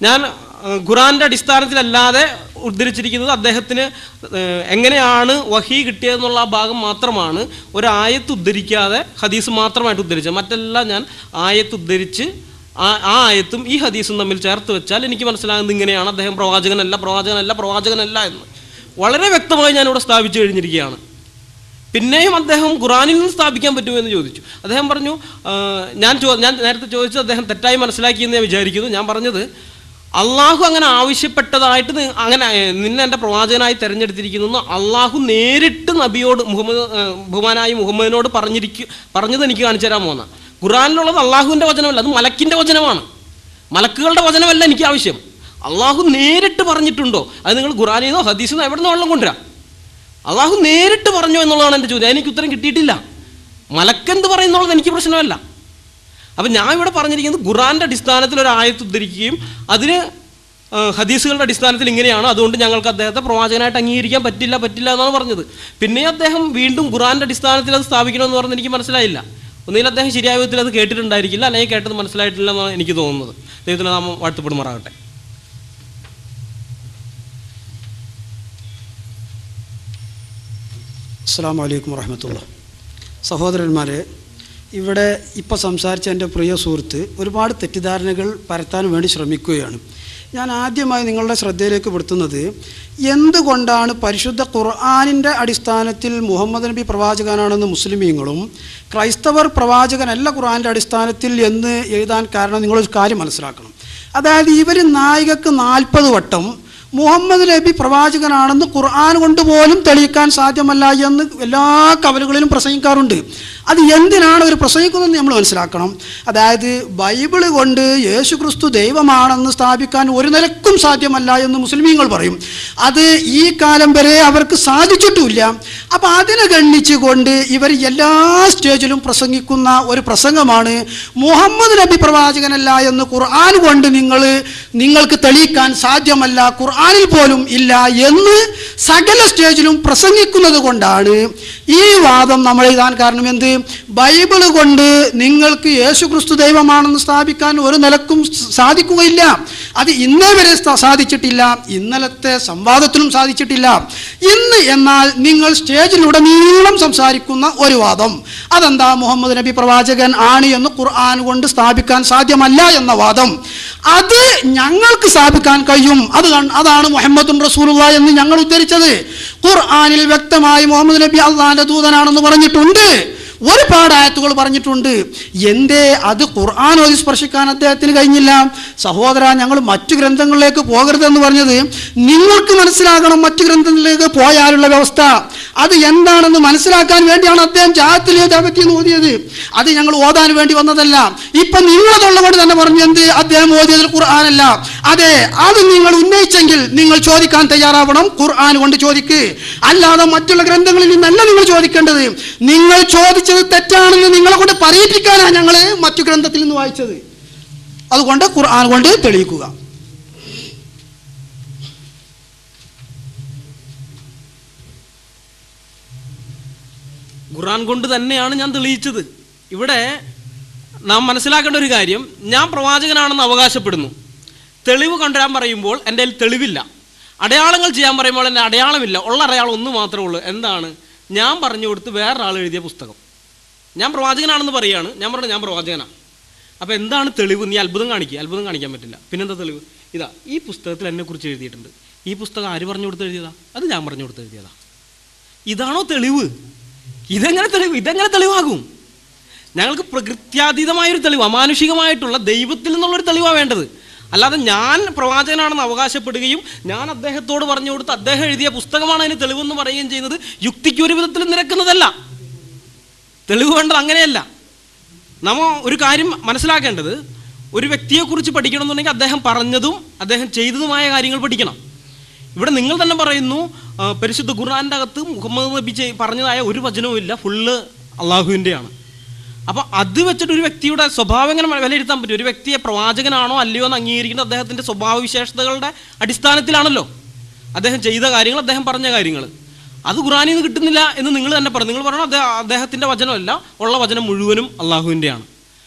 ഞാൻ ഏഹ്, ഖുറാന്റെ അടിസ്ഥാനത്തിലല്ലാതെ ഉദ്ധരിച്ചിരിക്കുന്നത് അദ്ദേഹത്തിന് ഏഹ്, എങ്ങനെയാണ് വഹി കിട്ടിയതെന്നുള്ള ആ ഭാഗം മാത്രമാണ് ഒരു ആയത്ത് ഉദ്ധരിക്കാതെ ഹദീസ് മാത്രമായിട്ട് ഉദ്ധരിച്ചത് മറ്റെല്ലാം ഞാൻ ആയത്ത് ഉദ്ധരിച്ച് ആ ആ ആയത്തും ഈ ഹദീസും തമ്മിൽ ചേർത്ത് വെച്ചാൽ എനിക്ക് മനസ്സിലാകുന്നത് ഇങ്ങനെയാണ് അദ്ദേഹം പ്രവാചകനല്ല പ്രവാചകനല്ല പ്രവാചകനല്ല എന്ന് വളരെ വ്യക്തമായി ഞാനിവിടെ സ്ഥാപിച്ചു കഴിഞ്ഞിരിക്കുകയാണ് പിന്നെയും അദ്ദേഹം ഖുറാനിൽ നിന്ന് സ്ഥാപിക്കാൻ പറ്റുമോ എന്ന് ചോദിച്ചു അദ്ദേഹം പറഞ്ഞു ആ, ഞാൻ ചോ ഞാൻ നേരത്തെ ചോദിച്ചത് അദ്ദേഹം തെറ്റായി മനസ്സിലാക്കിയെന്ന് ഞാൻ വിചാരിക്കുന്നു ഞാൻ പറഞ്ഞത് അള്ളാഹു അങ്ങനെ ആവശ്യപ്പെട്ടതായിട്ട് നി- അങ്ങനെ ഏ, നിന്നെ എൻ്റെ പ്രവാചകനായി തിരഞ്ഞെടുത്തിരിക്കുന്നു എന്ന് അള്ളാഹു നേരിട്ട് നബിയോട് മുഹമ്മദ് ഏ, ബഹുമാനായി മുഹമ്മദിനോട് പറഞ്ഞിരിക്കു പറഞ്ഞത് എനിക്ക് കാണിച്ചു തരാൻ പോകുന്ന ഖുറാനിലുള്ളത് അള്ളാഹുവിൻ്റെ വചനമല്ല അത് മലക്കിൻ്റെ വചനമാണ് മലക്കുകളുടെ വചനമല്ല എനിക്ക് ആവശ്യം അള്ളാഹു നേരിട്ട് പറഞ്ഞിട്ടുണ്ടോ അത് നിങ്ങൾ ഖുറാനിൽ നിന്നോ ഹദീസിൽ നിന്നോ എവിടെ നിന്ന് വെള്ളം കൊണ്ടുവരാം അള്ളാഹു നേരിട്ട് പറഞ്ഞു എന്നുള്ളതാണ് എൻ്റെ ചോദ്യം എനിക്ക് ഉത്തരം കിട്ടിയിട്ടില്ല മലക്കെന്ത് പറയുന്നുള്ളത് എനിക്ക് പ്രശ്നമല്ല അപ്പം ഞാൻ ഇവിടെ പറഞ്ഞിരിക്കുന്നത് ഖുറാൻ്റെ അടിസ്ഥാനത്തിൽ ഒരു ആയത്ത് ഉദ്ധരിക്കുകയും അതിന് ആ, ഹദീസുകളുടെ അടിസ്ഥാനത്തിൽ ഇങ്ങനെയാണ് അതുകൊണ്ട് ഞങ്ങൾക്ക് അദ്ദേഹത്തെ പ്രവാചകനായിട്ട് അംഗീകരിക്കാൻ പറ്റില്ല പറ്റില്ല എന്നാണ് പറഞ്ഞത് പിന്നെ അദ്ദേഹം വീണ്ടും ഖുറാൻ്റെ അടിസ്ഥാനത്തിൽ അത് സ്ഥാപിക്കണമെന്ന് പറഞ്ഞ് എനിക്ക് മനസ്സിലായില്ല ഒന്നുകിൽ അദ്ദേഹം ശരിയായ വിധത്തിൽ അത് കേട്ടിട്ടുണ്ടായിരിക്കില്ല അല്ലെങ്കിൽ കേട്ടത് മനസ്സിലായിട്ടില്ല എന്നാണ് എനിക്ക് തോന്നുന്നത് ദൈവത്തിൻ്റെ നാമം വാഴ്ത്തപ്പെടുമാറാകട്ടെ അസ്സാം വലൈക്കും വറഹമത്തുള്ള സഹോദരന്മാരെ ഇവിടെ ഇപ്പോൾ സംസാരിച്ച എൻ്റെ പ്രിയ സുഹൃത്ത് ഒരുപാട് തെറ്റിദ്ധാരണകൾ പരത്താൻ വേണ്ടി ശ്രമിക്കുകയാണ് ഞാൻ ആദ്യമായി നിങ്ങളുടെ ശ്രദ്ധയിലേക്ക് പെടുത്തുന്നത് എന്തുകൊണ്ടാണ് പരിശുദ്ധ ഖുർആാനിൻ്റെ അടിസ്ഥാനത്തിൽ മുഹമ്മദ് നബി പ്രവാചകനാണെന്ന് മുസ്ലിമീങ്ങളും ക്രൈസ്തവർ പ്രവാചകനല്ല ഖുർആാൻ്റെ അടിസ്ഥാനത്തിൽ എന്ന് എഴുതാൻ കാരണം നിങ്ങളൊരു കാര്യം മനസ്സിലാക്കണം അതായത് ഇവർ നായികക്ക് നാൽപ്പത് വട്ടം മുഹമ്മദ് നബി പ്രവാചകനാണെന്ന് ഖുർആൻ കൊണ്ട് പോലും തെളിയിക്കാൻ സാധ്യമല്ല എന്ന് എല്ലാ കവലുകളിലും പ്രസംഗിക്കാറുണ്ട് അത് എന്തിനാണ് അവർ പ്രസംഗിക്കുന്നതെന്ന് നമ്മൾ മനസ്സിലാക്കണം അതായത് ബൈബിള് കൊണ്ട് യേശു ക്രിസ്തു ദൈവമാണെന്ന് സ്ഥാപിക്കാൻ ഒരു നിലക്കും സാധ്യമല്ല എന്ന് മുസ്ലിമീങ്ങൾ പറയും അത് ഈ കാലം വരെ അവർക്ക് സാധിച്ചിട്ടുമില്ല അപ്പം അതിനെ ഗണ്ണിച്ചുകൊണ്ട് ഇവർ എല്ലാ സ്റ്റേജിലും പ്രസംഗിക്കുന്ന ഒരു പ്രസംഗമാണ് മുഹമ്മദ് നബി പ്രവാചകനല്ല എന്ന് ഖുർആൻ കൊണ്ട് നിങ്ങൾ നിങ്ങൾക്ക് തെളിയിക്കാൻ സാധ്യമല്ല ഖുർആനിൽ പോലും ഇല്ല എന്ന് സകല സ്റ്റേജിലും പ്രസംഗിക്കുന്നത് കൊണ്ടാണ് ഈ വാദം നമ്മൾ എഴുതാൻ കാരണം എന്ത് ബൈബിള് കൊണ്ട് നിങ്ങൾക്ക് യേശു ക്രിസ്തു ദൈവമാണെന്ന് സ്ഥാപിക്കാൻ ഒരു നിലക്കും സാധിക്കുകയില്ല അത് ഇന്നേ വരെ സ- സാധിച്ചിട്ടില്ല ഇന്നലത്തെ സംവാദത്തിലും സാധിച്ചിട്ടില്ല ഇന്ന് എന്നാൽ നിങ്ങൾ സ്റ്റേജിലുടനീളം സംസാരിക്കുന്ന ഒരു വാദം അതെന്താ മുഹമ്മദ് നബി പ്രവാചകൻ ആണ് എന്ന് ഖുർആൻ കൊണ്ട് സ്ഥാപിക്കാൻ സാധ്യമല്ല എന്ന വാദം അത് ഞങ്ങൾക്ക് സ്ഥാപിക്കാൻ കഴിയും അത് കൺ- അതാണ് മുഹമ്മദും റസൂലുള്ള എന്ന് ഞങ്ങൾ ഉദ്ധരിച്ചത് ഖുർആനിൽ വ്യക്തമായി മുഹമ്മദ് നബി അള്ളാന്റെ ദൂതനാണെന്ന് പറഞ്ഞിട്ടുണ്ട് ഒരുപാട് ആയത്തുകൾ പറഞ്ഞിട്ടുണ്ട് എന്തേ അത് ഖുർആൻ ഓതി സ്പർശിക്കാൻ അദ്ദേഹത്തിന് കഴിഞ്ഞില്ല സഹോദര ഞങ്ങൾ മറ്റു ഗ്രന്ഥങ്ങളിലേക്ക് പോകരുതെന്ന് പറഞ്ഞത് നിങ്ങൾക്ക് മനസ്സിലാകണം മറ്റു ഗ്രന്ഥങ്ങളിലേക്ക് പോയാലുള്ള വ്യവസ്ഥ അത് എന്താണെന്ന് മനസ്സിലാക്കാൻ വേണ്ടിയാണ് അദ്ദേഹം ജാത്തിൽ പറ്റി ഓതിയത് അത് ഞങ്ങൾ ഓതാൻ വേണ്ടി വന്നതല്ല ഇപ്പൊ നിങ്ങളതുള്ളതുകൊണ്ട് തന്നെ പറഞ്ഞു എന്ത് അദ്ദേഹം ഓതിയതിൽ ഖുർആനല്ല അതെ അത് നിങ്ങൾ ഉന്നയിച്ചെങ്കിൽ നിങ്ങൾ ചോദിക്കാൻ തയ്യാറാവണം ഖുർആൻ കൊണ്ട് ചോദിക്ക് അല്ലാതെ മറ്റുള്ള ഗ്രന്ഥങ്ങളിൽ നിന്നല്ല നിങ്ങൾ ചോദിക്കേണ്ടത് നിങ്ങൾ ചോദിച്ചത് തെറ്റാണെന്ന് നിങ്ങളെ കൊണ്ട് പറയിപ്പിക്കാനാണ് ഞങ്ങൾ മറ്റു ഗ്രന്ഥത്തിൽ നിന്ന് വായിച്ചത് അതുകൊണ്ട് ഖുർആൻ കൊണ്ട് തെളിയിക്കുക ഖുർആൻ കൊണ്ട് തന്നെയാണ് ഞാൻ തെളിയിച്ചത് ഇവിടെ നാം മനസ്സിലാക്കേണ്ട ഒരു കാര്യം ഞാൻ പ്രവാചകനാണെന്ന് അവകാശപ്പെടുന്നു തെളിവ് കൊണ്ടുവരാൻ പറയുമ്പോൾ എൻ്റെ കയ്യിൽ തെളിവില്ല അടയാളങ്ങൾ ചെയ്യാൻ പറയുമ്പോൾ എൻ്റെ അടയാളമില്ല ഉള്ള അടയാളം ഒന്ന് മാത്രമേ ഉള്ളൂ എന്താണ് ഞാൻ പറഞ്ഞു കൊടുത്ത് വേറൊരാൾ എഴുതിയ പുസ്തകം ഞാൻ പ്രവാചകനാണെന്ന് പറയുകയാണ് ഞാൻ പറഞ്ഞു ഞാൻ പ്രവാചകനാണ് അപ്പോൾ എന്താണ് തെളിവ് നീ അത്ഭുതം കാണിക്കുക അത്ഭുതം കാണിക്കാൻ പറ്റില്ല പിന്നെന്താ തെളിവ് ഇതാ ഈ പുസ്തകത്തിൽ എന്നെക്കുറിച്ച് എഴുതിയിട്ടുണ്ട് ഈ പുസ്തകം ആര് പറഞ്ഞു കൊടുത്ത് എഴുതിയതാ അത് ഞാൻ പറഞ്ഞു കൊടുത്ത് എഴുതിയതാ ഇതാണോ തെളിവ് ഇതെങ്ങനെ തെളിവ് ഇതെങ്ങനെ തെളിവാകും ഞങ്ങൾക്ക് പ്രകൃത്യാതീതമായൊരു തെളിവ് അമാനുഷികമായിട്ടുള്ള ദൈവത്തിൽ നിന്നുള്ളൊരു തെളിവാണ് വേണ്ടത് അല്ലാതെ ഞാൻ പ്രവാചകനാണെന്ന് അവകാശപ്പെടുകയും ഞാൻ അദ്ദേഹത്തോട് പറഞ്ഞു കൊടുത്ത് അദ്ദേഹം എഴുതിയ പുസ്തകമാണ് അതിന് തെളിവെന്ന് പറയുകയും ചെയ്യുന്നത് യുക്തിക്ക് ഒരു വിധത്തിലും നിരക്കുന്നതല്ല തെളിവ് വേണ്ടത് അങ്ങനെയല്ല നമ്മ ഒരു കാര്യം മനസ്സിലാക്കേണ്ടത് ഒരു വ്യക്തിയെക്കുറിച്ച് പഠിക്കണമെന്നുണ്ടെങ്കിൽ അദ്ദേഹം പറഞ്ഞതും അദ്ദേഹം ചെയ്തതുമായ കാര്യങ്ങൾ പഠിക്കണം ഇവിടെ നിങ്ങൾ തന്നെ പറയുന്നു ആ, പരിശുദ്ധ ഖുർആൻ്റെ അകത്ത് മുഹമ്മദ് നബി ചെയ്- പറഞ്ഞതായ ഒരു വചനവും ഇല്ല ഫുള്ള് അള്ളാഹുവിൻ്റെയാണ് അപ്പോൾ അത് വെച്ചിട്ട് ഒരു വ്യക്തിയുടെ സ്വഭാവം എങ്ങനെ വിലയിരുത്താൻ പറ്റും ഒരു വ്യക്തിയെ പ്രവാചകനാണോ അല്ലയോ എന്ന് അംഗീകരിക്കുന്നത് അദ്ദേഹത്തിൻ്റെ സ്വഭാവ വിശേഷതകളുടെ അടിസ്ഥാനത്തിലാണല്ലോ അദ്ദേഹം ചെയ്ത കാര്യങ്ങൾ അദ്ദേഹം പറഞ്ഞ കാര്യങ്ങൾ അത് ഖുറാനിൽ നിന്ന് കിട്ടുന്നില്ല എന്ന് നിങ്ങൾ തന്നെ പറഞ്ഞു നിങ്ങൾ പറഞ്ഞു അദ്ദേഹം അദ്ദേഹത്തിൻ്റെ വചനമല്ല ഉള്ള വചനം മുഴുവനും അള്ളാഹുവിൻ്റെയാണ്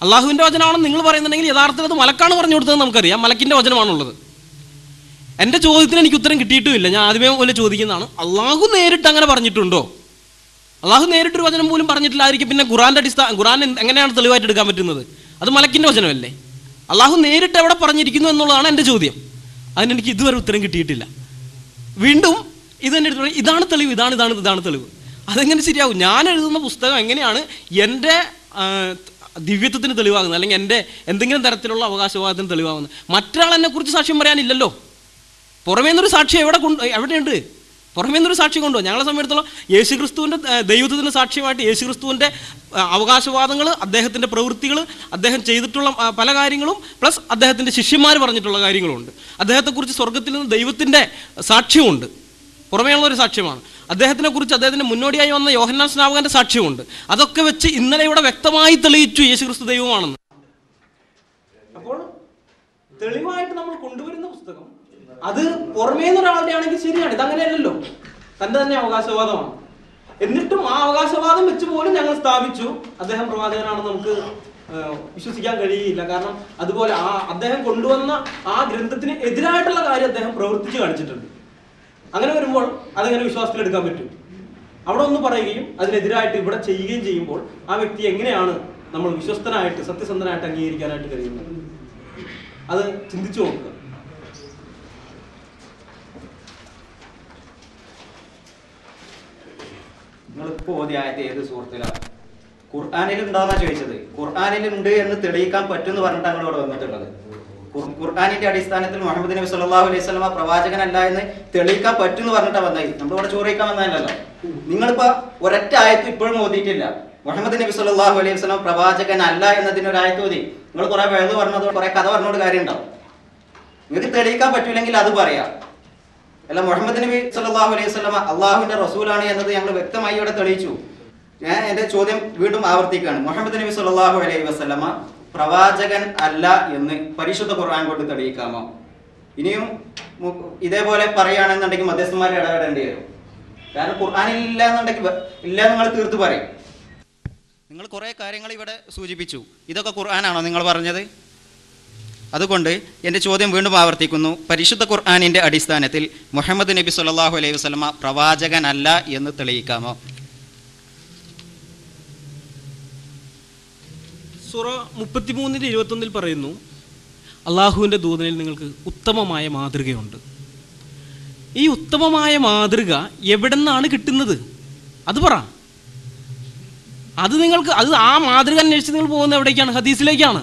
അള്ളാഹുവിൻ്റെ വചനമാണെന്ന് നിങ്ങൾ പറയുന്നുണ്ടെങ്കിൽ യഥാർത്ഥത്തിൽ അത് മലക്കാണ് പറഞ്ഞു കൊടുത്തത് നമുക്കറിയാം മലക്കിൻ്റെ വചനമാണുള്ളത് എൻ്റെ ചോദ്യത്തിന് എനിക്ക് ഉത്തരം കിട്ടിയിട്ടുമില്ല ഞാൻ ആദ്യമേ പോലെ ചോദിക്കുന്നതാണ് അള്ളാഹു നേരിട്ട് അങ്ങനെ പറഞ്ഞിട്ടുണ്ടോ അള്ളാഹു നേരിട്ടൊരു വചനം പോലും പറഞ്ഞിട്ടില്ലായിരിക്കും പിന്നെ ഖുറാൻ്റെ അടിസ്ഥാന ഖുറാൻ എന്ത്- എങ്ങനെയാണ് തെളിവായിട്ട് എടുക്കാൻ പറ്റുന്നത് അത് മലക്കിൻ്റെ വചനമല്ലേ അള്ളാഹു നേരിട്ട് എവിടെ പറഞ്ഞിരിക്കുന്നു എന്നുള്ളതാണ് എൻ്റെ ചോദ്യം അതിനെനിക്ക് ഇതുവരെ ഉത്തരം കിട്ടിയിട്ടില്ല വീണ്ടും ഇത് തന്നെ എടുത്തു പറയും, ഇതാണ് തെളിവ് ഇതാണ് ഇതാണ് ഇതാണ് തെളിവ് അതെങ്ങനെ ശരിയാവും ഞാൻ എഴുതുന്ന പുസ്തകം എങ്ങനെയാണ് എൻ്റെ ആ, ദിവ്യത്വത്തിന് തെളിവാകുന്നത് അല്ലെങ്കിൽ എൻ്റെ എന്തെങ്കിലും തരത്തിലുള്ള അവകാശവാദത്തിന് തെളിവാകുന്നത് മറ്റൊരാൾ എന്നെക്കുറിച്ച് സാക്ഷ്യം പറയാനില്ലല്ലോ പുറമേ നിന്നൊരു സാക്ഷി എവിടെ കൊണ്ട് എവിടെയുണ്ട് പുറമേ നിന്നൊരു സാക്ഷി കൊണ്ടോ ഞങ്ങളെ സംബന്ധിച്ചിടത്തോളം യേശുക്രിസ്തുവിൻ്റെ ആ, ദൈവത്വത്തിൻ്റെ സാക്ഷ്യമായിട്ട് യേശുക്രിസ്തുവിൻ്റെ ആ, അവകാശവാദങ്ങൾ അദ്ദേഹത്തിൻ്റെ പ്രവൃത്തികൾ അദ്ദേഹം ചെയ്തിട്ടുള്ള ആ, പല കാര്യങ്ങളും പ്ലസ് അദ്ദേഹത്തിൻ്റെ ശിഷ്യന്മാർ പറഞ്ഞിട്ടുള്ള കാര്യങ്ങളുമുണ്ട് അദ്ദേഹത്തെക്കുറിച്ച് സ്വർഗത്തിൽ നിന്ന് ദൈവത്തിൻ്റെ സാക്ഷ്യമുണ്ട് പുറമേയുള്ള ഒരു സാക്ഷ്യമാണ് അദ്ദേഹത്തിനെ കുറിച്ച് അദ്ദേഹത്തിന് മുന്നോടിയായി വന്ന യോഹന്നാൻ സ്നാപകന്റെ സാക്ഷ്യമുണ്ട് അതൊക്കെ വെച്ച് ഇന്നലെ ഇവിടെ വ്യക്തമായി തെളിയിച്ചു യേശുക്രിസ്തു ദൈവമാണെന്ന് അപ്പോൾ തെളിവായിട്ട് നമ്മൾ കൊണ്ടുവരുന്ന പുസ്തകം അത് പുറമേ ഒരാളുടെ ആണെങ്കിൽ ശരിയാണ് ഇതങ്ങനെയല്ലല്ലോ തന്റെ തന്നെ അവകാശവാദമാണ് എന്നിട്ടും ആ അവകാശവാദം വെച്ച് പോലും ഞങ്ങൾ സ്ഥാപിച്ചു അദ്ദേഹം പ്രവാചകനാണെന്ന് നമുക്ക് ആ, വിശ്വസിക്കാൻ കഴിയില്ല കാരണം അതുപോലെ ആ അദ്ദേഹം കൊണ്ടുവന്ന ആ ഗ്രന്ഥത്തിന് എതിരായിട്ടുള്ള കാര്യം അദ്ദേഹം പ്രവർത്തിച്ചു കാണിച്ചിട്ടുണ്ട് അങ്ങനെ വരുമ്പോൾ അതെങ്ങനെ വിശ്വാസത്തിലെടുക്കാൻ പറ്റും അവിടെ ഒന്ന് പറയുകയും അതിനെതിരായിട്ട് ഇവിടെ ചെയ്യുകയും ചെയ്യുമ്പോൾ ആ വ്യക്തി എങ്ങനെയാണ് നമ്മൾ വിശ്വസ്തനായിട്ട് സത്യസന്ധനായിട്ട് അംഗീകരിക്കാനായിട്ട് കഴിയുന്നത് അത് ചിന്തിച്ചു നോക്കുക നിങ്ങളിപ്പോ ഓതിയ ആയത്ത് ഏത് സുഹൃത്തിലാണ് ഖുർആാനിൽ ഉണ്ടോന്നാ ചോദിച്ചത് ഖുർആാനിൽ ഉണ്ട് എന്ന് തെളിയിക്കാൻ പറ്റുമെന്ന് പറഞ്ഞിട്ട് ഞങ്ങൾ ഇവിടെ വന്നിട്ടുള്ളത് ഖുർ- ഖുർആാനിന്റെ അടിസ്ഥാനത്തിൽ മുഹമ്മദ് നബി സല്ലല്ലാഹു അലൈഹി സ്വലമ പ്രവാചകനല്ല എന്ന് തെളിയിക്കാൻ പറ്റുമെന്ന് പറഞ്ഞിട്ടാ വന്നത് നമ്മളിവിടെ ചോറിയിക്കാൻ വന്നതല്ലല്ലോ നിങ്ങളിപ്പോ ഒരൊറ്റ ആയത്ത് ഇപ്പോഴും ഓതിയിട്ടില്ല മുഹമ്മദ് നബി സല്ലല്ലാഹു അലൈഹി വസല്ലം പ്രവാചകനല്ല എന്നതിന് ഒരു ആയത്ത് ഓതി നിങ്ങൾ കുറെ വേദ പറഞ്ഞത് കുറെ കഥ പറഞ്ഞോട് കാര്യമുണ്ടാവും നിങ്ങൾക്ക് തെളിയിക്കാൻ പറ്റില്ലെങ്കിൽ അത് പറയാം അല്ല മുഹമ്മദ് നബി സല്ലല്ലാഹു അലൈഹി വസല്ലമ അള്ളാഹുവിന്റെ റസൂലാണ് എന്നത് ഞങ്ങൾ വ്യക്തമായി ഇവിടെ തെളിയിച്ചു ഞാൻ എന്റെ ചോദ്യം വീണ്ടും ആവർത്തിക്കുകയാണ് മുഹമ്മദ് നബി സല്ലല്ലാഹു അലൈഹി വസല്ലമ പ്രവാചകൻ അല്ല എന്ന് പരിശുദ്ധ ഖുർആൻ കൊണ്ട് തെളിയിക്കാമോ ഇനിയും മു- ഇതേപോലെ പറയുകയാണെന്നുണ്ടെങ്കിൽ മധ്യസ്ഥന്മാർ ഇടപെടേണ്ടി വരും കാരണം ഖുർആനിൽ ഇല്ല എന്നുണ്ടെങ്കിൽ വ- ഇല്ല എന്ന് നിങ്ങൾ തീർത്ത് പറയും നിങ്ങൾ കുറേ കാര്യങ്ങൾ ഇവിടെ സൂചിപ്പിച്ചു ഇതൊക്കെ ഖുർആനാണോ നിങ്ങൾ പറഞ്ഞത് അതുകൊണ്ട് എൻ്റെ ചോദ്യം വീണ്ടും ആവർത്തിക്കുന്നു പരിശുദ്ധ ഖുർആാനിൻ്റെ അടിസ്ഥാനത്തിൽ മുഹമ്മദ് നബി സല്ലല്ലാഹു അലൈഹി വസല്ലമ പ്രവാചകനല്ല എന്ന് തെളിയിക്കാമോ സുറ മുപ്പത്തിമൂന്നിൻ്റെ ഇരുപത്തൊന്നിൽ പറയുന്നു അള്ളാഹുവിൻ്റെ ദൂതനിൽ നിങ്ങൾക്ക് ഉത്തമമായ മാതൃകയുണ്ട് ഈ ഉത്തമമായ മാതൃക എവിടെ നിന്നാണ് കിട്ടുന്നത് അത് പറ അത് നിങ്ങൾക്ക് അത് ആ മാതൃക അന്വേഷിച്ച് നിങ്ങൾ പോകുന്നത് എവിടേക്കാണ് ഹദീസിലേക്കാണ്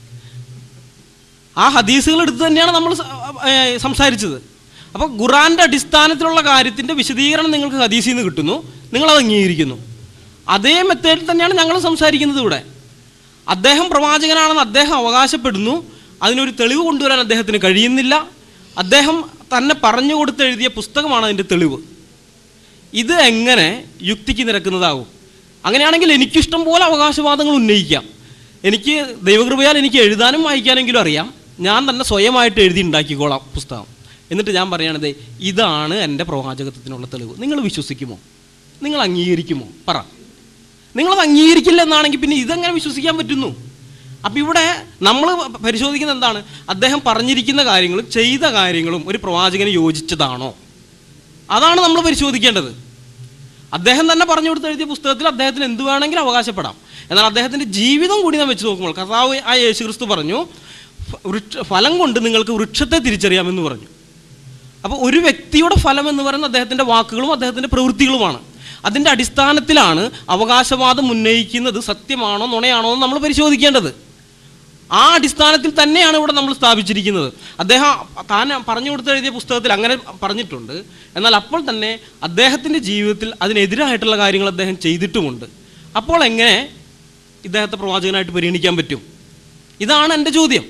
ആ ഹദീസുകൾ എടുത്ത് തന്നെയാണ് നമ്മൾ സ- ഏ, സംസാരിച്ചത് അപ്പോൾ ഖുറാൻ്റെ അടിസ്ഥാനത്തിലുള്ള കാര്യത്തിൻ്റെ വിശദീകരണം നിങ്ങൾക്ക് ഹദീസിൽ നിന്ന് കിട്ടുന്നു നിങ്ങളത് അംഗീകരിക്കുന്നു അതേ മെത്തേഡിൽ തന്നെയാണ് ഞങ്ങൾ സംസാരിക്കുന്നത് ഇവിടെ അദ്ദേഹം പ്രവാചകനാണെന്ന് അദ്ദേഹം അവകാശപ്പെടുന്നു അതിനൊരു തെളിവ് കൊണ്ടുവരാൻ അദ്ദേഹത്തിന് കഴിയുന്നില്ല അദ്ദേഹം തന്നെ പറഞ്ഞു കൊടുത്ത് എഴുതിയ പുസ്തകമാണ് അതിൻ്റെ തെളിവ് ഇത് എങ്ങനെ യുക്തിക്ക് നിരക്കുന്നതാകും അങ്ങനെയാണെങ്കിൽ എനിക്കിഷ്ടം പോലെ അവകാശവാദങ്ങൾ ഉന്നയിക്കാം എനിക്ക് ദൈവകൃപയാൽ എനിക്ക് എഴുതാനും വായിക്കാനെങ്കിലും അറിയാം ഞാൻ തന്നെ സ്വയമായിട്ട് എഴുതി ഉണ്ടാക്കിക്കോളാം പുസ്തകം എന്നിട്ട് ഞാൻ പറയണത് ഇതാണ് എൻ്റെ പ്രവാചകത്വത്തിനുള്ള തെളിവ് നിങ്ങൾ വിശ്വസിക്കുമോ നിങ്ങൾ അംഗീകരിക്കുമോ പറ നിങ്ങളത് അംഗീകരിക്കില്ല എന്നാണെങ്കിൽ പിന്നെ ഇതെങ്ങനെ വിശ്വസിക്കാൻ പറ്റുന്നു അപ്പം ഇവിടെ നമ്മൾ പരിശോധിക്കുന്ന എന്താണ് അദ്ദേഹം പറഞ്ഞിരിക്കുന്ന കാര്യങ്ങളും ചെയ്ത കാര്യങ്ങളും ഒരു പ്രവാചകന് യോജിച്ചതാണോ അതാണ് നമ്മൾ പരിശോധിക്കേണ്ടത് അദ്ദേഹം തന്നെ പറഞ്ഞു കൊടുത്ത് എഴുതിയ പുസ്തകത്തിൽ അദ്ദേഹത്തിന് എന്ത് വേണമെങ്കിലും അവകാശപ്പെടാം എന്നാൽ അദ്ദേഹത്തിൻ്റെ ജീവിതം കൂടി നാം വെച്ച് നോക്കുമ്പോൾ കർത്താവ് ആ യേശു ക്രിസ്തു പറഞ്ഞു "ഫ- വൃക്ഷ ഫലം കൊണ്ട് നിങ്ങൾക്ക് വൃക്ഷത്തെ തിരിച്ചറിയാമെന്ന് പറഞ്ഞു അപ്പോൾ ഒരു വ്യക്തിയുടെ ഫലം എന്ന് പറയുന്നത് അദ്ദേഹത്തിൻ്റെ വാക്കുകളും അദ്ദേഹത്തിൻ്റെ പ്രവൃത്തികളുമാണ് അതിൻ്റെ അടിസ്ഥാനത്തിലാണ് അവകാശവാദം ഉന്നയിക്കുന്നത് സത്യമാണോ നുണയാണോ എന്ന് നമ്മൾ പരിശോധിക്കേണ്ടത് ആ അടിസ്ഥാനത്തിൽ തന്നെയാണ് ഇവിടെ നമ്മൾ സ്ഥാപിച്ചിരിക്കുന്നത് അദ്ദേഹം താൻ പറഞ്ഞു കൊടുത്ത് എഴുതിയ പുസ്തകത്തിൽ അങ്ങനെ പറഞ്ഞിട്ടുണ്ട് എന്നാൽ അപ്പോൾ തന്നെ അദ്ദേഹത്തിൻ്റെ ജീവിതത്തിൽ അതിനെതിരായിട്ടുള്ള കാര്യങ്ങൾ അദ്ദേഹം ചെയ്തിട്ടുമുണ്ട് അപ്പോൾ എങ്ങനെ ഇദ്ദേഹത്തെ പ്രവാചകനായിട്ട് പരിഗണിക്കാൻ പറ്റും ഇതാണ് എൻ്റെ ചോദ്യം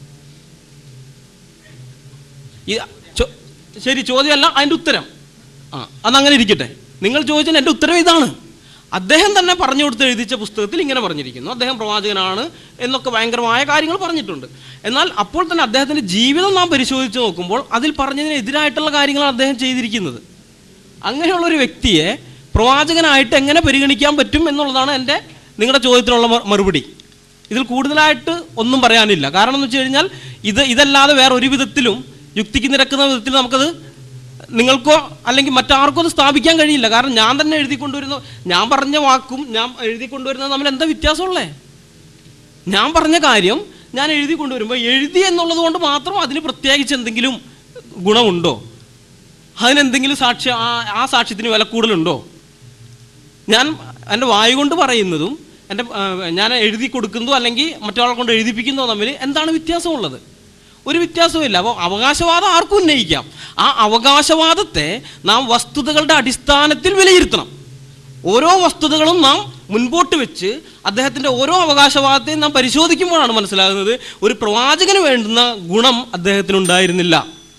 ഈ ചോ- ശരി ചോദ്യമല്ല അതിൻ്റെ ഉത്തരം ആ അതങ്ങനെ ഇരിക്കട്ടെ നിങ്ങൾ ചോദിച്ചതിന് എൻ്റെ ഉത്തരം ഇതാണ് അദ്ദേഹം തന്നെ പറഞ്ഞു കൊടുത്ത് എഴുതിച്ച പുസ്തകത്തിൽ ഇങ്ങനെ പറഞ്ഞിരിക്കുന്നു അദ്ദേഹം പ്രവാചകനാണ് എന്നൊക്കെ ഭയങ്കരമായ കാര്യങ്ങൾ പറഞ്ഞിട്ടുണ്ട് എന്നാൽ അപ്പോൾ തന്നെ അദ്ദേഹത്തിൻ്റെ ജീവിതം നാം പരിശോധിച്ച് നോക്കുമ്പോൾ അതിൽ പറഞ്ഞതിനെതിരായിട്ടുള്ള കാര്യങ്ങളാണ് അദ്ദേഹം ചെയ്തിരിക്കുന്നത് അങ്ങനെയുള്ള ഒരു വ്യക്തിയെ പ്രവാചകനായിട്ട് എങ്ങനെ പരിഗണിക്കാൻ പറ്റും എന്നുള്ളതാണ് എൻ്റെ നിങ്ങളുടെ ചോദ്യത്തിനുള്ള മ- മറുപടി ഇതിൽ കൂടുതലായിട്ട് ഒന്നും പറയാനില്ല കാരണം എന്ന് വെച്ച് കഴിഞ്ഞാൽ ഇത് ഇതല്ലാതെ വേറെ ഒരു വിധത്തിലും യുക്തിക്ക് നിരക്കുന്ന വിധത്തിൽ നമുക്കത് നിങ്ങൾക്കോ അല്ലെങ്കിൽ മറ്റാർക്കോ അത് സ്ഥാപിക്കാൻ കഴിയില്ല കാരണം ഞാൻ തന്നെ എഴുതി കൊണ്ടുവരുന്ന ഞാൻ പറഞ്ഞ വാക്കും ഞാൻ എഴുതി കൊണ്ടുവരുന്നത് തമ്മിൽ എന്താ വ്യത്യാസമുള്ളേ ഞാൻ പറഞ്ഞ കാര്യം ഞാൻ എഴുതി കൊണ്ടുവരുമ്പോൾ എഴുതി എന്നുള്ളത് കൊണ്ട് മാത്രം അതിന് പ്രത്യേകിച്ച് എന്തെങ്കിലും ഗുണമുണ്ടോ അതിനെന്തെങ്കിലും സാക്ഷ്യം ആ ആ സാക്ഷ്യത്തിന് വില കൂടുതലുണ്ടോ ഞാൻ എൻ്റെ വായു കൊണ്ട് പറയുന്നതും എൻ്റെ ആ, ഞാൻ എഴുതി കൊടുക്കുന്നതോ അല്ലെങ്കിൽ മറ്റൊരാളെ കൊണ്ട് എഴുതിപ്പിക്കുന്നതോ തമ്മിൽ എന്താണ് വ്യത്യാസമുള്ളത് ഒരു വ്യത്യാസവുമില്ല അപ്പോൾ അവകാശവാദം ആർക്കും ഉന്നയിക്കാം ആ അവകാശവാദത്തെ നാം വസ്തുതകളുടെ അടിസ്ഥാനത്തിൽ വിലയിരുത്തണം ഓരോ വസ്തുതകളും നാം മുൻപോട്ട് വെച്ച് അദ്ദേഹത്തിൻ്റെ ഓരോ അവകാശവാദത്തെയും നാം പരിശോധിക്കുമ്പോഴാണ് മനസ്സിലാകുന്നത് ഒരു പ്രവാചകന് വേണ്ടുന്ന ഗുണം അദ്ദേഹത്തിനുണ്ടായിരുന്നില്ല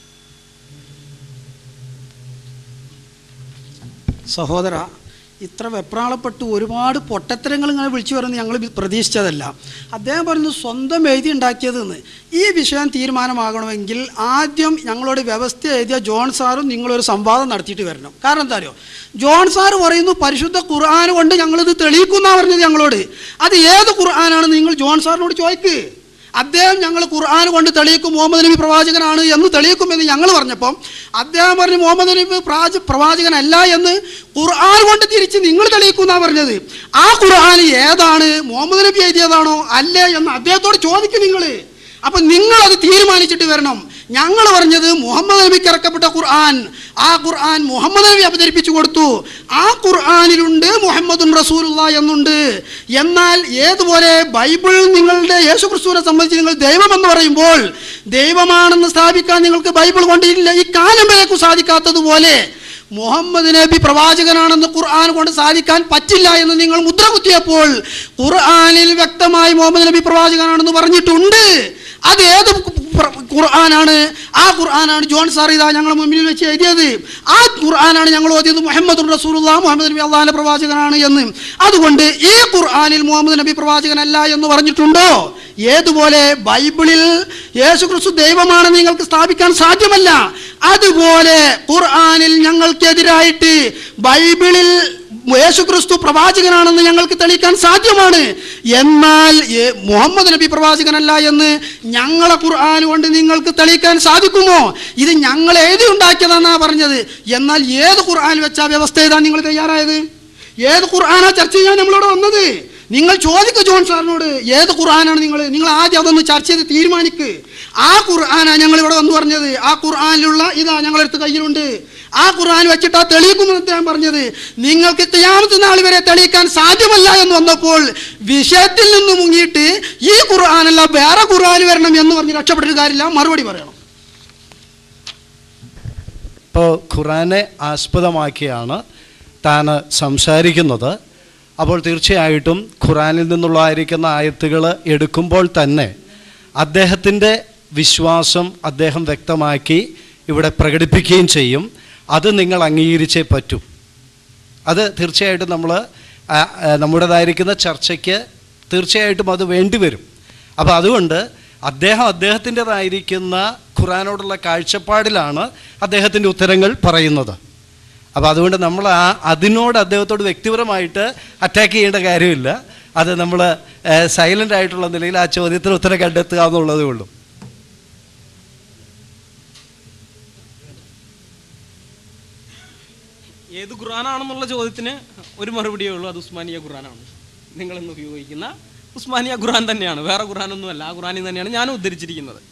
സഹോദര ഇത്ര വെപ്രാളപ്പെട്ട് ഒരുപാട് പൊട്ടത്തരങ്ങൾ ഇങ്ങനെ വിളിച്ചു പറയുന്നത് ഞങ്ങൾ പ്രതീക്ഷിച്ചതല്ല അദ്ദേഹം പറഞ്ഞു സ്വന്തം എഴുതി ഉണ്ടാക്കിയതെന്ന് ഈ വിഷയം തീരുമാനമാകണമെങ്കിൽ ആദ്യം ഞങ്ങളോട് വ്യവസ്ഥ എഴുതിയ ജോൺ സാറും നിങ്ങളൊരു സംവാദം നടത്തിയിട്ട് വരണം കാരണം എന്താ അറിയോ ജോൺ സാറ് പറയുന്നു പരിശുദ്ധ ഖുർആൻ കൊണ്ട് ഞങ്ങളിത് തെളിയിക്കുന്ന പറഞ്ഞത് ഞങ്ങളോട് അത് ഏത് ഖുർആനാണ് നിങ്ങൾ ജോൺ സാറിനോട് ചോദിക്ക് അദ്ദേഹം ഞങ്ങൾ ഖുർആൻ കൊണ്ട് തെളിയിക്കും മുഹമ്മദ് നബി പ്രവാചകനാണ് എന്ന് തെളിയിക്കുമെന്ന് ഞങ്ങൾ പറഞ്ഞപ്പം അദ്ദേഹം പറഞ്ഞു മുഹമ്മദ് നബി പ്രാജ പ്രവാചകനല്ല എന്ന് ഖുർആൻ കൊണ്ട് തിരിച്ച് നിങ്ങൾ തെളിയിക്കുന്ന പറഞ്ഞത് ആ ഖുർആൻ ഏതാണ് മുഹമ്മദ് നബി എഴുതിയതാണോ അല്ലേ എന്ന് അദ്ദേഹത്തോട് ചോദിക്കും നിങ്ങൾ അപ്പൊ നിങ്ങൾ അത് തീരുമാനിച്ചിട്ട് വരണം ഞങ്ങൾ പറഞ്ഞത് മുഹമ്മദ് നബിക്ക് ഇറക്കപ്പെട്ട ഖുർആൻ ആ ഖുർആൻ മുഹമ്മദ് നബി അവതരിപ്പിച്ചു കൊടുത്തു ആ ഖുർആനിലുണ്ട് മുഹമ്മദുൻ റസൂലുള്ള എന്നുണ്ട് എന്നാൽ ഏതുപോലെ ബൈബിൾ നിങ്ങളുടെ യേശു ക്രിസ്തുവിനെ സംബന്ധിച്ച് നിങ്ങൾ ദൈവമെന്ന് പറയുമ്പോൾ ദൈവമാണെന്ന് സ്ഥാപിക്കാൻ നിങ്ങൾക്ക് ബൈബിൾ കൊണ്ടില്ല ഈ കാലം വരേക്കും സാധിക്കാത്തതുപോലെ മുഹമ്മദ് നബി പ്രവാചകനാണെന്ന് ഖുർആൻ കൊണ്ട് സാധിക്കാൻ പറ്റില്ല എന്ന് നിങ്ങൾ മുദ്ര കുത്തിയപ്പോൾ ഖുർആനിൽ വ്യക്തമായി മുഹമ്മദ് നബി പ്രവാചകനാണെന്ന് പറഞ്ഞിട്ടുണ്ട് അത് ഏത് പ്ര- ഖുർആനാണ് ആ ഖുർആനാണ് ജോൺ സാർ ഇതാ ഞങ്ങൾ മുമ്പിൽ വെച്ച് എഴുതിയത് ആ ഖുർആനാണ് ഞങ്ങൾ ഓതിയത് മുഹമ്മദ് റസൂലുള്ള മുഹമ്മദ് നബി അള്ളാഹിന്റെ പ്രവാചകനാണ് എന്ന് അതുകൊണ്ട് ഈ ഖുർആനിൽ മുഹമ്മദ് നബി പ്രവാചകനല്ല എന്ന് പറഞ്ഞിട്ടുണ്ടോ ഏതുപോലെ ബൈബിളിൽ യേശു ക്രിസ്തു ദൈവമാണെന്ന് നിങ്ങൾക്ക് സ്ഥാപിക്കാൻ സാധ്യമല്ല അതുപോലെ ഖുർആനിൽ ഞങ്ങൾക്കെതിരായിട്ട് ബൈബിളിൽ യേശു ക്രിസ്തു പ്രവാചകനാണെന്ന് ഞങ്ങൾക്ക് തെളിയിക്കാൻ സാധ്യമാണ് എന്നാൽ ഏ- മുഹമ്മദ് നബി പ്രവാചകനല്ല എന്ന് ഞങ്ങളെ ഖുർആൻ കൊണ്ട് നിങ്ങൾക്ക് തെളിയിക്കാൻ സാധിക്കുമോ ഇത് ഞങ്ങൾ എഴുതി ഉണ്ടാക്കിയതാന്നാ പറഞ്ഞത് എന്നാൽ ഏത് ഖുർആൻ വെച്ചാ വ്യവസ്ഥ ചെയ്താൽ നിങ്ങൾ തയ്യാറായത് ഏത് ഖുർആനാ ചർച്ച ചെയ്യാൻ നമ്മളോട് വന്നത് നിങ്ങൾ ചോദിക്കുക ജോൺ സാറിനോട് ഏത് ഖുർആനാണ് നിങ്ങൾ നിങ്ങൾ ആദ്യം അതൊന്ന് ചർച്ച ചെയ്ത് തീരുമാനിക്ക് ആ ഖുർആനാ ഞങ്ങൾ ഇവിടെ വന്ന് പറഞ്ഞത് ആ ഖുർആനിലുള്ള ഇതാ ഞങ്ങളെടുത്ത് കയ്യിലുണ്ട് ആ ഖുർആൻ വെച്ചിട്ടാ തെളിയിക്കുമെന്ന് അദ്ദേഹം പറഞ്ഞത് നിങ്ങൾക്ക് ക്യാമത്ത് നാൾ വരെ തെളിയിക്കാൻ സാധ്യമല്ല എന്ന് വന്നപ്പോൾ വിഷയത്തിൽ നിന്ന് മുങ്ങിയിട്ട് ഈ ഖുർആനല്ല വേറെ ഖുർആൻ വരണം എന്ന് പറഞ്ഞ് രക്ഷപ്പെട്ടിട്ട് കാര്യമില്ല മറുപടി പറയണം ഇപ്പോൾ ഖുറാനെ ആസ്പദമാക്കിയാണ് താൻ സംസാരിക്കുന്നത് അപ്പോൾ തീർച്ചയായിട്ടും ഖുറാനിൽ നിന്നുള്ളതായിരിക്കുന്ന ആയത്തുകൾ എടുക്കുമ്പോൾ തന്നെ അദ്ദേഹത്തിൻ്റെ വിശ്വാസം അദ്ദേഹം വ്യക്തമാക്കി ഇവിടെ പ്രകടിപ്പിക്കുകയും ചെയ്യും അത് നിങ്ങൾ അംഗീകരിച്ചേ പറ്റൂ അത് തീർച്ചയായിട്ടും നമ്മൾ നമ്മുടേതായിരിക്കുന്ന ചർച്ചയ്ക്ക് തീർച്ചയായിട്ടും അത് വേണ്ടിവരും അപ്പോൾ അതുകൊണ്ട് അദ്ദേഹം അദ്ദേഹത്തിൻ്റെതായിരിക്കുന്ന ഖുറാനോടുള്ള കാഴ്ചപ്പാടിലാണ് അദ്ദേഹത്തിൻ്റെ ഉത്തരങ്ങൾ പറയുന്നത് അപ്പോൾ അതുകൊണ്ട് നമ്മൾ ആ അതിനോട് അദ്ദേഹത്തോട് വ്യക്തിപരമായിട്ട് അറ്റാക്ക് ചെയ്യേണ്ട കാര്യമില്ല അത് നമ്മൾ സൈലൻ്റ് ആയിട്ടുള്ള നിലയിൽ ആ ചോദ്യത്തിന് ഉത്തരം കണ്ടെത്തുക എന്നുള്ളതേ ഉള്ളൂ ഏത് ഖുർആനാണെന്നുള്ള ചോദ്യത്തിന് ഒരു മറുപടിയേ ഉള്ളൂ അത് ഉസ്മാനിയ ഖുർആനാണ് നിങ്ങളിന്ന് ഉപയോഗിക്കുന്ന ഉസ്മാനിയ ഖുർആൻ തന്നെയാണ് വേറെ ഖുർആനൊന്നുമല്ല ആ ഖുർആനിൽ തന്നെയാണ് ഞാൻ ഉദ്ധരിച്ചിരിക്കുന്നത്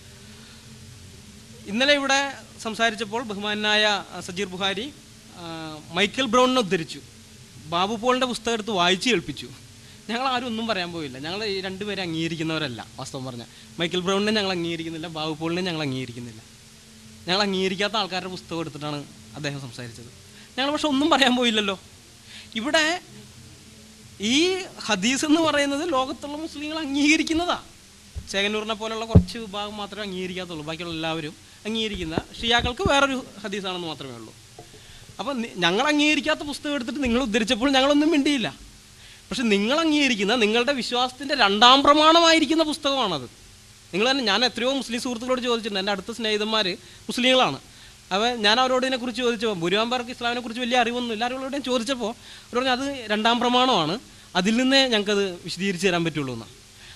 ഇന്നലെ ഇവിടെ സംസാരിച്ചപ്പോൾ ബഹുമാനായ ആ, സജീർ ബുഹാരി ആ, മൈക്കൽ ബ്രൗണിനെ ഉദ്ധരിച്ചു ബാബു പോളിൻ്റെ പുസ്തകം എടുത്ത് വായിച്ച് കേൾപ്പിച്ചു ഞങ്ങൾ ആരും ഒന്നും പറയാൻ പോയില്ല ഞങ്ങൾ ഈ രണ്ടുപേരെ അംഗീകരിക്കുന്നവരല്ല വാസ്തവം പറഞ്ഞാൽ മൈക്കൽ ബ്രൗണിനെ ഞങ്ങൾ അംഗീകരിക്കുന്നില്ല ബാബു പോളിനെ ഞങ്ങൾ അംഗീകരിക്കുന്നില്ല ഞങ്ങൾ അംഗീകരിക്കാത്ത ആൾക്കാരുടെ പുസ്തകം എടുത്തിട്ടാണ് അദ്ദേഹം സംസാരിച്ചത് ഞങ്ങൾ പക്ഷെ ഒന്നും പറയാൻ പോയില്ലല്ലോ ഇവിടെ ഈ ഹദീസ് എന്ന് പറയുന്നത് ലോകത്തുള്ള മുസ്ലിങ്ങൾ അംഗീകരിക്കുന്നതാ ചേകന്നൂറിനെ പോലുള്ള കുറച്ച് വിഭാഗം മാത്രമേ അംഗീകരിക്കാത്തുള്ളൂ ബാക്കിയുള്ള എല്ലാവരും അംഗീകരിക്കുന്ന ഷിയാക്കൾക്ക് വേറൊരു ഹദീസാണെന്ന് മാത്രമേ ഉള്ളൂ അപ്പം നി- ഞങ്ങൾ അംഗീകരിക്കാത്ത പുസ്തകം എടുത്തിട്ട് നിങ്ങൾ ഉദ്ധരിച്ചപ്പോൾ ഞങ്ങളൊന്നും മിണ്ടിയില്ല പക്ഷെ നിങ്ങൾ അംഗീകരിക്കുന്ന നിങ്ങളുടെ വിശ്വാസത്തിൻ്റെ രണ്ടാം പ്രമാണമായിരിക്കുന്ന പുസ്തകമാണത് നിങ്ങൾ തന്നെ ഞാൻ എത്രയോ മുസ്ലിം സുഹൃത്തുക്കളോട് ചോദിച്ചിട്ടുണ്ട് എൻ്റെ അടുത്ത സ്നേഹിതന്മാർ മുസ്ലിങ്ങളാണ് അവ ഞാൻ അവരോട് ഇതിനെക്കുറിച്ച് ചോദിച്ചപ്പോൾ ഭൂരിഭാഗം പേർക്ക് ഇസ്ലാമിനെ കുറിച്ച് വലിയ അറിവൊന്നുമില്ല അറിവുള്ളവരോട് ഞാൻ ചോദിച്ചപ്പോൾ അവർ പറഞ്ഞു അത് രണ്ടാം പ്രമാണമാണ് അതിൽ നിന്നേ ഞങ്ങൾക്കത് വിശദീകരിച്ച് തരാൻ പറ്റുള്ളൂ എന്ന്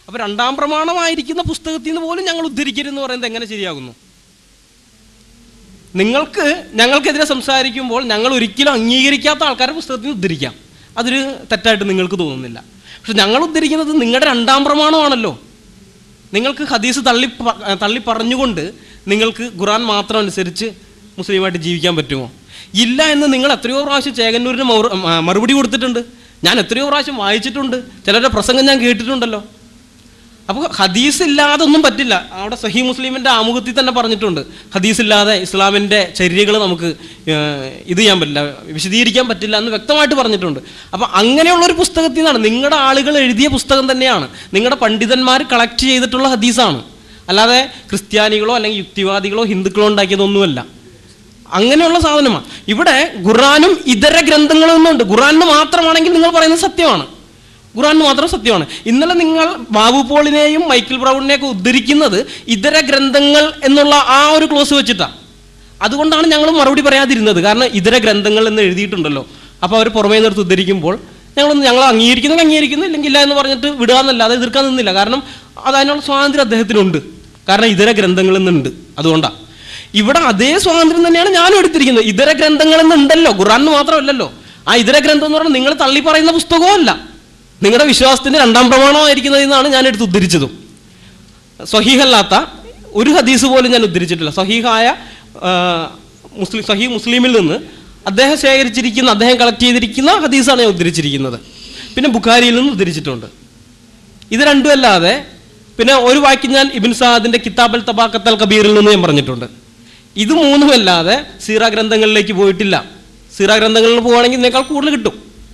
അപ്പോൾ രണ്ടാം പ്രമാണമായിരിക്കുന്ന പുസ്തകത്തിൽ നിന്ന് പോലും ഞങ്ങൾ ഉദ്ധരിക്കരുതെന്ന് പറയുന്നത് എങ്ങനെ ശരിയാകുന്നു നിങ്ങൾക്ക് ഞങ്ങൾക്കെതിരെ സംസാരിക്കുമ്പോൾ ഞങ്ങൾ ഒരിക്കലും അംഗീകരിക്കാത്ത ആൾക്കാരുടെ പുസ്തകത്തിൽ നിന്ന് ഉദ്ധരിക്കാം അതൊരു തെറ്റായിട്ട് നിങ്ങൾക്ക് തോന്നുന്നില്ല പക്ഷെ ഞങ്ങൾ ഉദ്ധരിക്കുന്നത് നിങ്ങളുടെ രണ്ടാം പ്രമാണമാണല്ലോ നിങ്ങൾക്ക് ഹദീസ് തള്ളി പ- തള്ളി പറഞ്ഞുകൊണ്ട് നിങ്ങൾക്ക് ഖുറാൻ മാത്രം അനുസരിച്ച് മുസ്ലിമായിട്ട് ജീവിക്കാൻ പറ്റുമോ ഇല്ല എന്ന് നിങ്ങൾ എത്രയോ പ്രാവശ്യം ചേകന്നൂരിന് മറു- മ- മറുപടി കൊടുത്തിട്ടുണ്ട് ഞാൻ എത്രയോ പ്രാവശ്യം വായിച്ചിട്ടുണ്ട് ചിലരുടെ പ്രസംഗം ഞാൻ കേട്ടിട്ടുണ്ടല്ലോ അപ്പോൾ ഹദീസ് ഇല്ലാതെ ഒന്നും പറ്റില്ല അവിടെ സഹി മുസ്ലിമിൻ്റെ ആമുഖത്തിൽ തന്നെ പറഞ്ഞിട്ടുണ്ട് ഹദീസ് ഇല്ലാതെ ഇസ്ലാമിൻ്റെ ചര്യകൾ നമുക്ക് ഏഹ്, ഇത് ചെയ്യാൻ പറ്റില്ല വിശദീകരിക്കാൻ പറ്റില്ല എന്ന് വ്യക്തമായിട്ട് പറഞ്ഞിട്ടുണ്ട് അപ്പോൾ അങ്ങനെയുള്ള ഒരു പുസ്തകത്തിൽ നിന്നാണ് നിങ്ങളുടെ ആളുകൾ എഴുതിയ പുസ്തകം തന്നെയാണ് നിങ്ങളുടെ പണ്ഡിതന്മാർ കളക്ട് ചെയ്തിട്ടുള്ള ഹദീസാണ് അല്ലാതെ ക്രിസ്ത്യാനികളോ അല്ലെങ്കിൽ യുക്തിവാദികളോ ഹിന്ദുക്കളോ ഉണ്ടാക്കിയതൊന്നുമല്ല അങ്ങനെയുള്ള സാധനമാണ് ഇവിടെ ഖുറാനും ഇതര ഗ്രന്ഥങ്ങളും ഒന്നുണ്ട് ഖുറാനിന് മാത്രമാണെങ്കിൽ നിങ്ങൾ പറയുന്നത് സത്യമാണ് ഖുറാനിന് മാത്രം സത്യമാണ് ഇന്നലെ നിങ്ങൾ ബാബു പോളിനെയും മൈക്കിൾ ബ്രൗണിനെയൊക്കെ ഉദ്ധരിക്കുന്നത് ഇതര ഗ്രന്ഥങ്ങൾ എന്നുള്ള ആ ഒരു ക്ലോസ് വെച്ചിട്ടാണ് അതുകൊണ്ടാണ് ഞങ്ങൾ മറുപടി പറയാതിരുന്നത് കാരണം ഇതര ഗ്രന്ഥങ്ങൾ എന്ന് എഴുതിയിട്ടുണ്ടല്ലോ അപ്പോൾ അവർ പുറമേ നിർത്തി ഉദ്ധരിക്കുമ്പോൾ ഞങ്ങളൊന്ന് ഞങ്ങൾ അംഗീകരിക്കുന്നത് അംഗീകരിക്കുന്നു ഇല്ലെങ്കിൽ ഇല്ല എന്ന് പറഞ്ഞിട്ട് വിടുക എന്നല്ലാതെ എതിർക്കാൻ നിന്നില്ല കാരണം അത് അതിനുള്ള സ്വാതന്ത്ര്യം അദ്ദേഹത്തിനുണ്ട് കാരണം ഇതര ഗ്രന്ഥങ്ങളിൽ നിന്നുണ്ട് അതുകൊണ്ടാണ് ഇവിടെ അതേ സ്വാതന്ത്ര്യം തന്നെയാണ് ഞാനും എടുത്തിരിക്കുന്നത് ഇതര ഗ്രന്ഥങ്ങളിൽ നിന്നുണ്ടല്ലോ ഖുറാനിന് മാത്രമല്ലല്ലോ ആ ഇതര ഗ്രന്ഥം എന്ന് പറഞ്ഞാൽ നിങ്ങൾ തള്ളി പറയുന്ന പുസ്തകവും അല്ല നിങ്ങളുടെ വിശ്വാസത്തിന്റെ രണ്ടാം പ്രമാണമായിരിക്കുന്നതിൽ നിന്നാണ് ഞാൻ എടുത്ത് ഉദ്ധരിച്ചതും സ്വഹീഹല്ലാത്ത ഒരു ഹദീസ് പോലും ഞാൻ ഉദ്ധരിച്ചിട്ടില്ല സ്വഹീഹായ ആ, മുസ്ലിം സഹീ മുസ്ലിമിൽ നിന്ന് അദ്ദേഹം ശേഖരിച്ചിരിക്കുന്ന അദ്ദേഹം കളക്ട് ചെയ്തിരിക്കുന്ന ഹദീസാണ് ഞാൻ ഉദ്ധരിച്ചിരിക്കുന്നത് പിന്നെ ബുഖാരിയിൽ നിന്ന് ഉദ്ധരിച്ചിട്ടുണ്ട് ഇത് രണ്ടും അല്ലാതെ പിന്നെ ഒരു വാക്യം ഞാൻ ഇബിൻ സാദിന്റെ കിതാബൽ തബാക്കത്തൽ കബീറിൽ നിന്ന് ഞാൻ പറഞ്ഞിട്ടുണ്ട് ഇത് മൂന്നുമല്ലാതെ സീറ ഗ്രന്ഥങ്ങളിലേക്ക് പോയിട്ടില്ല സീറ ഗ്രന്ഥങ്ങളിൽ പോവുകയാണെങ്കിൽ ഇതിനേക്കാൾ കൂടുതൽ കിട്ടും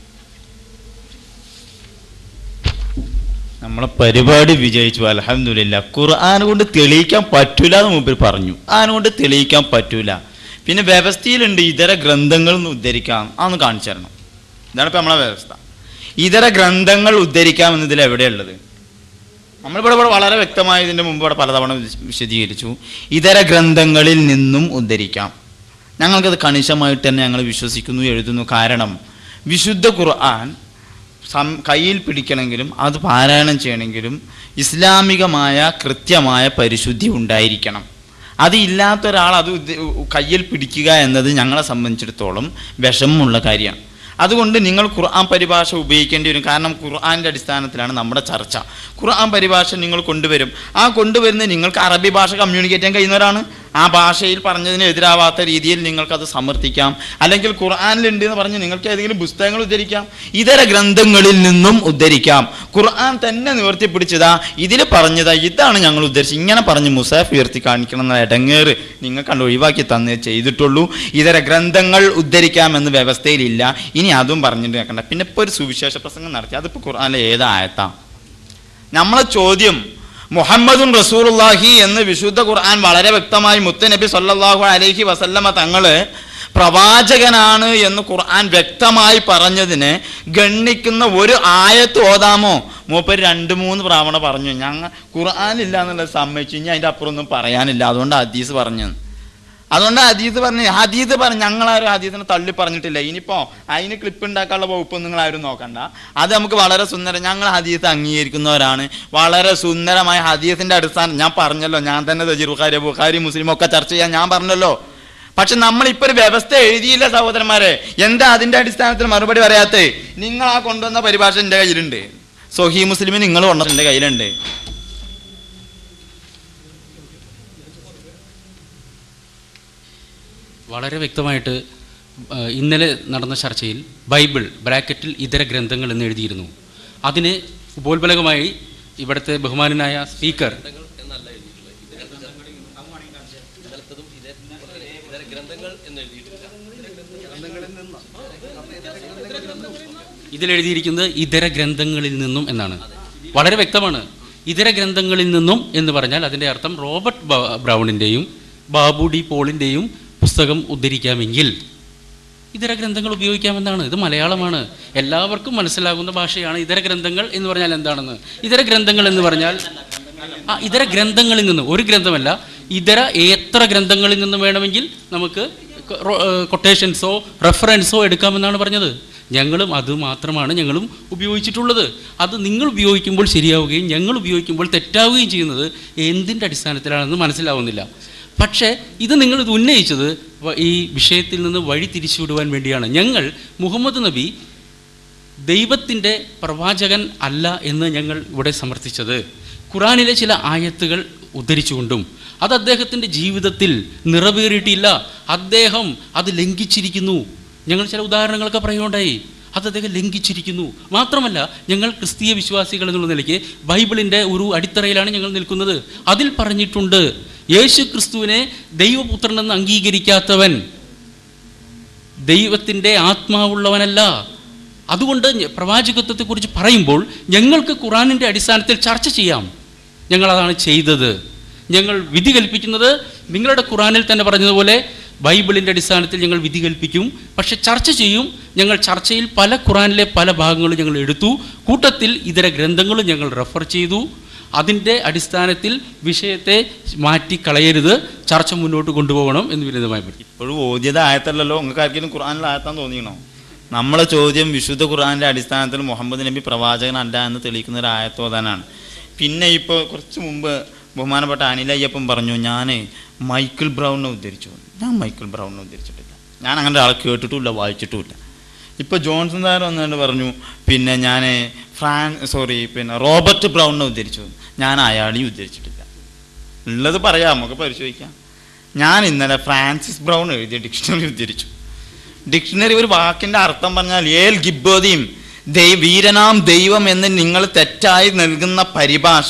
നമ്മളെ പരിപാടി വിജയിച്ചു അലഹമില്ല ഖുർആൻ കൊണ്ട് തെളിയിക്കാൻ പറ്റൂല എന്ന് മുമ്പിൽ പറഞ്ഞു ആന കൊണ്ട് തെളിയിക്കാൻ പറ്റൂല പിന്നെ വ്യവസ്ഥയിലുണ്ട് ഇതര ഗ്രന്ഥങ്ങൾ എന്ന് ഉദ്ധരിക്കാം അതൊന്ന് കാണിച്ചു തരണം ഇതാണ് ഇപ്പം നമ്മളെ വ്യവസ്ഥ ഇതര ഗ്രന്ഥങ്ങൾ ഉദ്ധരിക്കാം എന്നതിൽ എവിടെയുള്ളത് നമ്മളിവിടെ ഇവിടെ വളരെ വ്യക്തമായി ഇതിൻ്റെ മുമ്പ് ഇവിടെ പലതവണ വിശ- വിശദീകരിച്ചു ഇതര ഗ്രന്ഥങ്ങളിൽ നിന്നും ഉദ്ധരിക്കാം ഞങ്ങൾക്കത് കണിശമായിട്ട് തന്നെ ഞങ്ങൾ വിശ്വസിക്കുന്നു എഴുതുന്നു കാരണം വിശുദ്ധ ഖുർആൻ സം കയ്യിൽ പിടിക്കണമെങ്കിലും അത് പാരായണം ചെയ്യണമെങ്കിലും ഇസ്ലാമികമായ കൃത്യമായ പരിശുദ്ധി ഉണ്ടായിരിക്കണം അത് ഇല്ലാത്ത ഒരാൾ അത് ഉദ്ദ- കയ്യിൽ പിടിക്കുക എന്നത് ഞങ്ങളെ സംബന്ധിച്ചിടത്തോളം വിഷമമുള്ള കാര്യമാണ് അതുകൊണ്ട് നിങ്ങൾ ഖുർആൻ പരിഭാഷ ഉപയോഗിക്കേണ്ടി വരും കാരണം ഖുർആൻ്റെ അടിസ്ഥാനത്തിലാണ് നമ്മുടെ ചർച്ച ഖുർആൻ പരിഭാഷ നിങ്ങൾ കൊണ്ടുവരും ആ കൊണ്ടുവരുന്ന നിങ്ങൾക്ക് അറബി ഭാഷ കമ്മ്യൂണിക്കേറ്റ് ചെയ്യാൻ കഴിയുന്നവരാണ് ആ ഭാഷയിൽ പറഞ്ഞതിന് എതിരാവാത്ത രീതിയിൽ നിങ്ങൾക്കത് സമർത്ഥിക്കാം അല്ലെങ്കിൽ ഖുർആനിലുണ്ട് എന്ന് പറഞ്ഞ് നിങ്ങൾക്ക് ഏതെങ്കിലും പുസ്തകങ്ങൾ ഉദ്ധരിക്കാം ഇതര ഗ്രന്ഥങ്ങളിൽ നിന്നും ഉദ്ധരിക്കാം ഖുർആൻ തന്നെ നിവർത്തി പിടിച്ചതാ ഇതിൽ പറഞ്ഞതാ ഇതാണ് ഞങ്ങൾ ഉദ്ധരിച്ചത് ഇങ്ങനെ പറഞ്ഞ് മുസാഫ് ഉയർത്തി കാണിക്കണം എന്ന ഇടങ്ങേറ് നിങ്ങൾ കണ്ട് ഒഴിവാക്കി തന്നേ ചെയ്തിട്ടുള്ളൂ ഇതര ഗ്രന്ഥങ്ങൾ ഉദ്ധരിക്കാമെന്ന് വ്യവസ്ഥയിലില്ല ഇനി അതും പറഞ്ഞിട്ട് കേൾക്കണ്ട പിന്നെ ഇപ്പോൾ ഒരു സുവിശേഷ പ്രസംഗം നടത്തി അതിപ്പോൾ ഖുർആനിലെ ഏതായത്താ നമ്മളെ ചോദ്യം മുഹമ്മദുൻ റസൂലുള്ളാഹി എന്ന് വിശുദ്ധ ഖുർആൻ വളരെ വ്യക്തമായി മുത്തനബി സല്ലല്ലാഹു അലൈഹി വസല്ലമ തങ്ങള് പ്രവാചകനാണ് എന്ന് ഖുർആൻ വ്യക്തമായി പറഞ്ഞതിന് ഗണ്ണിക്കുന്ന ഒരു ആയത്ത് ഓതാമോ മൂപ്പര് രണ്ട് മൂന്ന് പ്രാവണ പറഞ്ഞു ഞങ്ങൾ ഖുർആനില്ല എന്നുള്ളത് സമ്മതിച്ചു ഇനി അതിൻ്റെ അപ്പുറം ഒന്നും പറയാനില്ല അതുകൊണ്ട് ഹദീസ് പറഞ്ഞു അതുകൊണ്ട് ഹദീസ് പറഞ്ഞ് ഹദീസ് പറഞ്ഞു ഞങ്ങളാരും ഹദീസിനെ തള്ളി പറഞ്ഞിട്ടില്ല ഇനിയിപ്പോ അതിന് ക്ലിപ്പ് ഉണ്ടാക്കാനുള്ള വകുപ്പ് നിങ്ങൾ ആരും നോക്കണ്ട അത് നമുക്ക് വളരെ സുന്ദരം ഞങ്ങൾ ഹദീസ് അംഗീകരിക്കുന്നവരാണ് വളരെ സുന്ദരമായ ഹദീസിന്റെ അടിസ്ഥാനം ഞാൻ പറഞ്ഞല്ലോ ഞാൻ തന്നെ തജീർ ബുഖാരി ബുഖാരി മുസ്ലിം ഒക്കെ ചർച്ച ചെയ്യാൻ ഞാൻ പറഞ്ഞല്ലോ പക്ഷെ നമ്മൾ ഇപ്പൊ ഒരു വ്യവസ്ഥ എഴുതിയില്ല സഹോദരന്മാരെ എന്താ അതിന്റെ അടിസ്ഥാനത്തിൽ മറുപടി പറയാത്തേ നിങ്ങൾ ആ കൊണ്ടുവന്ന പരിഭാഷ എന്റെ കയ്യിലുണ്ട് സൊഹി മുസ്ലിം നിങ്ങൾ കൊണ്ടുവന്ന എന്റെ കയ്യിലുണ്ട് വളരെ വ്യക്തമായിട്ട് ആ, ഇന്നലെ നടന്ന ചർച്ചയിൽ ബൈബിൾ ബ്രാക്കറ്റിൽ ഇതര ഗ്രന്ഥങ്ങൾ എന്ന് എഴുതിയിരുന്നു അതിന് ഉപോത്ബലകമായി ഇവിടുത്തെ ബഹുമാനനായ സ്പീക്കർ ഇതിൽ എഴുതിയിരിക്കുന്നത് ഇതര ഗ്രന്ഥങ്ങളിൽ നിന്നും എന്നാണ് വളരെ വ്യക്തമാണ് ഇതര ഗ്രന്ഥങ്ങളിൽ നിന്നും എന്ന് പറഞ്ഞാൽ അതിൻ്റെ അർത്ഥം റോബർട്ട് ബ- ബ്രൗണിൻ്റെയും ബാബു ഡി പോളിൻ്റെയും പുസ്തകം ഉദ്ധരിക്കാമെങ്കിൽ ഇതര ഗ്രന്ഥങ്ങൾ ഉപയോഗിക്കാമെന്നാണ് ഇത് മലയാളമാണ് എല്ലാവർക്കും മനസ്സിലാകുന്ന ഭാഷയാണ് ഇതര ഗ്രന്ഥങ്ങൾ എന്ന് പറഞ്ഞാൽ എന്താണെന്ന് ഇതര ഗ്രന്ഥങ്ങൾ എന്ന് പറഞ്ഞാൽ ആ ഇതര ഗ്രന്ഥങ്ങളിൽ നിന്ന് ഒരു ഗ്രന്ഥമല്ല ഇതര എത്ര ഗ്രന്ഥങ്ങളിൽ നിന്നും വേണമെങ്കിൽ നമുക്ക് കൊട്ടേഷൻസോ റെഫറൻസോ എടുക്കാമെന്നാണ് പറഞ്ഞത് ഞങ്ങളും അത് മാത്രമാണ് ഞങ്ങളും ഉപയോഗിച്ചിട്ടുള്ളത് അത് നിങ്ങൾ ഉപയോഗിക്കുമ്പോൾ ശരിയാവുകയും ഞങ്ങൾ ഉപയോഗിക്കുമ്പോൾ തെറ്റാവുകയും ചെയ്യുന്നത് എന്തിൻ്റെ അടിസ്ഥാനത്തിലാണെന്ന് മനസ്സിലാവുന്നില്ല പക്ഷേ ഇത് നിങ്ങൾ ഇത് ഉന്നയിച്ചത് വ- ഈ വിഷയത്തിൽ നിന്ന് വഴി തിരിച്ചുവിടുവാൻ വേണ്ടിയാണ് ഞങ്ങൾ മുഹമ്മദ് നബി ദൈവത്തിൻ്റെ പ്രവാചകൻ അല്ല എന്ന് ഞങ്ങൾ ഇവിടെ സമർത്ഥിച്ചത് ഖുറാനിലെ ചില ആയത്തുകൾ ഉദ്ധരിച്ചുകൊണ്ടും അത് അദ്ദേഹത്തിൻ്റെ ജീവിതത്തിൽ നിറവേറിയിട്ടില്ല അദ്ദേഹം അത് ലംഘിച്ചിരിക്കുന്നു ഞങ്ങൾ ചില ഉദാഹരണങ്ങളൊക്കെ പറയുകയുണ്ടായി അത് അദ്ദേഹം ലംഘിച്ചിരിക്കുന്നു മാത്രമല്ല ഞങ്ങൾ ക്രിസ്തീയ വിശ്വാസികൾ എന്നുള്ള നിലയ്ക്ക് ബൈബിളിൻ്റെ ഒരു അടിത്തറയിലാണ് ഞങ്ങൾ നിൽക്കുന്നത് അതിൽ പറഞ്ഞിട്ടുണ്ട് യേശു ക്രിസ്തുവിനെ ദൈവപുത്രനെന്ന് അംഗീകരിക്കാത്തവൻ ദൈവത്തിൻ്റെ ആത്മാവുള്ളവനല്ല അതുകൊണ്ട് ഞ- പ്രവാചകത്വത്തെക്കുറിച്ച് പറയുമ്പോൾ ഞങ്ങൾക്ക് ഖുറാനിൻ്റെ അടിസ്ഥാനത്തിൽ ചർച്ച ചെയ്യാം ഞങ്ങളതാണ് ചെയ്തത് ഞങ്ങൾ വിധി കൽപ്പിക്കുന്നത് നിങ്ങളുടെ ഖുറാനിൽ തന്നെ പറഞ്ഞതുപോലെ ബൈബിളിൻ്റെ അടിസ്ഥാനത്തിൽ ഞങ്ങൾ വിധി കൽപ്പിക്കും പക്ഷെ ചർച്ച ചെയ്യും ഞങ്ങൾ ചർച്ചയിൽ പല ഖുറാനിലെ പല ഭാഗങ്ങളും ഞങ്ങൾ എടുത്തു കൂട്ടത്തിൽ ഇതര ഗ്രന്ഥങ്ങളും ഞങ്ങൾ റെഫർ ചെയ്തു അതിൻ്റെ അടിസ്ഥാനത്തിൽ വിഷയത്തെ മാറ്റിക്കളയരുത് ചർച്ച മുന്നോട്ട് കൊണ്ടുപോകണം എന്ന് വിനീതമായി പറ്റി ഇപ്പോഴും ഓദ്യത ആയത്തല്ലല്ലോ നിങ്ങൾക്ക് ആർക്കെങ്കിലും ഖുർആനിൽ ആയത്താൻ തോന്നിക്കണോ നമ്മളെ ചോദ്യം വിശുദ്ധ ഖുർആനിൻ്റെ അടിസ്ഥാനത്തിൽ മുഹമ്മദ് നബി പ്രവാചകനല്ല എന്ന് തെളിയിക്കുന്ന ഒരു ആയത്തോതാനാണ് പിന്നെ ഇപ്പോൾ കുറച്ച് മുമ്പ് ബഹുമാനപ്പെട്ട അനിലയ്യപ്പൻ പറഞ്ഞു ഞാൻ മൈക്കിൾ ബ്രൗണിനെ ഉദ്ധരിച്ചു ഞാൻ മൈക്കിൾ ബ്രൗണിനെ ഉദ്ധരിച്ചിട്ടില്ല ഞാൻ അങ്ങനെ ആളെ കേട്ടിട്ടുമില്ല വായിച്ചിട്ടുമില്ല ഇപ്പോൾ ജോൺസൺ താർ വന്നുകൊണ്ട് പറഞ്ഞു പിന്നെ ഞാൻ ഫ്രാൻ സോറി പിന്നെ റോബർട്ട് ബ്രൗണിനെ ഉദ്ധരിച്ചു ഞാൻ അയാളെയും ഉദ്ധരിച്ചിട്ടില്ല ഉള്ളത് പറയാം നമുക്ക് പരിശോധിക്കാം ഞാൻ ഇന്നലെ ഫ്രാൻസിസ് ബ്രൗൺ എഴുതിയ ഡിക്ഷണറി ഉദ്ധരിച്ചു ഡിക്ഷണറി ഒരു വാക്കിൻ്റെ അർത്ഥം പറഞ്ഞാൽ ഏൽ ഗിബ്ബോദിയും ദൈ വീരനാം ദൈവം എന്ന് നിങ്ങൾ തെറ്റായി നൽകുന്ന പരിഭാഷ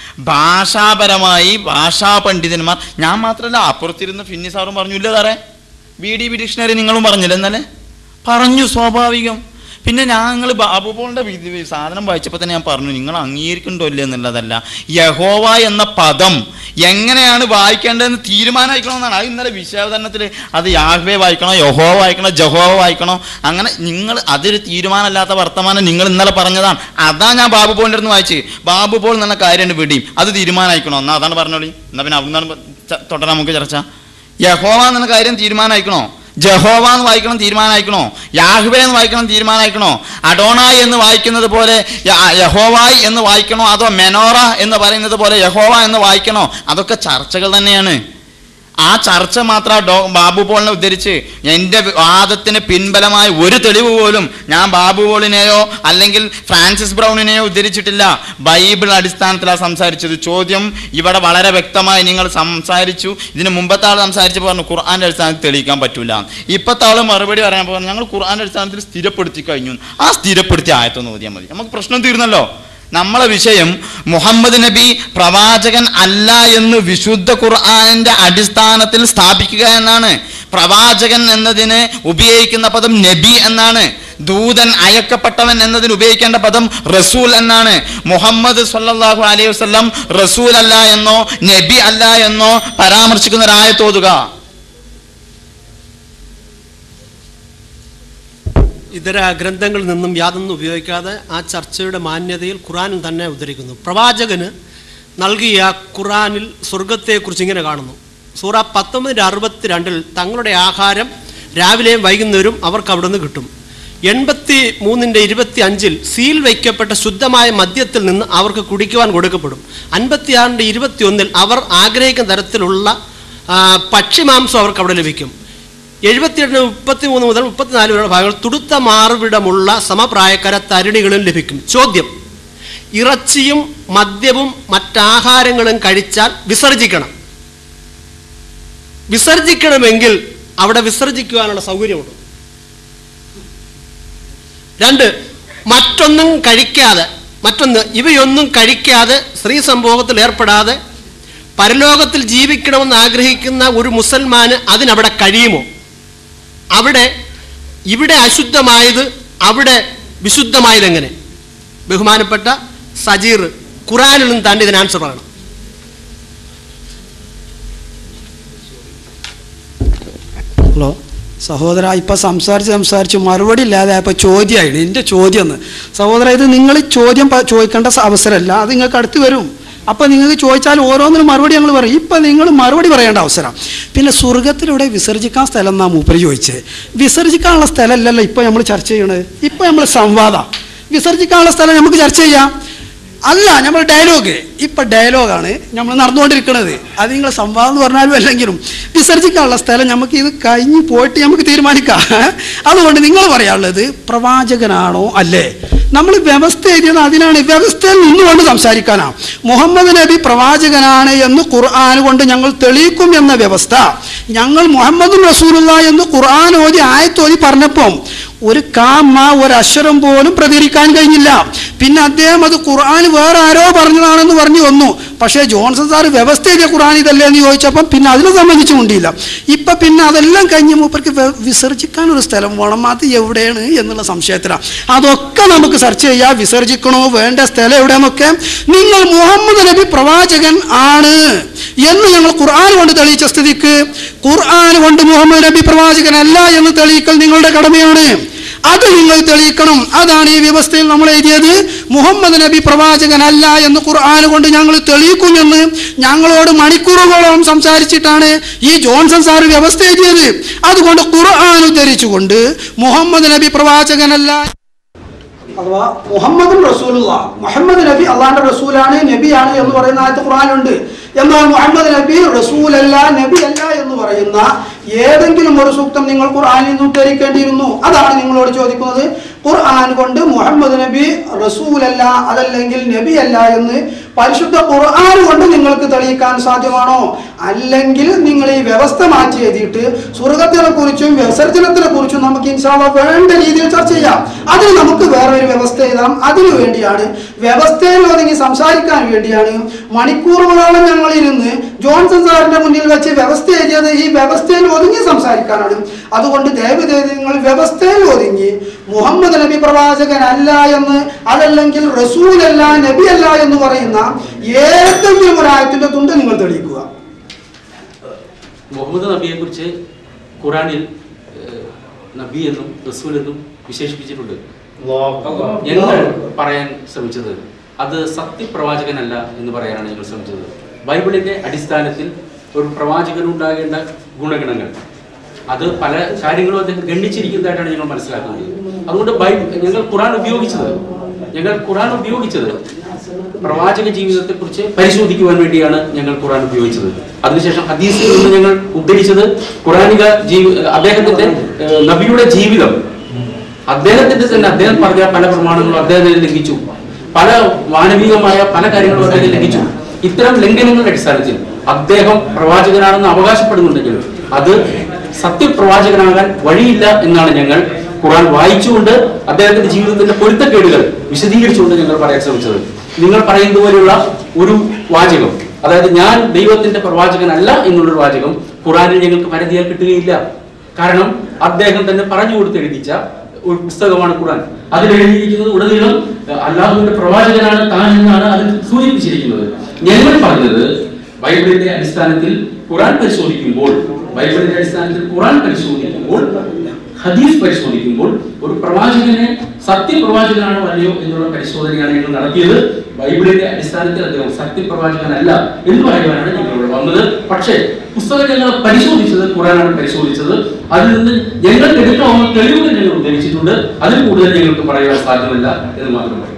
ഭാഷാപരമായി ഭാഷാ പണ്ഡിതന്മാർ ഞാൻ മാത്രമല്ല അപ്പുറത്തിരുന്ന് ഫിന്നി സാറും പറഞ്ഞില്ല സാറേ ബി ഡി ബി ഡിക്ഷണറി നിങ്ങളും പറഞ്ഞില്ല ഇന്നലെ പറഞ്ഞു സ്വാഭാവികം പിന്നെ ഞങ്ങൾ ബാബുപോളിൻ്റെ വി- സാധനം വായിച്ചപ്പോൾ തന്നെ ഞാൻ പറഞ്ഞു നിങ്ങൾ അംഗീകരിക്കണ്ടോ ഇല്ല എന്നുള്ളതല്ല യഹോവ എന്ന പദം എങ്ങനെയാണ് വായിക്കേണ്ടതെന്ന് തീരുമാനമായിക്കണമെന്നാണ് അത് ഇന്നലെ വിഷയാവതരണത്തിൽ അത് യാഹ്വേ വായിക്കണോ യഹോവ വായിക്കണോ ജഹോവ വായിക്കണോ അങ്ങനെ നിങ്ങൾ അതൊരു തീരുമാനമല്ലാത്ത വർത്തമാനം നിങ്ങൾ ഇന്നലെ പറഞ്ഞതാണ് അതാ ഞാൻ ബാബു പോളിൻ്റെ അടുത്ത് വായിച്ച് ബാബു പോൾ എന്നുള്ള കാര്യമുണ്ട് വിടിയും അത് തീരുമാനമായിക്കണോ എന്നാ അതാണ് പറഞ്ഞോളി എന്നാ പിന്നെ അവിടുന്നാണ് തുടരാൻ നമുക്ക് ചർച്ച യഹോവ എന്നുള്ള കാര്യം തീരുമാനമായിക്കണോ ജഹോവ എന്ന് വായിക്കണം തീരുമാനമായിക്കണോ യാഹ്വേ എന്ന് വായിക്കണം തീരുമാനമായിക്കണോ അഡോണായി എന്ന് വായിക്കുന്നത് പോലെ യ- യഹോവായി എന്ന് വായിക്കണോ അതോ മെനോറ എന്ന് പറയുന്നത് പോലെ യഹോവ എന്ന് വായിക്കണോ അതൊക്കെ ചർച്ചകൾ തന്നെയാണ് ആ ചർച്ച മാത്രം ഡോ ബാബു പോളിനെ ഉദ്ധരിച്ച് എൻ്റെ വാദത്തിന് പിൻബലമായ ഒരു തെളിവ് പോലും ഞാൻ ബാബു പോളിനെയോ അല്ലെങ്കിൽ ഫ്രാൻസിസ് ബ്രൗണിനെയോ ഉദ്ധരിച്ചിട്ടില്ല ബൈബിൾ അടിസ്ഥാനത്തിലാണ് സംസാരിച്ചത് ചോദ്യം ഇവിടെ വളരെ വ്യക്തമായി നിങ്ങൾ സംസാരിച്ചു ഇതിന് മുമ്പത്തെ ആൾ സംസാരിച്ചപ്പോൾ പറഞ്ഞു ഖുർആൻ്റെ അടിസ്ഥാനത്തിൽ തെളിയിക്കാൻ പറ്റൂല ഇപ്പോഴത്തെ ആൾ മറുപടി പറയാൻ പറഞ്ഞു ഞങ്ങൾ ഖുർആൻ്റെ അടിസ്ഥാനത്തിൽ സ്ഥിരപ്പെടുത്തി കഴിഞ്ഞു ആ സ്ഥിരപ്പെടുത്തിയ ആയത്തൊന്ന് ഓതിയാൽ മതി നമുക്ക് പ്രശ്നം തീർന്നല്ലോ നമ്മളെ വിഷയം മുഹമ്മദ് നബി പ്രവാചകൻ അല്ല എന്ന് വിശുദ്ധ ഖുർആാനിന്റെ അടിസ്ഥാനത്തിൽ സ്ഥാപിക്കുക എന്നാണ് പ്രവാചകൻ എന്നതിന് ഉപയോഗിക്കുന്ന പദം നബി എന്നാണ് ദൂതൻ അയക്കപ്പെട്ടവൻ എന്നതിന് ഉപയോഗിക്കേണ്ട പദം റസൂൽ എന്നാണ് മുഹമ്മദ് സല്ലല്ലാഹു അലൈഹി വസല്ലം റസൂൽ അല്ല എന്നോ നബി അല്ല എന്നോ പരാമർശിക്കുന്ന ഒരു ആയത്തോതുക ഇതര ഗ്രന്ഥങ്ങളിൽ നിന്നും യാതൊന്നും ഉപയോഗിക്കാതെ ആ ചർച്ചയുടെ മാന്യതയിൽ ഖുറാനിൽ തന്നെ ഉദ്ധരിക്കുന്നു പ്രവാചകന് നൽകിയ ഖുറാനിൽ സ്വർഗത്തെക്കുറിച്ച് ഇങ്ങനെ കാണുന്നു സൂറ പത്തൊമ്പതിൻ്റെ അറുപത്തിരണ്ടിൽ തങ്ങളുടെ ആഹാരം രാവിലെയും വൈകുന്നേരവും അവർക്ക് അവിടെ നിന്ന് കിട്ടും എൺപത്തി മൂന്നിൻ്റെ ഇരുപത്തി അഞ്ചിൽ സീൽ വയ്ക്കപ്പെട്ട ശുദ്ധമായ മദ്യത്തിൽ നിന്ന് അവർക്ക് കുടിക്കുവാൻ കൊടുക്കപ്പെടും അൻപത്തിയാറിൻ്റെ ഇരുപത്തി ഒന്നിൽ അവർ ആഗ്രഹിക്കുന്ന തരത്തിലുള്ള ആ, പക്ഷിമാംസം അവർക്ക് അവിടെ ലഭിക്കും എഴുപത്തിയെട്ടിന് മുപ്പത്തി മൂന്ന് മുതൽ മുപ്പത്തിനാല് വരെയുള്ള ഭാഗങ്ങൾ തുടുത്ത മാറുവിടമുള്ള സമപ്രായക്കാര തരുണികളും ലഭിക്കും ചോദ്യം ഇറച്ചിയും മദ്യവും മറ്റാഹാരങ്ങളും കഴിച്ചാൽ വിസർജിക്കണം വിസർജിക്കണമെങ്കിൽ അവിടെ വിസർജിക്കുവാനുള്ള സൗകര്യമുണ്ട് രണ്ട് മറ്റൊന്നും കഴിക്കാതെ മറ്റൊന്ന് ഇവയൊന്നും കഴിക്കാതെ സ്ത്രീ സംഭോഗത്തിൽ ഏർപ്പെടാതെ പരലോകത്തിൽ ജീവിക്കണമെന്ന് ആഗ്രഹിക്കുന്ന ഒരു മുസൽമാന് അതിനവിടെ കഴിയുമോ അവിടെ ഇവിടെ അശുദ്ധമായത് അവിടെ വിശുദ്ധമായത് എങ്ങനെ ബഹുമാനപ്പെട്ട സജീർ ഖുറാനിൽ നിന്ന് താൻ്റെ ഇതിന് ആൻസർ പറയണം ഹലോ സഹോദര ഇപ്പം സംസാരിച്ച് സംസാരിച്ച് മറുപടി ഇല്ലാതെ ആയപ്പോൾ ചോദ്യമായിരുന്നു എൻ്റെ ചോദ്യം എന്ന് സഹോദര ഇത് നിങ്ങൾ ചോദ്യം പ- ചോദിക്കേണ്ട സ- അവസരമല്ല അത് നിങ്ങൾക്ക് അടുത്ത് വരും അപ്പം നിങ്ങൾക്ക് ചോദിച്ചാൽ ഓരോന്നിനും മറുപടി ഞങ്ങൾ പറയും ഇപ്പം നിങ്ങൾ മറുപടി പറയേണ്ട അവസരം പിന്നെ സ്വർഗത്തിലൂടെ വിസർജിക്കാൻ സ്ഥലം എന്നാ മൂപ്പര് ചോദിച്ചത് വിസർജിക്കാനുള്ള സ്ഥലമല്ലല്ലോ ഇപ്പം നമ്മൾ ചർച്ച ചെയ്യണത് ഇപ്പം നമ്മൾ സംവാദം വിസർജിക്കാനുള്ള സ്ഥലം നമുക്ക് ചർച്ച ചെയ്യാം അല്ല നമ്മൾ ഡയലോഗ് ഇപ്പൊ ഡയലോഗാണ് നമ്മൾ നടന്നുകൊണ്ടിരിക്കുന്നത് അത് നിങ്ങൾ സംവാദം എന്ന് പറഞ്ഞാലും അല്ലെങ്കിലും വിസർജിക്കാനുള്ള സ്ഥലം നമുക്ക് ഇത് കഴിഞ്ഞ് പോയിട്ട് നമുക്ക് തീരുമാനിക്കാം അതുകൊണ്ട് നിങ്ങൾ പറയാനുള്ളത് പ്രവാചകനാണോ അല്ലേ നമ്മൾ വ്യവസ്ഥ എഴുതിയത് അതിനാണ് വ്യവസ്ഥയിൽ നിന്നുകൊണ്ട് സംസാരിക്കാനാണ് മുഹമ്മദ് നബി പ്രവാചകനാണ് എന്ന് ഖുർആൻ കൊണ്ട് ഞങ്ങൾ തെളിയിക്കും എന്ന വ്യവസ്ഥ ഞങ്ങൾ മുഹമ്മദ് റസൂലുള്ള എന്ന് ഖുർആൻ ഓതി ആയത്തോതി പറഞ്ഞപ്പം ഒരു കാമ ഒരു അക്ഷരം പോലും പ്രതികരിക്കാൻ കഴിഞ്ഞില്ല പിന്നെ അദ്ദേഹം അത് ഖുർആൻ വേറെ ആരോ പറഞ്ഞതാണെന്ന് പറഞ്ഞു വന്നു പക്ഷേ ജോൺസൺ സാർ വ്യവസ്ഥ ചെയ്ത ഖുർആൻ ഇതല്ലേ എന്ന് ചോദിച്ചപ്പം പിന്നെ അതിനെ സംബന്ധിച്ച് കൊണ്ടില്ല ഇപ്പൊ പിന്നെ അതെല്ലാം കഴിഞ്ഞ് മൂപ്പർക്ക് വെ- വിസർജിക്കാൻ ഒരു സ്ഥലം വേണം അത് എവിടെയാണ് എന്നുള്ള സംശയത്തിലാണ് അതൊക്കെ നമുക്ക് സെർച്ച് ചെയ്യാം വിസർജിക്കണോ വേണ്ട സ്ഥലം എവിടെയെന്നൊക്കെ നിങ്ങൾ മുഹമ്മദ് നബി പ്രവാചകൻ ആണ് എന്ന് ഞങ്ങൾ ഖുർആൻ കൊണ്ട് തെളിയിച്ച സ്ഥിതിക്ക് ഖുർആൻ കൊണ്ട് മുഹമ്മദ് നബി പ്രവാചകനല്ല എന്ന് തെളിയിക്കൽ നിങ്ങളുടെ കടമയാണ് അത് നിങ്ങൾ തെളിയിക്കണം അതാണ് ഈ വ്യവസ്ഥയിൽ നമ്മൾ എഴുതിയത് മുഹമ്മദ് നബി പ്രവാചകനല്ല എന്ന് ഖുർആൻ കൊണ്ട് ഞങ്ങൾ തെളിയിക്കുമെന്ന് ഞങ്ങളോട് മണിക്കൂറുകളോളം സംസാരിച്ചിട്ടാണ് ഈ ജോൺസൺ സാർ വ്യവസ്ഥ എഴുതിയത് അതുകൊണ്ട് ഖുർആൻ ഉദ്ധരിച്ചുകൊണ്ട് മുഹമ്മദ് നബി പ്രവാചകനല്ല അഥവാ മുഹമ്മദ് റസൂലുള്ള മുഹമ്മദ് നബി അള്ളാന്റെ റസൂലാണ് നബിയാണ് എന്ന് പറയുന്ന ആയത്ത് ഖുർആനുണ്ട് എന്നാൽ മുഹമ്മദ് നബി റസൂലല്ല നബി അല്ല എന്ന് പറയുന്ന ഏതെങ്കിലും ഒരു സൂക്തം നിങ്ങൾ ഖുർആനിൽ നിന്ന് ഉദ്ധരിക്കേണ്ടിയിരുന്നു അതാണ് നിങ്ങളോട് ചോദിക്കുന്നത് ഖുർആൻ കൊണ്ട് മുഹമ്മദ് നബി റസൂലല്ല അതല്ലെങ്കിൽ നബി അല്ല എന്ന് പരിശുദ്ധ ഖുർആൻ കൊണ്ട് നിങ്ങൾക്ക് തെളിയിക്കാൻ സാധ്യമാണോ അല്ലെങ്കിൽ നിങ്ങൾ ഈ വ്യവസ്ഥ മാറ്റി എഴുതിയിട്ട് സ്വർഗത്തിനെ കുറിച്ചും വിസർജനത്തിനെ കുറിച്ചും നമുക്ക് ഇൻഷാല്ല വേണ്ട രീതിയിൽ ചർച്ച ചെയ്യാം അതിന് നമുക്ക് വേറെ ഒരു വ്യവസ്ഥ എഴുതാം അതിനു വേണ്ടിയാണ് വ്യവസ്ഥയിൽ ഒതുങ്ങി സംസാരിക്കാൻ വേണ്ടിയാണ് മണിക്കൂറുകളോളം ഞങ്ങൾ ഇരുന്ന് ജോൺസൺ സാറിന്റെ മുന്നിൽ വെച്ച് വ്യവസ്ഥ എഴുതിയത് ഈ വ്യവസ്ഥയിൽ ഒതുങ്ങി സംസാരിക്കാനാണ് അതുകൊണ്ട് ദയവ് ചെയ്ത് നിങ്ങൾ വ്യവസ്ഥയിൽ ഒതുങ്ങി മുഹമ്മദ് നബി പ്രവാചകനല്ല എന്ന് അതല്ലെങ്കിൽ റസൂലല്ല നബി അല്ല എന്ന് പറയുന്ന ഏതെങ്കിലും ഒരു ആയത്തിന്റെ തുണ്ട് നിങ്ങൾ തെളിയിക്കുക മുഹമ്മദ് നബിയെ കുറിച്ച് ഖുറാനിൽ ഏഹ്, നബി എന്നും റസൂൽ എന്നും വിശേഷിപ്പിച്ചിട്ടുണ്ട് ഞങ്ങൾ പറയാൻ ശ്രമിച്ചത് അത് സത്യപ്രവാചകനല്ല എന്ന് പറയാനാണ് ഞങ്ങൾ ശ്രമിച്ചത് ബൈബിളിന്റെ അടിസ്ഥാനത്തിൽ ഒരു പ്രവാചകനുണ്ടാകേണ്ട ഗുണഗണങ്ങൾ അത് പല കാര്യങ്ങളും അദ്ദേഹം ഗണ്ണിച്ചിരിക്കുന്നതായിട്ടാണ് ഞങ്ങൾ മനസ്സിലാക്കുന്നത് അതുകൊണ്ട് ബൈബിൾ ഞങ്ങൾ ഖുറാൻ ഉപയോഗിച്ചത് ഞങ്ങൾ ഖുറാൻ ഉപയോഗിച്ചത് പ്രവാചക ജീവിതത്തെ കുറിച്ച് പരിശോധിക്കുവാൻ വേണ്ടിയാണ് ഞങ്ങൾ ഖുറാൻ ഉപയോഗിച്ചത് അതിനുശേഷം ഹദീസിൽ നിന്ന് ഞങ്ങൾ ഉദ്ധരിച്ചത് ഖുറാനിക ജീവി അദ്ദേഹത്തിന്റെ ഏഹ്, നബിയുടെ ജീവിതം അദ്ദേഹത്തിന്റെ തന്നെ അദ്ദേഹം പറഞ്ഞ പല പ്രമാണങ്ങളും അദ്ദേഹം ലംഘിച്ചു പല മാനവികമായ പല കാര്യങ്ങളും അദ്ദേഹം ലംഘിച്ചു ഇത്തരം ലംഘനങ്ങളുടെ അടിസ്ഥാനത്തിൽ അദ്ദേഹം പ്രവാചകനാണെന്ന് അവകാശപ്പെടുന്നുണ്ടെങ്കിൽ അത് സത്യപ്രവാചകനാകാൻ വഴിയില്ല എന്നാണ് ഞങ്ങൾ ഖുറാൻ വായിച്ചുകൊണ്ട് അദ്ദേഹത്തിന്റെ ജീവിതത്തിന്റെ പൊരുത്തക്കേടുകൾ വിശദീകരിച്ചുകൊണ്ട് ഞങ്ങൾ പറയാൻ ശ്രമിച്ചത് നിങ്ങൾ പറയുന്നത് പോലെയുള്ള ഒരു വാചകം അതായത് ഞാൻ ദൈവത്തിന്റെ പ്രവാചകനല്ല എന്നുള്ളൊരു വാചകം ഖുറാനിൽ ഞങ്ങൾക്ക് പരതിയാൽ കിട്ടുകയില്ല കാരണം അദ്ദേഹം തന്നെ പറഞ്ഞു കൊടുത്ത് എഴുതിച്ച ഒരു പുസ്തകമാണ് ഖുറാൻ അതിൽ എഴുതിയിരിക്കുന്നത് ഉടനീളം അഹ് അല്ലാഹുവിന്റെ പ്രവാചകനാണ് താൻ എന്നാണ് അതിൽ സൂചിപ്പിച്ചിരിക്കുന്നത് ഞങ്ങൾ പറഞ്ഞത് ബൈബിളിന്റെ അടിസ്ഥാനത്തിൽ ഖുറാൻ പരിശോധിക്കുമ്പോൾ ബൈബിളിന്റെ അടിസ്ഥാനത്തിൽ ഖുറാൻ പരിശോധിക്കുമ്പോൾ ഹദീസ് പരിശോധിക്കുമ്പോൾ ഒരു പ്രവാചകനെ സത്യപ്രവാചകനാണോ അല്ലയോ എന്നുള്ള പരിശോധനയാണ് ഞങ്ങൾ നടത്തിയത് ബൈബിളിന്റെ അടിസ്ഥാനത്തിൽ അദ്ദേഹം സത്യപ്രവാചകനല്ല എന്ന് പറയുവാനാണ് ഞങ്ങൾ ഇവിടെ വന്നത് പക്ഷേ പുസ്തകം ഞങ്ങൾ പരിശോധിച്ചത് ഖുറാനാണ് പരിശോധിച്ചത് അതിൽ നിന്ന് ഞങ്ങൾക്ക് എടുക്കാവുന്ന തെളിവുകൾ ഞങ്ങൾ ഉദ്ധരിച്ചിട്ടുണ്ട് അതിൽ കൂടുതൽ ഞങ്ങൾക്ക് പറയാൻ സാധ്യമല്ല എന്ന് മാത്രം പറയും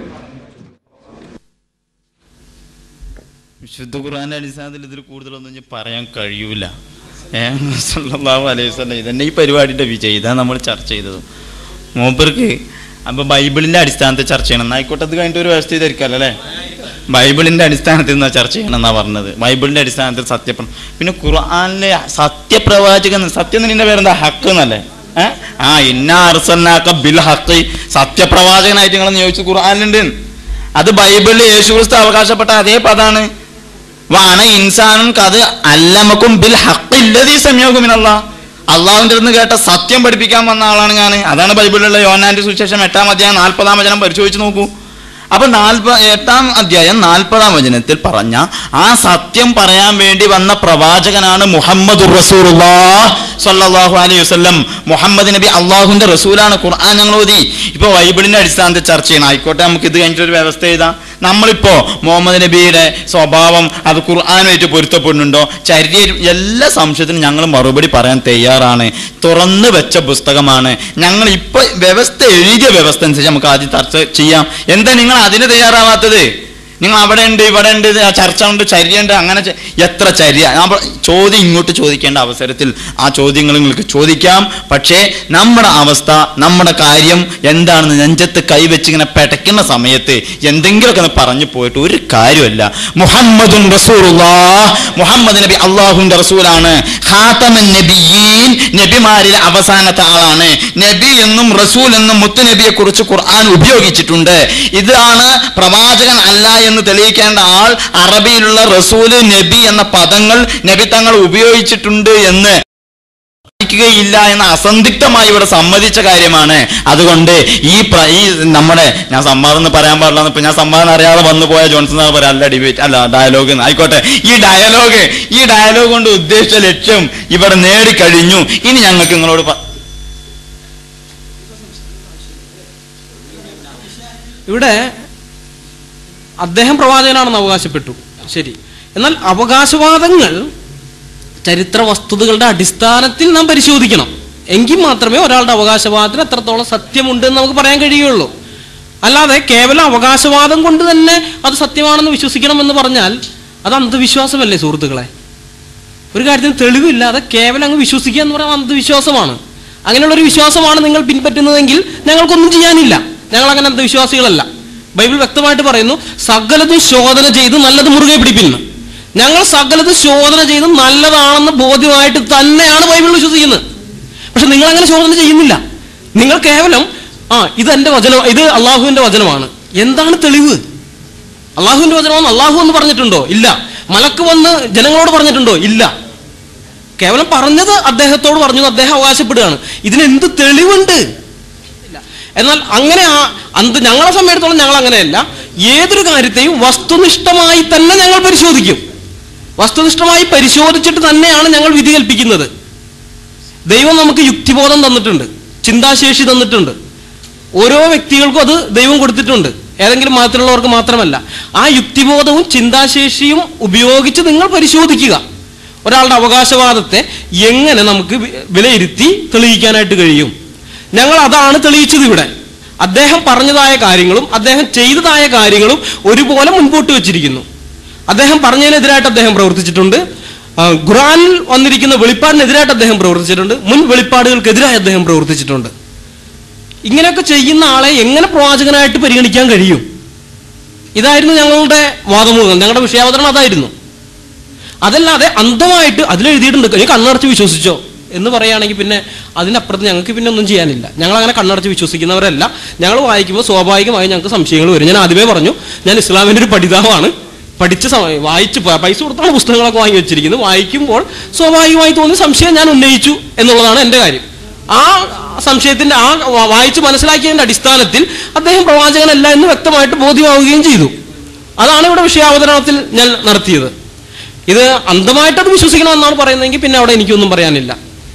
വിശുദ്ധ ഖുർആന്റെ അടിസ്ഥാനത്തിൽ ഇതിൽ കൂടുതലൊന്നും ഇനി പറയാൻ കഴിയൂല ഏഹ് സല്ലല്ലാഹു അലൈഹി വസല്ലം ഇതന്നെ ഈ പരിപാടിയുടെ വിജയം ഇതാണ് നമ്മൾ ചർച്ച ചെയ്തത് മൂപ്പർക്ക് അപ്പൊ ബൈബിളിന്റെ അടിസ്ഥാനത്തിൽ ചർച്ച ചെയ്യണം എന്നായിക്കോട്ടെ അത് കഴിഞ്ഞിട്ട് ഒരു വ്യവസ്ഥ ചെയ്തിരിക്കാമല്ലോ അല്ലേ ബൈബിളിന്റെ അടിസ്ഥാനത്തിൽ നിന്നാ ചർച്ച ചെയ്യണം എന്നാ പറഞ്ഞത് ബൈബിളിന്റെ അടിസ്ഥാനത്തിൽ സത്യപ്ര പിന്നെ ഖുർആനിലെ സത്യപ്രവാചകൻ സത്യം നിന്റെ പേരെന്താ ഹക്ക് എന്നല്ലേ ഏഹ് ആ ഇന്ന അർസന്നാക്ക ബിൽ ഹക്ക് സത്യപ്രവാചകനായിട്ട് നിങ്ങൾ നിയോഗിച്ചു ഖുർആനിലുണ്ട് അത് ബൈബിളിൽ യേശു ക്രിസ്തു അവകാശപ്പെട്ട അതേ പദാണ് വാണ ഇൻസാനും കത് അല്ലമക്കും ബിൽ ഹക്കില്ലതീ സമയോഗമിനല്ല അള്ളാഹുവിന്റെ അടുത്ത് കേട്ട സത്യം പഠിപ്പിക്കാൻ വന്ന ആളാണ് ഞാൻ അതാണ് ബൈബിളിലുള്ള യോനാന്റെ സുവിശേഷം എട്ടാം അധ്യായം നാൽപ്പതാം വചനം പരിശോധിച്ച് നോക്കൂ അപ്പൊ നാൽപ്പ എട്ടാം അധ്യായം നാൽപ്പതാം വചനത്തിൽ പറഞ്ഞ ആ സത്യം പറയാൻ വേണ്ടി വന്ന പ്രവാചകനാണ് മുഹമ്മദ് സല്ലല്ലാഹു അലൈഹി വസല്ലം മുഹമ്മദ് നബി അള്ളാഹുവിന്റെ റസൂലാണ് ഖുർആൻ ഞങ്ങൾ ഓതി ഇപ്പൊ ബൈബിളിന്റെ അടിസ്ഥാനത്തിൽ ചർച്ച ചെയ്യണം ആയിക്കോട്ടെ നമുക്ക് ഇത് കഴിഞ്ഞിട്ട് ഒരു വ്യവസ്ഥ എഴുതാം നമ്മളിപ്പോ മുഹമ്മദ് നബിയുടെ സ്വഭാവം അത് ഖുർആാനുമായിട്ട് പൊരുത്തപ്പെടുന്നുണ്ടോ ചര്യ എല്ലാ സംശയത്തിനും ഞങ്ങൾ മറുപടി പറയാൻ തയ്യാറാണ് തുറന്നു വെച്ച പുസ്തകമാണ് ഞങ്ങൾ ഇപ്പൊ വ്യവസ്ഥ എഴുതിയ വ്യവസ്ഥ അനുസരിച്ച് നമുക്ക് ആദ്യം ചർച്ച ചെയ്യാം എന്താ നിങ്ങൾ അതിന് തയ്യാറാവാത്തത് നിങ്ങൾ അവിടെ ഉണ്ട് ഇവിടെ ഉണ്ട് ആ ചർച്ച ഉണ്ട് ചര്യ ഉണ്ട് അങ്ങനെ ചെ- എത്ര ചര്യ നമ്മൾ ചോദ്യം ഇങ്ങോട്ട് ചോദിക്കേണ്ട അവസരത്തിൽ ആ ചോദ്യങ്ങൾ നിങ്ങൾക്ക് ചോദിക്കാം പക്ഷേ നമ്മുടെ അവസ്ഥ നമ്മുടെ കാര്യം എന്താണെന്ന് നെഞ്ചത്ത് കൈവച്ച് ഇങ്ങനെ പെടയ്ക്കുന്ന സമയത്ത് എന്തെങ്കിലുമൊക്കെ ഒന്ന് പറഞ്ഞു പോയിട്ട് ഒരു കാര്യമല്ല മുഹമ്മദുൻ റസൂലുള്ളാ മുഹമ്മദ് നബി അള്ളാഹുവിന്റെ റസൂലാണ് ഖാതമൻ നബിയീൻ നബിമാരിലെ അവസാനത്തെ ആളാണ് നബി എന്നും റസൂൽ എന്നും മുത്തുനബിയെ കുറിച്ച് ഖുർആൻ ഉപയോഗിച്ചിട്ടുണ്ട് ഇതാണ് പ്രവാചകൻ അല്ല എന്ന് തെളിയിക്കേണ്ട ആൾ അറബിയിലുള്ള റസൂല് നബി എന്ന പദങ്ങൾ നബി തങ്ങൾ ഉപയോഗിച്ചിട്ടുണ്ട് എന്ന് ില്ല എന്ന് അസന്ധിഗ്ധമായി ഇവിടെ സമ്മതിച്ച കാര്യമാണ് അതുകൊണ്ട് ഈ പ്ര- ഈ നമ്മുടെ ഞാൻ സംവാദം എന്ന് പറയാൻ പാടില്ല ഇപ്പൊ ഞാൻ സംവാദം അറിയാതെ വന്നു പോയ ജോൺസൺ സാർ പറയാം അല്ല ഡിബേറ്റ് അല്ല ഡയലോഗ് എന്ന് ആയിക്കോട്ടെ ഈ ഡയലോഗ് ഈ ഡയലോഗ് കൊണ്ട് ഉദ്ദേശിച്ച ലക്ഷ്യം ഇവിടെ നേടിക്കഴിഞ്ഞു ഇനി ഞങ്ങൾക്ക് നിങ്ങളോട് പ- ഇവിടെ അദ്ദേഹം പ്രവാചകനാണെന്ന് അവകാശപ്പെട്ടു ശരി എന്നാൽ അവകാശവാദങ്ങൾ ചരിത്ര വസ്തുതകളുടെ അടിസ്ഥാനത്തിൽ നാം പരിശോധിക്കണം എങ്കിൽ മാത്രമേ ഒരാളുടെ അവകാശവാദത്തിന് എത്രത്തോളം സത്യമുണ്ട് എന്ന് നമുക്ക് പറയാൻ കഴിയുള്ളൂ അല്ലാതെ കേവലം അവകാശവാദം കൊണ്ട് തന്നെ അത് സത്യമാണെന്ന് വിശ്വസിക്കണം എന്ന് പറഞ്ഞാൽ അത് അന്ധവിശ്വാസമല്ലേ സുഹൃത്തുക്കളെ ഒരു കാര്യത്തിന് തെളിവില്ലാതെ കേവലം അങ്ങ് വിശ്വസിക്കുക എന്ന് പറയുന്നത് അന്ധവിശ്വാസമാണ് അങ്ങനെയുള്ള ഒരു വിശ്വാസമാണ് നിങ്ങൾ പിൻപറ്റുന്നതെങ്കിൽ ഞങ്ങൾക്കൊന്നും ചെയ്യാനില്ല ഞങ്ങൾ അങ്ങനെ അന്ധവിശ്വാസികളല്ല ബൈബിൾ വ്യക്തമായിട്ട് പറയുന്നു സകലതും ശോധന ചെയ്ത് നല്ലത് മുറുകെ പിടിപ്പിന്ന് ഞങ്ങൾ സകലത് ശോധന ചെയ്ത് നല്ലതാണെന്ന് ബോധ്യമായിട്ട് തന്നെയാണ് ബൈബിൾ വിശ്വസിക്കുന്നത് പക്ഷെ നിങ്ങൾ അങ്ങനെ ശോധന ചെയ്യുന്നില്ല നിങ്ങൾ കേവലം ആ ഇത് എന്റെ വചനം ഇത് അള്ളാഹുവിന്റെ വചനമാണ് എന്താണ് തെളിവ് അള്ളാഹുവിന്റെ വചനമാണ് അള്ളാഹു എന്ന് പറഞ്ഞിട്ടുണ്ടോ ഇല്ല മലക്ക് വന്ന് ജനങ്ങളോട് പറഞ്ഞിട്ടുണ്ടോ ഇല്ല കേവലം പറഞ്ഞത് അദ്ദേഹത്തോട് പറഞ്ഞു എന്ന് അദ്ദേഹം അവകാശപ്പെടുകയാണ് ഇതിന് എന്ത് തെളിവുണ്ട് ഇല്ല. എന്നാൽ അങ്ങനെ ആ അന്ത് ഞങ്ങളെ സംബന്ധിച്ചിടത്തോളം ഞങ്ങൾ അങ്ങനെയല്ല ഏതൊരു കാര്യത്തെയും വസ്തുനിഷ്ഠമായി തന്നെ ഞങ്ങൾ പരിശോധിക്കും വസ്തുനിഷ്ഠമായി പരിശോധിച്ചിട്ട് തന്നെയാണ് ഞങ്ങൾ വിധി കൽപ്പിക്കുന്നത് ദൈവം നമുക്ക് യുക്തിബോധം തന്നിട്ടുണ്ട് ചിന്താശേഷി തന്നിട്ടുണ്ട് ഓരോ വ്യക്തികൾക്കും അത് ദൈവം കൊടുത്തിട്ടുണ്ട് ഏതെങ്കിലും മതത്തിലുള്ളവർക്ക് മാത്രമല്ല ആ യുക്തിബോധവും ചിന്താശേഷിയും ഉപയോഗിച്ച് നിങ്ങൾ പരിശോധിക്കുക ഒരാളുടെ അവകാശവാദത്തെ എങ്ങനെ നമുക്ക് വി- വിലയിരുത്തി തെളിയിക്കാനായിട്ട് കഴിയും ഞങ്ങൾ അതാണ് തെളിയിച്ചത് ഇവിടെ അദ്ദേഹം പറഞ്ഞതായ കാര്യങ്ങളും അദ്ദേഹം ചെയ്തതായ കാര്യങ്ങളും ഒരുപോലെ മുൻപോട്ട് വെച്ചിരിക്കുന്നു അദ്ദേഹം പറഞ്ഞതിനെതിരായിട്ട് അദ്ദേഹം പ്രവർത്തിച്ചിട്ടുണ്ട് ആ, ഖുറാനിൽ വന്നിരിക്കുന്ന വെളിപ്പാടിനെതിരായിട്ട് അദ്ദേഹം പ്രവർത്തിച്ചിട്ടുണ്ട് മുൻ വെളിപ്പാടുകൾക്കെതിരായി അദ്ദേഹം പ്രവർത്തിച്ചിട്ടുണ്ട് ഇങ്ങനെയൊക്കെ ചെയ്യുന്ന ആളെ എങ്ങനെ പ്രവാചകനായിട്ട് പരിഗണിക്കാൻ കഴിയും ഇതായിരുന്നു ഞങ്ങളുടെ വാദമുഖം ഞങ്ങളുടെ വിഷയാവതരണം അതായിരുന്നു അതല്ലാതെ അന്ധമായിട്ട് അതിലെഴുതിയിട്ടുണ്ട് നീ കണ്ണടച്ച് വിശ്വസിച്ചോ എന്ന് പറയുകയാണെങ്കിൽ പിന്നെ അതിനപ്പുറത്ത് ഞങ്ങൾക്ക് പിന്നെ ഒന്നും ചെയ്യാനില്ല ഞങ്ങൾ അങ്ങനെ കണ്ണടച്ച് വിശ്വസിക്കുന്നവരല്ല ഞങ്ങൾ വായിക്കുമ്പോൾ സ്വാഭാവികമായി ഞങ്ങൾക്ക് സംശയങ്ങൾ വരും ഞാൻ ആദ്യമേ പറഞ്ഞു ഞാൻ ഇസ്ലാമിൻ്റെ ഒരു പഠിതാവാണ് പഠിച്ച സമയം വായിച്ച് പ- പൈസ കൊടുത്താണ് പുസ്തകങ്ങളൊക്കെ വാങ്ങി വെച്ചിരിക്കുന്നത് വായിക്കുമ്പോൾ സ്വാഭാവികമായി തോന്നിയ സംശയം ഞാൻ ഉന്നയിച്ചു എന്നുള്ളതാണ് എൻ്റെ കാര്യം ആ സംശയത്തിന്റെ ആ വ- വായിച്ച് മനസ്സിലാക്കിയതിന്റെ അടിസ്ഥാനത്തിൽ അദ്ദേഹം പ്രവാചകനല്ല എന്ന് വ്യക്തമായിട്ട് ബോധ്യമാവുകയും ചെയ്തു അതാണ് ഇവിടെ വിഷയാവതരണത്തിൽ ഞാൻ നടത്തിയത് ഇത് അന്ധമായിട്ട് അത് വിശ്വസിക്കണമെന്നാണ് പറയുന്നതെങ്കിൽ പിന്നെ അവിടെ എനിക്കൊന്നും പറയാനില്ല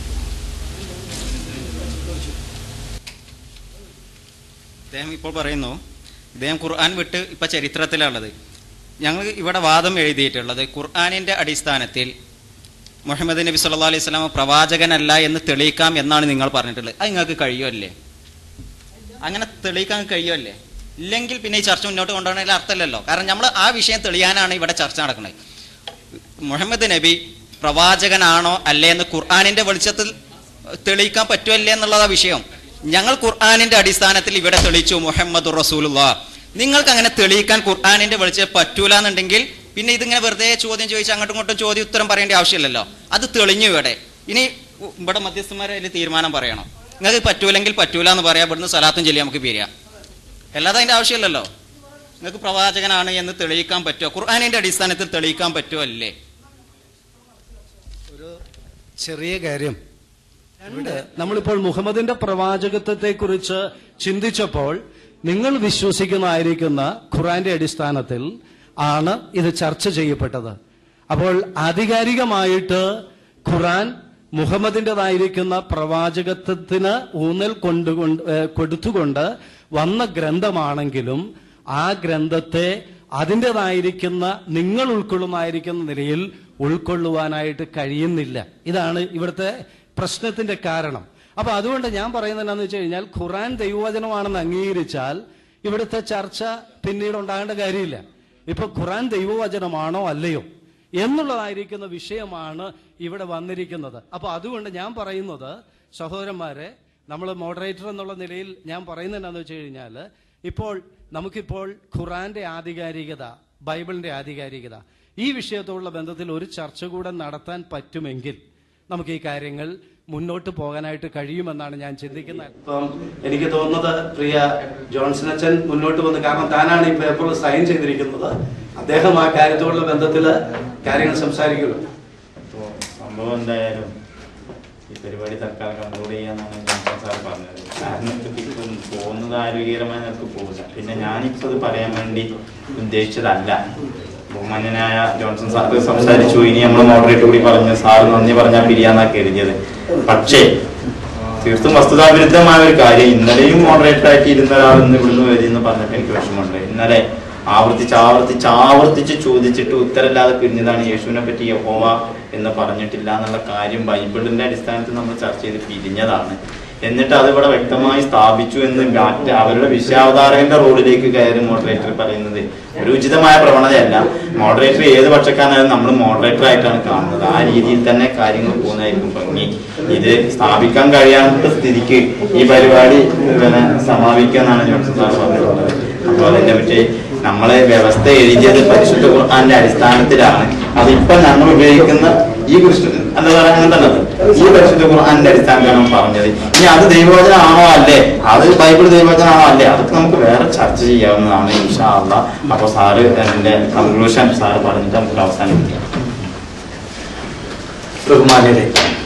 അദ്ദേഹം ഇപ്പോൾ പറയുന്നു ഇദ്ദേഹം ഖുർആൻ വിട്ട് ഇപ്പൊ ചരിത്രത്തിലുള്ളത് ഞങ്ങൾ ഇവിടെ വാദം എഴുതിയിട്ടുള്ളത് ഖുർആാനിന്റെ അടിസ്ഥാനത്തിൽ മുഹമ്മദ് നബി സല്ലാ അലൈഹി സ്വലാം പ്രവാചകനല്ല എന്ന് തെളിയിക്കാം എന്നാണ് നിങ്ങൾ പറഞ്ഞിട്ടുള്ളത് അത് നിങ്ങൾക്ക് കഴിയുമല്ലേ അങ്ങനെ തെളിയിക്കാൻ കഴിയുമല്ലേ ഇല്ലെങ്കിൽ പിന്നെ ഈ ചർച്ച മുന്നോട്ട് കൊണ്ടുപോകണതിൽ അർത്ഥമില്ലല്ലോ കാരണം നമ്മൾ ആ വിഷയം തെളിയാനാണ് ഇവിടെ ചർച്ച നടക്കുന്നത് മുഹമ്മദ് നബി പ്രവാചകനാണോ അല്ലേ എന്ന് ഖുർആാനിന്റെ വെളിച്ചത്തിൽ തെളിയിക്കാൻ പറ്റുമല്ലേ എന്നുള്ളതാ വിഷയം ഞങ്ങൾ ഖുർആാനിന്റെ അടിസ്ഥാനത്തിൽ ഇവിടെ തെളിയിച്ചു മുഹമ്മദ് റസൂലുള്ള നിങ്ങൾക്ക് അങ്ങനെ തെളിയിക്കാൻ ഖുർആാനിന്റെ വെളിച്ചം പറ്റൂല എന്നുണ്ടെങ്കിൽ പിന്നെ ഇതിങ്ങനെ വെറുതെ ചോദ്യം ചോദിച്ച് അങ്ങോട്ടും ഇങ്ങോട്ടും ചോദ്യം ഉത്തരം പറയേണ്ട ആവശ്യമില്ലല്ലോ അത് തെളിഞ്ഞു ഇവിടെ ഇനി ഉ- ഇവിടെ മധ്യസ്ഥന്മാരെ അതിൽ തീരുമാനം പറയണം നിങ്ങൾക്ക് പറ്റൂലെങ്കിൽ പറ്റൂല എന്ന് പറയാം ഇവിടുന്ന് സലാത്തും ചൊല്ലി നമുക്ക് പിരിയാം അല്ലാതെ അതിന്റെ ആവശ്യമില്ലല്ലോ നിങ്ങൾക്ക് പ്രവാചകനാണ് എന്ന് തെളിയിക്കാൻ പറ്റുമോ ഖുർആാനിന്റെ അടിസ്ഥാനത്തിൽ തെളിയിക്കാൻ പറ്റുമോ അല്ലേ ചെറിയ കാര്യം രണ്ട് നമ്മളിപ്പോൾ മുഹമ്മദിന്റെ പ്രവാചകത്വത്തെ കുറിച്ച് ചിന്തിച്ചപ്പോൾ നിങ്ങൾ വിശ്വസിക്കുന്നതായിരിക്കുന്ന ഖുറാന്റെ അടിസ്ഥാനത്തിൽ ആണ് ഇത് ചർച്ച ചെയ്യപ്പെട്ടത് അപ്പോൾ ആധികാരികമായിട്ട് ഖുറാൻ മുഹമ്മദിൻ്റെതായിരിക്കുന്ന പ്രവാചകത്വത്തിന് ഊന്നൽ കൊണ്ടുകൊണ്ട് ഏഹ് കൊടുത്തുകൊണ്ട് വന്ന ഗ്രന്ഥമാണെങ്കിലും ആ ഗ്രന്ഥത്തെ അതിൻ്റെതായിരിക്കുന്ന നിങ്ങൾ ഉൾക്കൊള്ളുന്നതായിരിക്കുന്ന നിലയിൽ ഉൾക്കൊള്ളുവാനായിട്ട് കഴിയുന്നില്ല ഇതാണ് ഇവിടുത്തെ പ്രശ്നത്തിന്റെ കാരണം അപ്പൊ അതുകൊണ്ട് ഞാൻ പറയുന്നത് എന്താണെന്ന് വെച്ച് കഴിഞ്ഞാൽ ഖുറാൻ ദൈവവചനമാണെന്ന് അംഗീകരിച്ചാൽ ഇവിടുത്തെ ചർച്ച പിന്നീട് ഉണ്ടാകേണ്ട കാര്യമില്ല ഇപ്പൊ ഖുറാൻ ദൈവവചനമാണോ അല്ലയോ എന്നുള്ളതായിരിക്കുന്ന വിഷയമാണ് ഇവിടെ വന്നിരിക്കുന്നത് അപ്പൊ അതുകൊണ്ട് ഞാൻ പറയുന്നത് സഹോദരന്മാരെ നമ്മൾ മോഡറേറ്റർ എന്നുള്ള നിലയിൽ ഞാൻ പറയുന്നത് എന്താണെന്ന് വെച്ച് കഴിഞ്ഞാൽ ഇപ്പോൾ നമുക്കിപ്പോൾ ഖുറാന്റെ ആധികാരികത ബൈബിളിന്റെ ആധികാരികത ഈ വിഷയത്തോടുള്ള ബന്ധത്തിൽ ഒരു ചർച്ച കൂടെ നടത്താൻ പറ്റുമെങ്കിൽ നമുക്ക് ഈ കാര്യങ്ങൾ മുന്നോട്ട് പോകാനായിട്ട് കഴിയുമെന്നാണ് ഞാൻ ചിന്തിക്കുന്നത് ഇപ്പം എനിക്ക് തോന്നുന്നത് പ്രിയ ജോൺസൺ അച്ഛൻ മുന്നോട്ട് വന്ന് കാരണം താനാണ് ഈ പേപ്പറിൽ സൈൻ ചെയ്തിരിക്കുന്നത് അദ്ദേഹം ആ കാര്യത്തോടുള്ള ബന്ധത്തിൽ കാര്യങ്ങൾ സംസാരിക്കുള്ളൂ അപ്പോൾ സംഭവം എന്തായാലും ഈ പരിപാടി തൽക്കാലം കൺക്ലൂഡ് ചെയ്യാന്നാണ് ജോൺസൺ സാർ പറഞ്ഞത് കാരണം ഇപ്പം പോകുന്നത് ആരോഗ്യകരമായ നിലക്ക് പോകില്ല പിന്നെ ഞാനിപ്പോൾ ഇത് പറയാൻ വേണ്ടി ഉദ്ദേശിച്ചതല്ല ബഹുമാന്യനായ ജോൺസൺ സാർ സംസാരിച്ചു ഇനി നമ്മൾ മോഡറേറ്റ് കൂടി പറഞ്ഞു സാർ നന്ദി പറഞ്ഞാൽ പിരിയാന്നാ കരുതിയത് പക്ഷേ തീർത്തും വസ്തുതാവിരുദ്ധമായ ഒരു കാര്യം ഇന്നലെയും മോഡറേറ്റർ ആയിട്ട് ഇരുന്ന ഒരാൾ ഇന്ന് ഇവിടുന്ന് വരുമെന്ന് പറഞ്ഞപ്പോൾ എനിക്ക് വിഷമമുണ്ട് ഇന്നലെ ആവർത്തിച്ച് ആവർത്തിച്ച് ആവർത്തിച്ച് ചോദിച്ചിട്ട് ഉത്തരമില്ലാതെ പിരിഞ്ഞതാണ് യേശുവിനെ പറ്റി യഹോവ എന്ന് പറഞ്ഞിട്ടില്ല എന്നുള്ള കാര്യം ബൈബിളിന്റെ അടിസ്ഥാനത്തിൽ നമ്മൾ ചർച്ച ചെയ്ത് പിരിഞ്ഞതാണ് എന്നിട്ട് അത് ഇവിടെ വ്യക്തമായി സ്ഥാപിച്ചു എന്ന് മാറ്റ അവരുടെ വിശ്വാവതാരകന്റെ റോഡിലേക്ക് കയറി മോഡറേറ്റർ പറയുന്നത് ഒരു ഉചിതമായ പ്രവണതയല്ല മോഡറേറ്റർ ഏത് പക്ഷക്കാരനായാലും നമ്മൾ മോഡറേറ്റർ ആയിട്ടാണ് കാണുന്നത് ആ രീതിയിൽ തന്നെ കാര്യങ്ങൾ പോകുന്നതായിരിക്കും ഭംഗി ഇത് സ്ഥാപിക്കാൻ കഴിയാത്ത സ്ഥിതിക്ക് ഈ പരിപാടി പിന്നെ സമാപിക്കുക എന്നാണ് ജോൺസൺ സാർ പറഞ്ഞിട്ടുള്ളത് അപ്പോൾ അതിനെ പറ്റി നമ്മളെ വ്യവസ്ഥ എഴുതിയത് പരിശുദ്ധ ഖുർആന്റെ അടിസ്ഥാനത്തിലാണ് അതിപ്പോ നമ്മൾ ഉപയോഗിക്കുന്ന ഈ കൃഷ്ണ എന്താ പറയുക അങ്ങനെ തന്നെ ഈ പരിശുദ്ധ ഖുർആന്റെ അടിസ്ഥാനത്തിലാണ് പറഞ്ഞത് ഇനി അത് ദൈവവചനമാണോ അല്ലേ അത് ബൈബിൾ ദൈവവചനമാണോ അല്ലേ അതൊക്കെ നമുക്ക് വേറെ ചർച്ച ചെയ്യാവുന്നതാണ് ഇൻഷാ അള്ളാ അപ്പൊ സാറ് എന്റെ കൺക്ലൂഷൻ സാറ് പറഞ്ഞിട്ട് നമുക്ക് അവസാനിപ്പിക്കാം ബഹുമാന്യരെ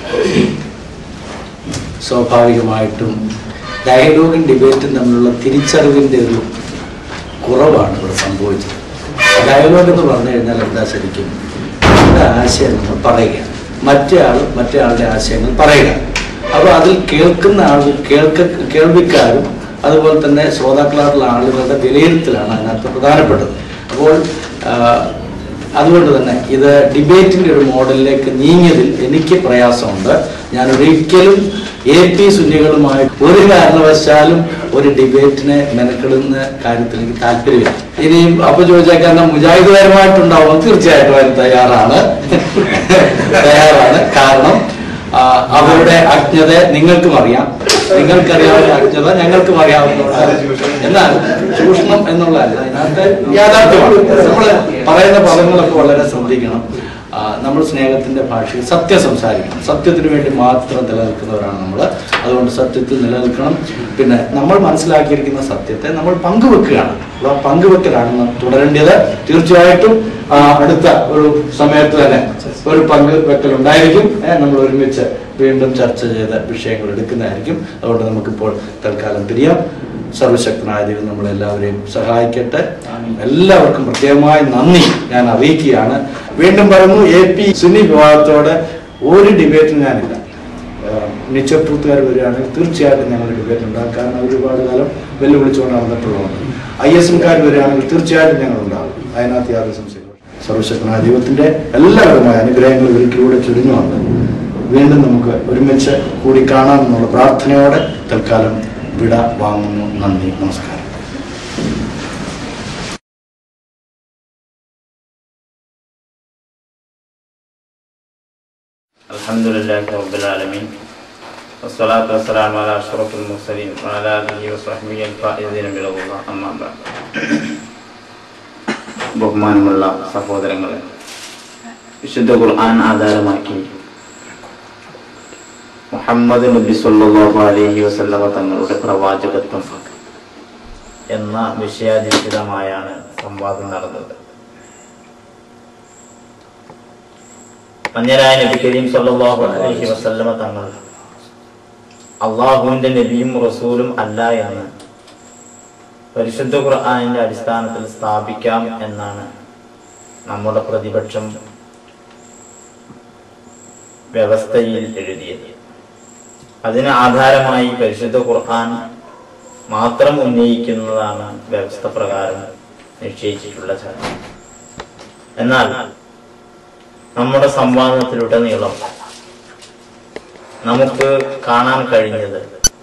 സ്വാഭാവികമായിട്ടും ഡയലോഗും ഡിബേറ്റും തമ്മിലുള്ള തിരിച്ചറിവിൻ്റെ ഒരു കുറവാണ് ഇവിടെ സംഭവിച്ചത് ഡയലോഗ് എന്ന് പറഞ്ഞു കഴിഞ്ഞാൽ എന്താ ശരിക്കും നമ്മുടെ ആശയങ്ങൾ പറയുക മറ്റേ ആൾ മറ്റേ ആളുടെ ആശയങ്ങൾ പറയുക അപ്പോൾ അതിൽ കേൾക്കുന്ന ആൾ കേൾക്ക കേൾവിക്കാരും അതുപോലെ തന്നെ ശ്രോതാക്കളായിട്ടുള്ള ആളുകളുടെ വിലയിരുത്തലാണ് അതിനകത്ത് പ്രധാനപ്പെട്ടത് അപ്പോൾ ആ, അതുകൊണ്ട് തന്നെ ഇത് ഡിബേറ്റിന്റെ ഒരു മോഡലിലേക്ക് നീങ്ങിയതിൽ എനിക്ക് പ്രയാസമുണ്ട് ഞാൻ ഒരിക്കലും എ പി സുന്നികളുമായി ഒരു കാരണവശാലും ഒരു ഡിബേറ്റിനെ മെനക്കെടുന്ന കാര്യത്തിൽ എനിക്ക് താല്പര്യമില്ല ഇനിയും അപ്പൊ ചോദിച്ചേക്കാൻ മുജാഹിദുകാരുമായിട്ടുണ്ടാവും തീർച്ചയായിട്ടും അതിന് തയ്യാറാണ് തയ്യാറാണ് കാരണം ആ, അവരുടെ അജ്ഞത നിങ്ങൾക്കും അറിയാം നിങ്ങൾക്കറിയാവുന്ന അജ്ഞത ഞങ്ങൾക്കും അറിയാവുന്നതുകൊണ്ട് എന്നാൽ ചൂഷണം എന്നുള്ളതല്ല അതിനകത്ത് യാഥാർത്ഥ്യമാണ് നമ്മൾ പറയുന്ന പദങ്ങളൊക്കെ വളരെ ശ്രദ്ധിക്കണം ആ, നമ്മൾ സ്നേഹത്തിന്റെ ഭാഷയിൽ സത്യം സംസാരിക്കണം സത്യത്തിന് വേണ്ടി മാത്രം നിലനിൽക്കുന്നവരാണ് നമ്മൾ അതുകൊണ്ട് സത്യത്തിൽ നിലനിൽക്കണം പിന്നെ നമ്മൾ മനസ്സിലാക്കിയിരിക്കുന്ന സത്യത്തെ നമ്മൾ പങ്കുവെക്കുകയാണ് അപ്പോൾ ആ പങ്കുവെക്കലാണ് നാം തുടരേണ്ടത് തീർച്ചയായിട്ടും ആ, അടുത്ത ഒരു സമയത്ത് തന്നെ ഒരു പങ്ക് വെക്കൽ ഉണ്ടായിരിക്കും ഏ, നമ്മൾ ഒരുമിച്ച് വീണ്ടും ചർച്ച ചെയ്ത വിഷയങ്ങൾ എടുക്കുന്നതായിരിക്കും അതുകൊണ്ട് നമുക്കിപ്പോൾ തൽക്കാലം പിരിയാം സർവശക്തനായ ദൈവം നമ്മളെല്ലാവരെയും സഹായിക്കട്ടെ എല്ലാവർക്കും പ്രത്യേകമായി നന്ദി ഞാൻ അറിയിക്കുകയാണ് വീണ്ടും പറഞ്ഞു എ പി സുന്നി വിഭാഗത്തോട് ഒരു ഡിബേറ്റും ഞാനില്ല നിച്ചർ ട്രൂത്തുകാർ വരികയാണെങ്കിൽ തീർച്ചയായിട്ടും ഞങ്ങൾ ഡിബേറ്റ് ഉണ്ടാകും കാരണം അവർ ഒരുപാട് കാലം വെല്ലുവിളിച്ചുകൊണ്ട് നടന്നിട്ടുള്ളതാണ് ഐ എസ് എംകാർ വരികയാണെങ്കിൽ തീർച്ചയായിട്ടും ഞങ്ങൾ ഉണ്ടാകും അതിനകത്ത് യാതൊരു സംശയവും സർവശക്തനായ ദൈവത്തിന്റെ എല്ലാവരുമായ അനുഗ്രഹങ്ങൾ ഒരിക്കലൂടെ ചുരുങ്ങി വന്ന് വീണ്ടും നമുക്ക് ഒരുമിച്ച് കൂടി കാണാമെന്നുള്ള പ്രാർത്ഥനയോടെ തൽക്കാലം വിട വാങ്ങുന്നു നന്ദി നമസ്കാരം الحمد لله رب العالمين والصلاة والسلام على أشرف المرسلين وعلى آله وصحبه الفائزين بالله أما بعد ബഹുമാനമുള്ള സഹോദരങ്ങളെ വിശുദ്ധ ഖുർആൻ ആധാരമാക്കി മുഹമ്മദ് നബി സല്ലല്ലാഹു അലൈഹി വസല്ലമ തങ്ങളുടെ പ്രവാചകത്വം എന്ന വിഷയാധിഷ്ഠിതമായാണ് സംവാദം നടന്നത് മഞ്ഞരായ നബി കരീം സല്ലല്ലാഹു അലൈഹി വസല്ലമ തങ്ങൾ അള്ളാഹുവിന്റെ നബിയും റസൂലും അല്ല എന്ന് പരിശുദ്ധ ഖുർആനിന്റെ അടിസ്ഥാനത്തിൽ സ്ഥാപിക്കാം എന്നാണ് നമ്മുടെ പ്രതിപക്ഷം വ്യവസ്ഥയിൽ എഴുതിയത് അതിന് ആധാരമായി പരിശുദ്ധ ഖുർആൻ മാത്രം ഉന്നയിക്കുന്നതാണ് വ്യവസ്ഥ പ്രകാരം നിശ്ചയിച്ചിട്ടുള്ള ചടങ്ങ് എന്നാൽ നമ്മുടെ സംവാദത്തിലുടനീളം നമുക്ക് കാണാൻ കഴിഞ്ഞത്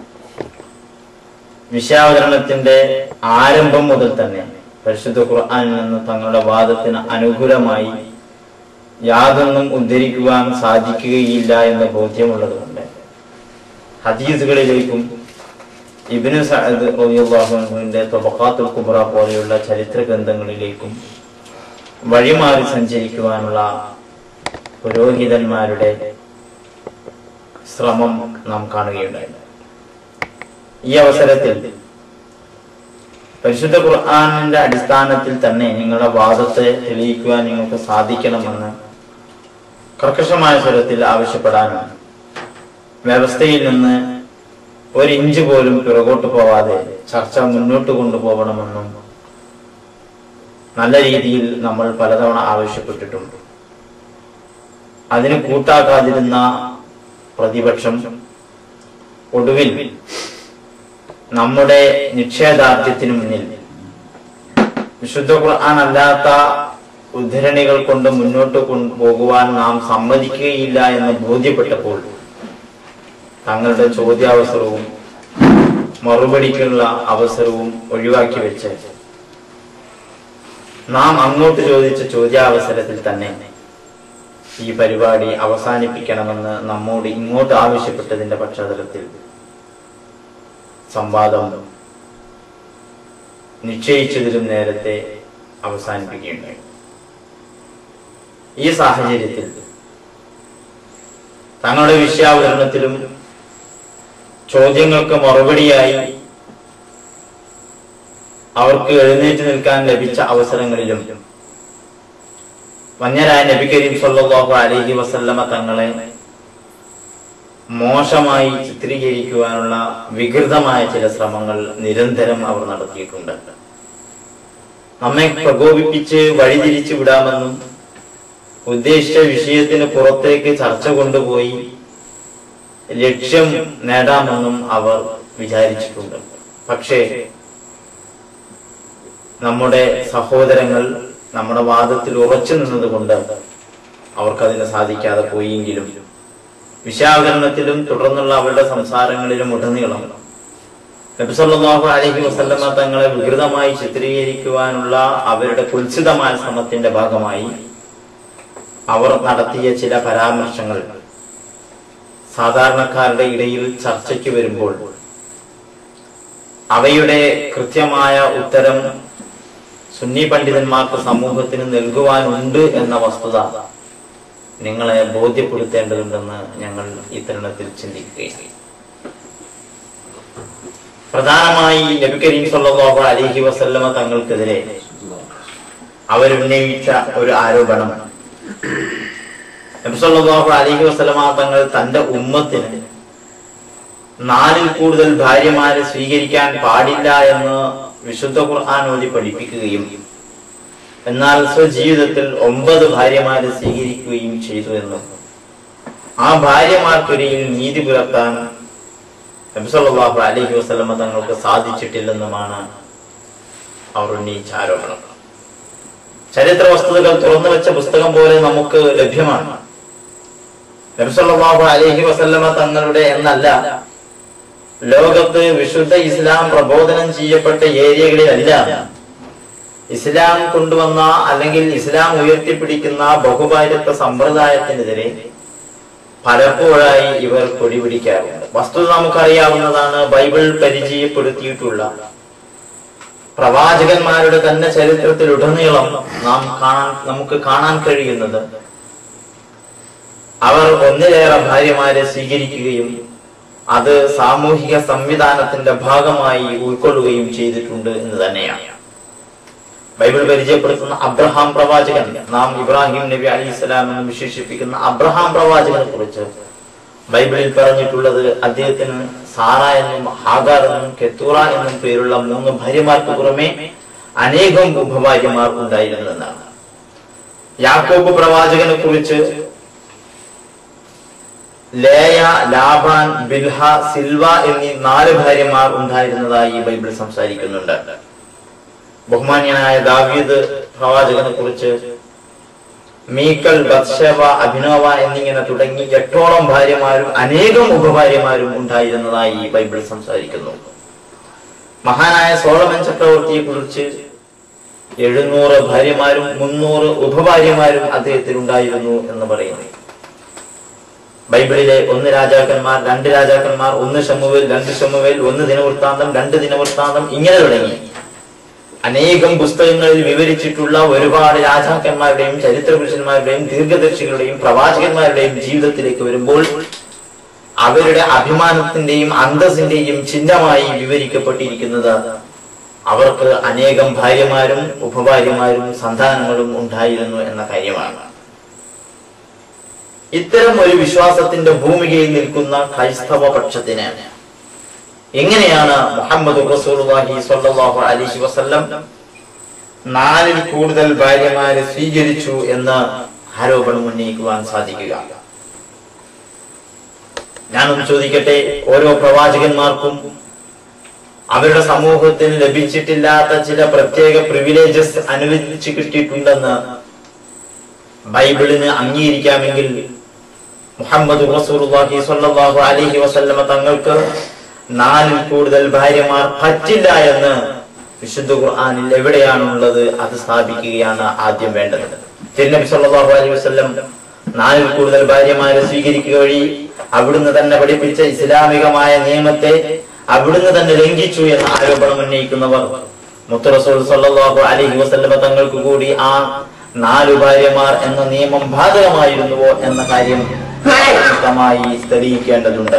വിഷയാവതരണത്തിന്റെ ആരംഭം മുതൽ തന്നെ പരിശുദ്ധ ഖുർആനിൽ നിന്ന് തങ്ങളുടെ വാദത്തിന് അനുകൂലമായി യാതൊന്നും ഉദ്ധരിക്കുവാൻ സാധിക്കുകയില്ല എന്ന ബോധ്യമുള്ളതുകൊണ്ട് ഹദീസുകളിലേക്കും ഇബിന് സഅദ് റളിയല്ലാഹുവിന്റെ തൊബക്കാത്തുൽ കുബ്ര പോലെയുള്ള ചരിത്ര ഗ്രന്ഥങ്ങളിലേക്കും വഴിമാറി സഞ്ചരിക്കുവാനുള്ള പുരോഹിതന്മാരുടെ ശ്രമം നാം കാണുകയുണ്ടായി ഈ അവസരത്തിൽ പരിശുദ്ധ ഖുർആാനിന്റെ അടിസ്ഥാനത്തിൽ തന്നെ നിങ്ങളുടെ വാദത്തെ തെളിയിക്കുവാൻ നിങ്ങൾക്ക് സാധിക്കണമെന്ന് കർക്കശമായ സ്വരത്തിൽ ആവശ്യപ്പെടാനും വ്യവസ്ഥയിൽ നിന്ന് ഒരു ഇഞ്ച് പോലും പിറകോട്ട് പോവാതെ ചർച്ച മുന്നോട്ട് കൊണ്ടുപോകണമെന്നും നല്ല രീതിയിൽ നമ്മൾ പലതവണ ആവശ്യപ്പെട്ടിട്ടുണ്ട് അതിന് കൂട്ടാക്കാതിരുന്ന പ്രതിപക്ഷം ഒടുവിൽ നമ്മുടെ നിക്ഷേധാർത്ഥ്യത്തിന് മുന്നിൽ വിശുദ്ധ ഖുർആൻ അല്ലാത്ത ഉദ്ധരണികൾ കൊണ്ട് മുന്നോട്ട് പോകുവാൻ നാം സമ്മതിക്കുകയില്ല എന്ന് ബോധ്യപ്പെട്ടപ്പോൾ തങ്ങളുടെ ചോദ്യാവസരവും മറുപടിക്കുള്ള അവസരവും ഒഴിവാക്കി വെച്ച് നാം അങ്ങോട്ട് ചോദിച്ച ചോദ്യാവസരത്തിൽ തന്നെ ഈ പരിപാടി അവസാനിപ്പിക്കണമെന്ന് നമ്മോട് ഇങ്ങോട്ട് ആവശ്യപ്പെട്ടതിന്റെ പശ്ചാത്തലത്തിൽ സംവാദം നിശ്ചയിച്ചതിലും നേരത്തെ അവസാനിപ്പിക്കുകയുണ്ടായി ഈ സാഹചര്യത്തിൽ തങ്ങളുടെ വിഷയാവതരണത്തിലും ചോദ്യങ്ങൾക്ക് മറുപടിയായി അവർക്ക് എഴുന്നേറ്റ് നിൽക്കാൻ ലഭിച്ച അവസരങ്ങളിലും വന്യരായ നബി കരീം സല്ലല്ലാഹു അലൈഹി വസല്ലമ തങ്ങളെ മോശമായി ചിത്രീകരിക്കുവാനുള്ള വികൃതമായ ചില ശ്രമങ്ങൾ നിരന്തരം അവർ നടത്തിയിട്ടുണ്ട് നമ്മെ പ്രകോപിപ്പിച്ച് വഴിതിരിച്ചു വിടാമെന്നും ഉദ്ദേശിച്ച വിഷയത്തിന് പുറത്തേക്ക് ചർച്ച കൊണ്ടുപോയി ലക്ഷ്യം നേടാമെന്നും അവർ വിചാരിച്ചിട്ടുണ്ട് പക്ഷേ നമ്മുടെ സഹോദരങ്ങൾ നമ്മുടെ വാദത്തിൽ ഉറച്ചു നിന്നതുകൊണ്ട് അവർക്കതിന് സാധിക്കാതെ പോയെങ്കിലും വിഷയാവതരണത്തിലും തുടർന്നുള്ള അവരുടെ സംസാരങ്ങളിലും ഉടനീളം നബിസല്ലാഹു അലഹി വസല്ലമ തങ്ങളെ വികൃതമായി ചിത്രീകരിക്കുവാനുള്ള അവരുടെ കുൽസിതമായ ശ്രമത്തിന്റെ ഭാഗമായി അവർ നടത്തിയ ചില പരാമർശങ്ങൾ സാധാരണക്കാരുടെ ഇടയിൽ ചർച്ചയ്ക്ക് വരുമ്പോൾ അവയുടെ കൃത്യമായ ഉത്തരം സുന്നി പണ്ഡിതന്മാർക്ക് സമൂഹത്തിന് നൽകുവാനുണ്ട് എന്ന വസ്തുത നിങ്ങളെ ബോധ്യപ്പെടുത്തേണ്ടതുണ്ടെന്ന് ഞങ്ങൾ ഈ തരുണത്തിൽ ചിന്തിക്കുകയാണ് പ്രധാനമായി നബി കരീം സല്ലല്ലാഹു അലൈഹി വസല്ലമ തങ്ങൾക്കെതിരെ അവരുന്നയിച്ച ഒരു ആരോപണം നബി സല്ലല്ലാഹു അലൈഹി വസല്ലമ തങ്ങൾ തന്റെ ഉമ്മത്തിന് നാലിൽ കൂടുതൽ ഭാര്യമാരെ സ്വീകരിക്കാൻ പാടില്ല എന്ന് വിശുദ്ധ ഖുർആൻ ഓതി പഠിപ്പിക്കുകയും എന്നാൽ സ്വജീവിതത്തിൽ ഒമ്പത് ഭാര്യമാരെ സ്വീകരിക്കുകയും ചെയ്തു എന്നും ആ ഭാര്യമാർക്കിടയിൽ നീതി പുലർത്താൻ നബിസല്ലാഹു അലഹി വസ്ലമ തങ്ങൾക്ക് സാധിച്ചിട്ടില്ലെന്നുമാണ് അവർ ഉന്നയിച്ച ആരോപണം ചരിത്ര വസ്തുതകൾ തുറന്നു വെച്ച പുസ്തകം പോലെ നമുക്ക് ലഭ്യമാണ് നബിസല്ലാഹു അലഹി വസല്ലമ തങ്ങളുടെ എന്നല്ല ലോകത്ത് വിശുദ്ധ ഇസ്ലാം പ്രബോധനം ചെയ്യപ്പെട്ട ഏരിയകളിലല്ല ഇസ്ലാം കൊണ്ടുവന്ന അല്ലെങ്കിൽ ഇസ്ലാം ഉയർത്തിപ്പിടിക്കുന്ന ബഹുഭാര്യത്വ സമ്പ്രദായത്തിനെതിരെ പലപ്പോഴായി ഇവർ കൊടിപിടിക്കാറുണ്ട് വസ്തുത നമുക്കറിയാവുന്നതാണ് ബൈബിൾ പരിചയപ്പെടുത്തിയിട്ടുള്ള പ്രവാചകന്മാരുടെ തന്നെ ചരിത്രത്തിൽ ഉടനീളം നാം കാണാൻ നമുക്ക് കാണാൻ കഴിയുന്നത് അവർ ഒന്നിലേറെ ഭാര്യമാരെ സ്വീകരിക്കുകയും അത് സാമൂഹിക സംവിധാനത്തിന്റെ ഭാഗമായി ഉൾക്കൊള്ളുകയും ചെയ്തിട്ടുണ്ട് എന്ന് തന്നെയാണ് ബൈബിൾ പരിചയപ്പെടുത്തുന്ന അബ്രഹാം പ്രവാചകൻ നാം ഇബ്രാഹിം നബി അലി ഇസ്ലാം എന്ന് വിശേഷിപ്പിക്കുന്ന അബ്രഹാം പ്രവാചകനെ കുറിച്ച് ബൈബിളിൽ പറഞ്ഞിട്ടുള്ളത് അദ്ദേഹത്തിന് സാറ എന്നും ഹാഗാർ എന്നും കെത്തൂറ എന്നും പേരുള്ള മൂന്ന് ഭാര്യമാർക്ക് പുറമെ അനേകം ഉപഭാര്യമാർ ഉണ്ടായിരുന്നു എന്നാണ് യാക്കോബ് പ്രവാചകനെ കുറിച്ച് ലേയ ലാബാൻ ബിൽഹ സിൽവ എന്നീ നാല് ഭാര്യമാർ ഉണ്ടായിരുന്നതായി ബൈബിൾ സംസാരിക്കുന്നുണ്ട് ബഹുമാന്യനായ ദാവീദ് പ്രവാചകനെ കുറിച്ച് മീക്കൽ ബത്ഷേബ അഭിനവ എന്നിങ്ങനെ തുടങ്ങി എട്ടോളം ഭാര്യമാരും അനേകം ഉപഭാര്യമാരും ഉണ്ടായിരുന്നതായി ഈ ബൈബിൾ സംസാരിക്കുന്നു മഹാനായ സോളമൻ ചക്രവർത്തിയെ കുറിച്ച് എഴുന്നൂറ് ഭാര്യമാരും മുന്നൂറ് ഉപഭാര്യമാരും അദ്ദേഹത്തിന് ഉണ്ടായിരുന്നു എന്ന് പറയുന്നു ബൈബിളിലെ ഒന്ന് രാജാക്കന്മാർ രണ്ട് രാജാക്കന്മാർ ഒന്ന് ഷമുവേൽ രണ്ട് ഷമുവേൽ ഒന്ന് ദിനവൃത്താന്തം രണ്ട് ദിനവൃത്താന്തം ഇങ്ങനെ തുടങ്ങി അനേകം പുസ്തകങ്ങളിൽ വിവരിച്ചിട്ടുള്ള ഒരുപാട് രാജാക്കന്മാരുടെയും ചരിത്ര പുരുഷന്മാരുടെയും ദീർഘദർശികളുടെയും പ്രവാചകന്മാരുടെയും ജീവിതത്തിലേക്ക് വരുമ്പോൾ അവരുടെ അഭിമാനത്തിന്റെയും അന്തസ്സിന്റെയും ചിഹ്നമായി വിവരിക്കപ്പെട്ടിരിക്കുന്നത് അവർക്ക് അനേകം ഭാര്യമാരും ഉപഭാര്യമാരും സന്താനങ്ങളും ഉണ്ടായിരുന്നു എന്ന കാര്യമാണ് ഇത്തരം ഒരു വിശ്വാസത്തിന്റെ ഭൂമികയിൽ നിൽക്കുന്ന ക്രൈസ്തവ പക്ഷത്തിന് എങ്ങനെയാണ് മുഹമ്മദ് റസൂലുള്ളാഹി സ്വല്ലല്ലാഹു അലൈഹി വസല്ലം നാലിൽ കൂടുതൽ ഭാര്യമാരെ സ്വീകരിച്ചു എന്ന് ആരോപണം ഉന്നയിക്കുവാൻ സാധിക്കുക ഞാനൊന്ന് ചോദിക്കട്ടെ ഓരോ പ്രവാചകന്മാർക്കും അവരുടെ സമൂഹത്തിന് ലഭിച്ചിട്ടില്ലാത്ത ചില പ്രത്യേക പ്രിവിലേജസ് അനുവദിച്ചു കിട്ടിയിട്ടുണ്ടെന്ന് ബൈബിളിന് അംഗീകരിക്കാമെങ്കിൽ മുഹമ്മദ് റസൂലുള്ളാഹി സ്വല്ലല്ലാഹു അലൈഹി വസല്ലമ തങ്ങൾക്ക് നാലിൽ കൂടുതൽ ഭാര്യമാർ പറ്റില്ല എന്ന് വിശുദ്ധ ഖുർആനിൽ എവിടെയാണുള്ളത് അത് സ്ഥാപിക്കുകയാണ് ആദ്യം വേണ്ടത് തിരുനബി സല്ലല്ലാഹു അലൈഹി വസല്ലം നാലിൽ കൂടുതൽ ഭാര്യമാരെ സ്വീകരിക്കുക വഴി അവിടുന്ന് തന്നെ പഠിപ്പിച്ച ഇസ്ലാമികമായ നിയമത്തെ അവിടുന്ന് തന്നെ ലംഘിച്ചു എന്ന ആരോപണം ഉന്നയിക്കുന്നവർ മുത്തറസൂൽ സല്ലല്ലാഹു അലൈഹി വസല്ലമ തങ്ങൾക്ക് കൂടി ആ നാലു ഭാര്യമാർ എന്ന നിയമം ബാധകമായിരുന്നുവോ എന്ന കാര്യം വ്യക്തമായി തെളിയിക്കേണ്ടതുണ്ട്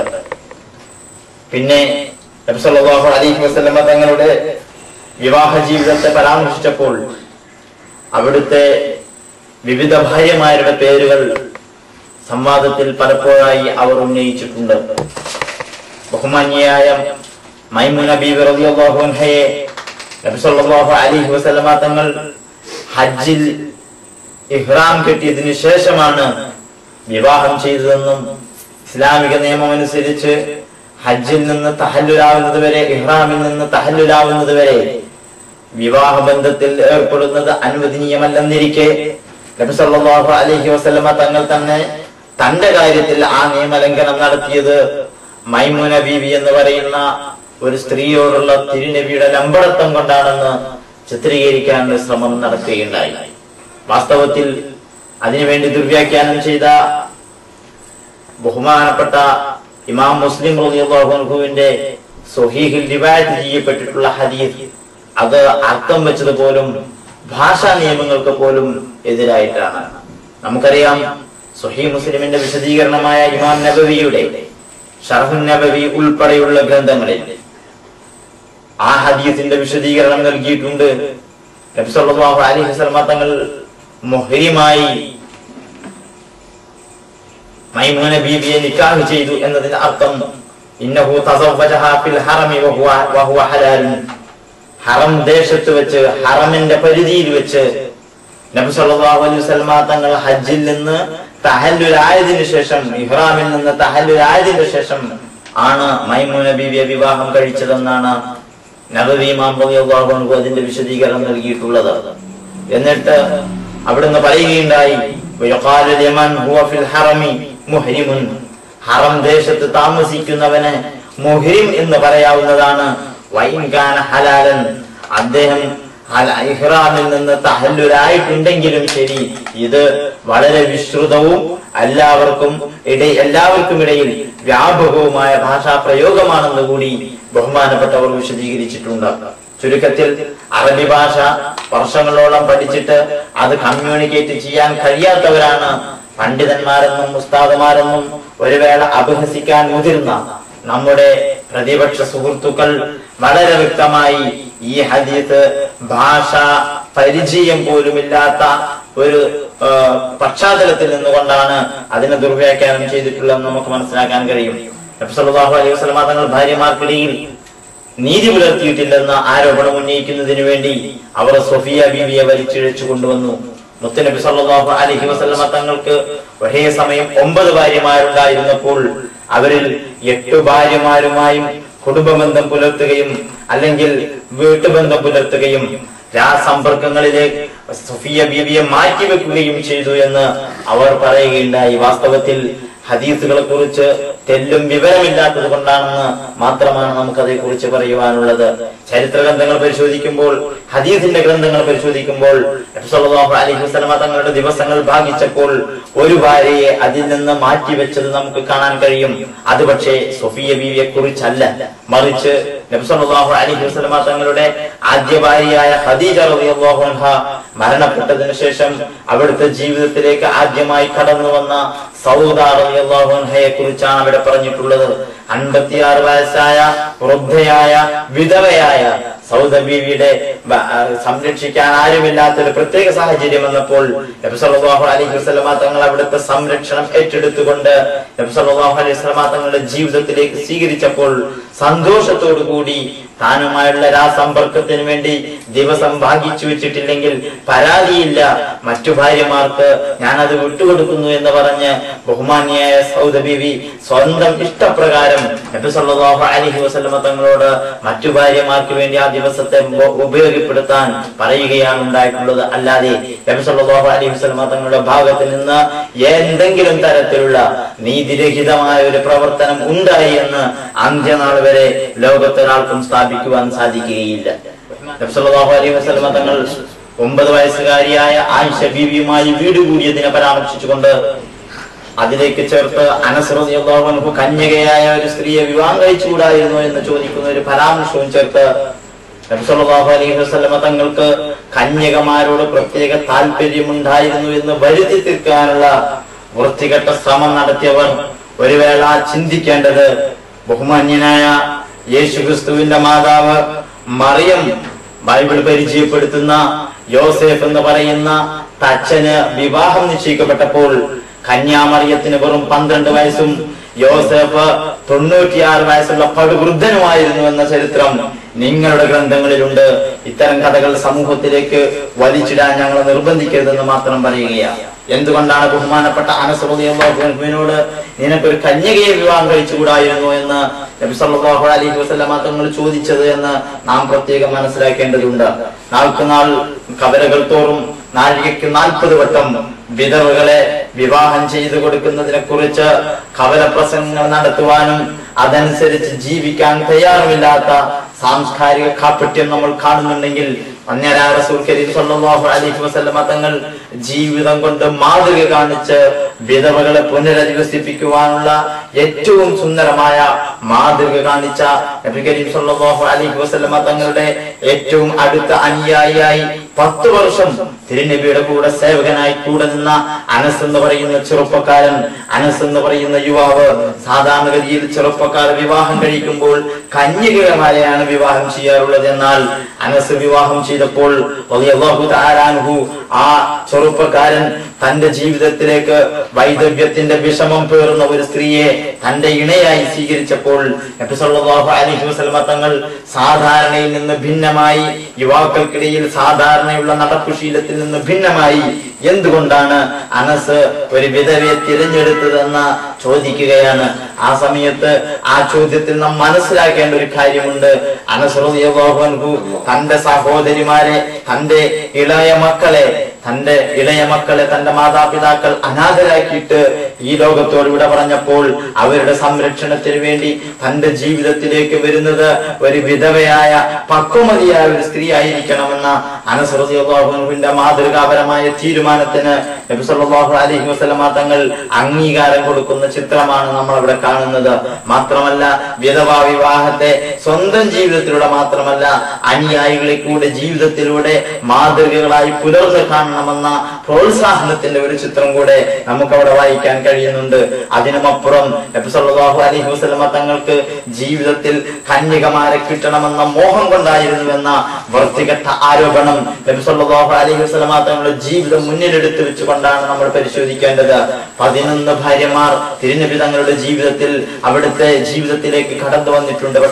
പിന്നെ നബി സല്ലല്ലാഹു അലൈഹി വസല്ലമ തങ്ങളുടെ വിവാഹ ജീവിതത്തെ പരാമർശിച്ചപ്പോൾ അവിടുത്തെ വിവിധ ഭാര്യമാരുടെ പേരുകൾ സംവാദത്തിൽ പലപ്പോഴായി അവർ ഉന്നയിച്ചിട്ടുണ്ട് ബഹുമാന്യയായ മൈമുന ബീവി റളിയല്ലാഹു അൻഹയെ നബി സല്ലല്ലാഹു അലൈഹി വസല്ലമ തങ്ങൾ ഹജ്ജിൽ ഇഹ്റാം കെട്ടിയതിനു ശേഷമാണ് വിവാഹം ചെയ്തതെന്നും ഇസ്ലാമിക നിയമം അനുസരിച്ച് ഹജ്ജിൽ നിന്ന് തഹല്ലുലാവുന്നത് വരെ ഇഹ്റാമിൽ നിന്ന് തഹല്ലുലാവുന്നത് വരെ വിവാഹ ബന്ധത്തിൽ ഏർപ്പെടുന്നത് അനുവദനീയമല്ലെന്നിരിക്കെ നബി സല്ലല്ലാഹു അലൈഹി വസല്ലമ തങ്ങൾ തന്നെ തന്റെ കാര്യത്തിൽ ആ നിയമലംഘനം നടത്തിയത് മൈമുന ബീവി എന്ന് പറയുന്ന ഒരു സ്ത്രീയോടുള്ള തിരുനബിയുടെ ലംബടത്വം കൊണ്ടാണെന്ന് ചിത്രീകരിക്കാനുള്ള ശ്രമം നടത്തുകയുണ്ടായി വാസ്തവത്തിൽ അതിനുവേണ്ടി ദുർവ്യാഖ്യാനം ചെയ്ത ബഹുമാനപ്പെട്ട ഇമാം മുസ്ലിം റളിയല്ലാഹുവിന്റെ സ്വഹീഹിൽ റിവായത്ത് ചെയ്യപ്പെട്ടിട്ടുള്ള ഹദീസ് അത് അർത്ഥം വെച്ചത് പോലും ഭാഷാ നിയമങ്ങൾക്ക് പോലും എതിരായിട്ടാണ് നമുക്കറിയാം സുഹീ മുസ്ലിമിന്റെ വിശദീകരണമായ ഇമാം നബവിയുടെ ഷർഹുൻ നബവി ഉൾപ്പെടെയുള്ള ഗ്രന്ഥങ്ങളിൽ ആ ഹദീസിന്റെ വിശദീകരണം നൽകിയിട്ടുണ്ട് നബി സല്ലല്ലാഹു അലൈഹി വസല്ലമ തങ്ങൾ മുഹരിമായി മൈമൂന ബീബിയെ നിക്കാഹ് ചെയ്തു എന്നതിന്റെ അർത്ഥം ഇന്നഹു തസവ്വജഹാ ഫിൽ ഹറമി വഹുവ വഹുവ ഹലാലുൻ ഹറം ദേശത്ത് വെച്ച് ഹറമിന്റെ പരിധിയിൽ വെച്ച് നബി സല്ലല്ലാഹു അലൈഹി വസല്ലമ തങ്ങൾ ഹജ്ജിൽ നിന്ന് തഹല്ലുലായതിനു ശേഷം ഇഹ്റാമിൽ നിന്ന് തഹല്ലുലായതിനു ശേഷം ആണ് മൈമൂന ബീവിയെ വിവാഹം കഴിച്ചതെന്നാണ് നബവി ഇമാം റളിയല്ലാഹു അൻഹു അതിന്റെ വിശദീകരണം നൽകിയിട്ടുള്ളത് എന്നിട്ട് അവിടുന്ന് പറയുകയുണ്ടായി വയഖാലു ലിമൻ ഹുവ ഫിൽ ഹറമി മുഹ്രിമുൻ ഹറം ദേശത്ത് താമസിക്കുന്നവന് മുഹ്രിം എന്ന് പറയാവുന്നതാണ് വൈൻ കാന ഹലാലൻ അദ്ദേഹം ഹല- ഇഹ്റാമിൽ നിന്ന് തഹല്ലുലായിട്ടുണ്ടെങ്കിലും ശരി ഇത് വളരെ വിശ്രുതവും എല്ലാവർക്കും ഇട എല്ലാവർക്കും ഇടയിൽ വ്യാപകവുമായ ഭാഷാ പ്രയോഗമാണെന്ന് കൂടി ബഹുമാനപ്പെട്ടവർ വിശദീകരിച്ചിട്ടുണ്ട് ചുരുക്കത്തിൽ അറബി ഭാഷ വർഷങ്ങളോളം പഠിച്ചിട്ട് അത് കമ്മ്യൂണിക്കേറ്റ് ചെയ്യാൻ കഴിയാത്തവരാണ് പണ്ഡിതന്മാരെന്നും ഉസ്താദുമാരെന്നും ഒരു വേള അപഹസിക്കാൻ മുതിർന്ന നമ്മുടെ പ്രതിപക്ഷ സുഹൃത്തുക്കൾ വളരെ വ്യക്തമായി ഈ ഹദീസ് ഭാഷ പരിചയം പോലുമില്ലാത്ത ഒരു ആ, പശ്ചാത്തലത്തിൽ നിന്നുകൊണ്ടാണ് അതിനെ ദുർവ്യാഖ്യാനം ചെയ്തിട്ടുള്ളതെന്ന് നമുക്ക് മനസ്സിലാക്കാൻ കഴിയും നബി സല്ലല്ലാഹു അലൈഹി വസല്ലമ തങ്ങൾ ഭാര്യമാർക്കിടയിൽ നീതി പുലർത്തിയിട്ടില്ലെന്ന ആരോപണം ഉന്നയിക്കുന്നതിന് വേണ്ടി അവർ സൊഫിയ ബീവിയെ വലിച്ചിഴച്ചു കൊണ്ടുവന്നു മുത്തനബി സല്ലല്ലാഹു അലൈഹി വസല്ലമ തങ്ങൾക്ക് ഒരേ സമയം ഒമ്പത് ഭാര്യമാരുണ്ടായിരുന്നപ്പോൾ അവരിൽ എട്ട് ഭാര്യമാരുമായും കുടുംബബന്ധം പുലർത്തുകയും അല്ലെങ്കിൽ വീട്ടുബന്ധം പുലർത്തുകയും രാസമ്പർക്കങ്ങളിലേക്ക് സുഫിയ ബീവിയെ മാറ്റിവെക്കുകയും ചെയ്തു എന്ന് അവർ പറയുകയുണ്ടായി വാസ്തവത്തിൽ ഹദീസുകളെ കുറിച്ച് തെല്ലും വിവരമില്ലാത്തത് കൊണ്ടാണെന്ന് മാത്രമാണ് നമുക്കതേ കുറിച്ച് പറയുവാനുള്ളത് ചരിത്ര ഗ്രന്ഥങ്ങൾ പരിശോധിക്കുമ്പോൾ ഹദീസിന്റെ ഗ്രന്ഥങ്ങൾ പരിശോധിക്കുമ്പോൾ നബി സല്ലല്ലാഹു അലൈഹി വസല്ലമ തങ്ങളുടെ ദിവസങ്ങൾ ഭാഗിച്ചപ്പോൾ ഒരു ഭാര്യയെ അതിൽ നിന്ന് മാറ്റിവെച്ചത് നമുക്ക് കാണാൻ കഴിയും അത് പക്ഷേ സൊഫിയ ബീവിയെ കുറിച്ചല്ല മറിച്ച് നബി സല്ലല്ലാഹു അലൈഹി വസല്ലമ തങ്ങളുടെ ആദ്യ ഭാര്യയായ ഖദീജ റളിയല്ലാഹു അൻഹ മരണപ്പെട്ടതിനു ശേഷം അവിടുത്തെ ജീവിതത്തിലേക്ക് ആദ്യമായി കടന്നു വന്ന സൗദ റളിയല്ലാഹു അൻഹയെ കുറിച്ചാണ് അവിടെ പറഞ്ഞിട്ടുള്ളത് അൻപത്തിയാറ് വയസ്സായ വൃദ്ധയായ വിധവയായ സൗദ ബീവിയുടെ ബ- ആ, സംരക്ഷിക്കാൻ ആരുമില്ലാത്തൊരു പ്രത്യേക സാഹചര്യം വന്നപ്പോൾ നബി സല്ലല്ലാഹു അലൈഹി വസല്ലമ തങ്ങൾ അവിടുത്തെ സംരക്ഷണം ഏറ്റെടുത്തുകൊണ്ട് നബി സല്ലല്ലാഹു അലൈഹി വസല്ലമ തങ്ങളുടെ ജീവിതത്തിലേക്ക് സ്വീകരിച്ചപ്പോൾ സന്തോഷത്തോടു കൂടി താനുമായുള്ള രാസമ്പർക്കത്തിന് വേണ്ടി ദിവസം ഭാഗിച്ചു വെച്ചിട്ടില്ലെങ്കിൽ പരാതിയില്ല മറ്റു ഭാര്യമാർക്ക് ഞാനത് വിട്ടുകൊടുക്കുന്നു എന്ന് പറഞ്ഞ് ബഹുമാന്യായ സൗദ ബീവി സ്വന്തം ഇഷ്ടപ്രകാരം നബി സല്ലല്ലാഹു അലൈഹി വസല്ലമ തങ്ങളോട് മറ്റു ഭാര്യമാർക്ക് വേണ്ടി ആ ദിവസത്തെ ഉപ- ഉപയോഗപ്പെടുത്താൻ പറയുകയാണ് ഉണ്ടായിട്ടുള്ളത് അല്ലാതെ നബി സല്ലല്ലാഹു അലൈഹി വസല്ലമ തങ്ങളുടെ ഭാഗത്ത് നിന്ന് എന്തെങ്കിലും തരത്തിലുള്ള നീതിരഹിതമായ ഒരു പ്രവർത്തനം ഉണ്ടായി എന്ന് അന്ത്യനാൾ വരെ ലോകത്തൊരാൾക്കും സ്ഥാപിക്കുവാൻ സാധിക്കുകയില്ല നബി സല്ലല്ലാഹു അലൈഹി വസല്ലമ തങ്ങൾ ഒമ്പത് വയസ്സുകാരിയായ ആയിഷ ബീവിയുമായി വീട് കൂടിയതിനെ പരാമർശിച്ചുകൊണ്ട് അതിലേക്ക് ചേർത്ത് അനസ്രതിയാഹു കന്യകയായ ഒരു സ്ത്രീയെ വിവാഹം കഴിച്ചുകൂടായിരുന്നു എന്ന് ചോദിക്കുന്ന ഒരു പരാമർശവും ചേർത്ത് നബിസല്ലാഹു അലൈഹി വസല്ലമ തങ്ങൾക്ക് കന്യകമാരോട് പ്രത്യേക താല്പര്യമുണ്ടായിരുന്നു എന്ന് വരുത്തി തീർക്കാനുള്ള വൃത്തികെട്ട ശ്രമം നടത്തിയവർ ഒരു വേള ചിന്തിക്കേണ്ടത് ബഹുമാന്യനായ യേശുക്രിസ്തുവിന്റെ മാതാവ് മറിയം ബൈബിൾ പരിചയപ്പെടുത്തുന്ന യോസേഫ് എന്ന് പറയുന്ന തച്ചന് വിവാഹം നിശ്ചയിക്കപ്പെട്ടപ്പോൾ കന്യാമറിയത്തിന് വെറും പന്ത്രണ്ട് വയസ്സും യോസേഫ് തൊണ്ണൂറ്റിയാറ് വയസ്സുള്ള പടുവൃദ്ധനുമായിരുന്നു എന്ന ചരിത്രം നിങ്ങളുടെ ഗ്രന്ഥങ്ങളിലുണ്ട് ഇത്തരം കഥകൾ സമൂഹത്തിലേക്ക് വലിച്ചിടാൻ ഞങ്ങളെ നിർബന്ധിക്കരുതെന്ന് മാത്രം പറയുകയാണ് എന്തുകൊണ്ടാണ് ബഹുമാനപ്പെട്ട അനസ്രോദിയോട് നിനക്കൊരു കന്യകയെ വിവാഹം കഴിച്ചുകൂടായിരുന്നു എന്ന് നബി സല്ലല്ലാഹു അലൈഹി വസല്ലമ തങ്ങൾ ചോദിച്ചത് എന്ന് നാം പ്രത്യേകം മനസ്സിലാക്കേണ്ടതുണ്ട് നാൾക്ക് നാൾ കവലകൾ തോറും നാഴികയ്ക്ക് നാൽപ്പത് വട്ടം വിധവകളെ വിവാഹം ചെയ്തു കൊടുക്കുന്നതിനെ കുറിച്ച് കവല പ്രസംഗങ്ങൾ നടത്തുവാനും അതനുസരിച്ച് ജീവിക്കാൻ തയ്യാറുമില്ലാത്ത സാംസ്കാരിക കാപ്പട്യം നമ്മൾ കാണുന്നുണ്ടെങ്കിൽ അന്യരാ റസൂൽ കരീം സല്ലല്ലാഹു അലൈഹി വസല്ലമ തങ്ങൾ ജീവിതം കൊണ്ട് മാതൃക കാണിച്ച് വിധവകളെ പുനരധിവസിപ്പിക്കുവാനുള്ള ഏറ്റവും സുന്ദരമായ മാതൃക കാണിച്ച നബി കരീം സല്ലല്ലാഹു അലൈഹി വസല്ലമ തങ്ങളുടെ ഏറ്റവും അടുത്ത അനുയായിയായി പത്ത് വർഷം തിരുനബിയുടെ കൂടെ സേവകനായി കൂടെ നിന്ന അനസ് എന്ന് പറയുന്ന ചെറുപ്പക്കാരൻ അനസ് എന്ന് പറയുന്ന യുവാവ് സാധാരണഗതിയിൽ ചെറുപ്പക്കാർ വിവാഹം കഴിക്കുമ്പോൾ കന്യകമാരെയാണ് വിവാഹം ചെയ്യാറുള്ളത് എന്നാൽ അനസ് വിവാഹം ചെയ്തപ്പോൾ റളിയല്ലാഹു തആല അൻഹു ആ ചെറുപ്പക്കാരൻ തന്റെ ജീവിതത്തിലേക്ക് വൈദവ്യത്തിന്റെ വിഷമം പേറുന്ന ഒരു സ്ത്രീയെ തന്റെ ഇണയായി സ്വീകരിച്ചപ്പോൾ നബി സല്ലല്ലാഹു അലൈഹി വസല്ലമ തങ്ങൾ സാധാരണയിൽ നിന്ന് ഭിന്നമായി യുവാക്കൾക്കിടയിൽ സാധാരണയുള്ള നടപ്പുശീലത്തിൽ നിന്ന് ഭിന്നമായി എന്തുകൊണ്ടാണ് അനസ് ഒരു വിധവയെ തിരഞ്ഞെടുത്തതെന്ന് ചോദിക്കുകയാണ് ആ സമയത്ത് ആ ചോദ്യത്തിൽ നാം മനസ്സിലാക്കേണ്ട ഒരു കാര്യമുണ്ട് അനസ് റളിയല്ലാഹു അൻഹു തന്റെ സഹോദരിമാരെ തന്റെ ഇളയ മക്കളെ തന്റെ ഇളയ മക്കളെ തന്റെ മാതാപിതാക്കൾ അനാഥരാക്കിയിട്ട് ഈ ലോകത്തോട് ഇവിടെ പറഞ്ഞപ്പോൾ അവരുടെ സംരക്ഷണത്തിന് വേണ്ടി തന്റെ ജീവിതത്തിലേക്ക് വരുന്നത് ഒരു വിധവയായ പക്വമതിയായ ഒരു സ്ത്രീ ആയിരിക്കണമെന്ന അനസ്രതിയുടെ മാതൃകാപരമായ തീരുമാനത്തിന് നബി സല്ലല്ലാഹു അലൈഹി വസല്ലമ തങ്ങൾ അംഗീകാരം കൊടുക്കുന്ന ചിത്രമാണ് നമ്മൾ അവിടെ കാണുന്നത് മാത്രമല്ല വിധവാ വിവാഹത്തെ സ്വന്തം ജീവിതത്തിലൂടെ മാത്രമല്ല അനുയായികളെ കൂടെ ജീവിതത്തിലൂടെ മാതൃകകളായി പുലർന്നു കാണണമെന്ന പ്രോത്സാഹനത്തിന്റെ ഒരു ചിത്രം കൂടെ നമുക്ക് അവിടെ വായിക്കാൻ കഴിയുന്നുണ്ട് അതിനുമപ്പുറം നബി സല്ലല്ലാഹു അലൈഹി വസല്ലമ തങ്ങൾക്ക് ജീവിതത്തിൽ കന്യകമാരെ കിട്ടണമെന്ന മോഹം കൊണ്ടായിരുന്നുവെന്ന വൃത്തികെട്ട ആരോപണം നബി സല്ലല്ലാഹു അലൈഹി വസല്ലമ തങ്ങളുടെ ജീവിതം മുന്നിലെടുത്ത് വെച്ചുകൊണ്ടാണ് നമ്മൾ പരിശോധിക്കേണ്ടത് പതിനൊന്ന് ഭാര്യമാർ തിരുനബി തങ്ങളുടെ ജീവിതത്തിൽ അവിടുത്തെ ജീവിതത്തിലേക്ക് കടന്നു വന്നിട്ടുണ്ട് പക്ഷേ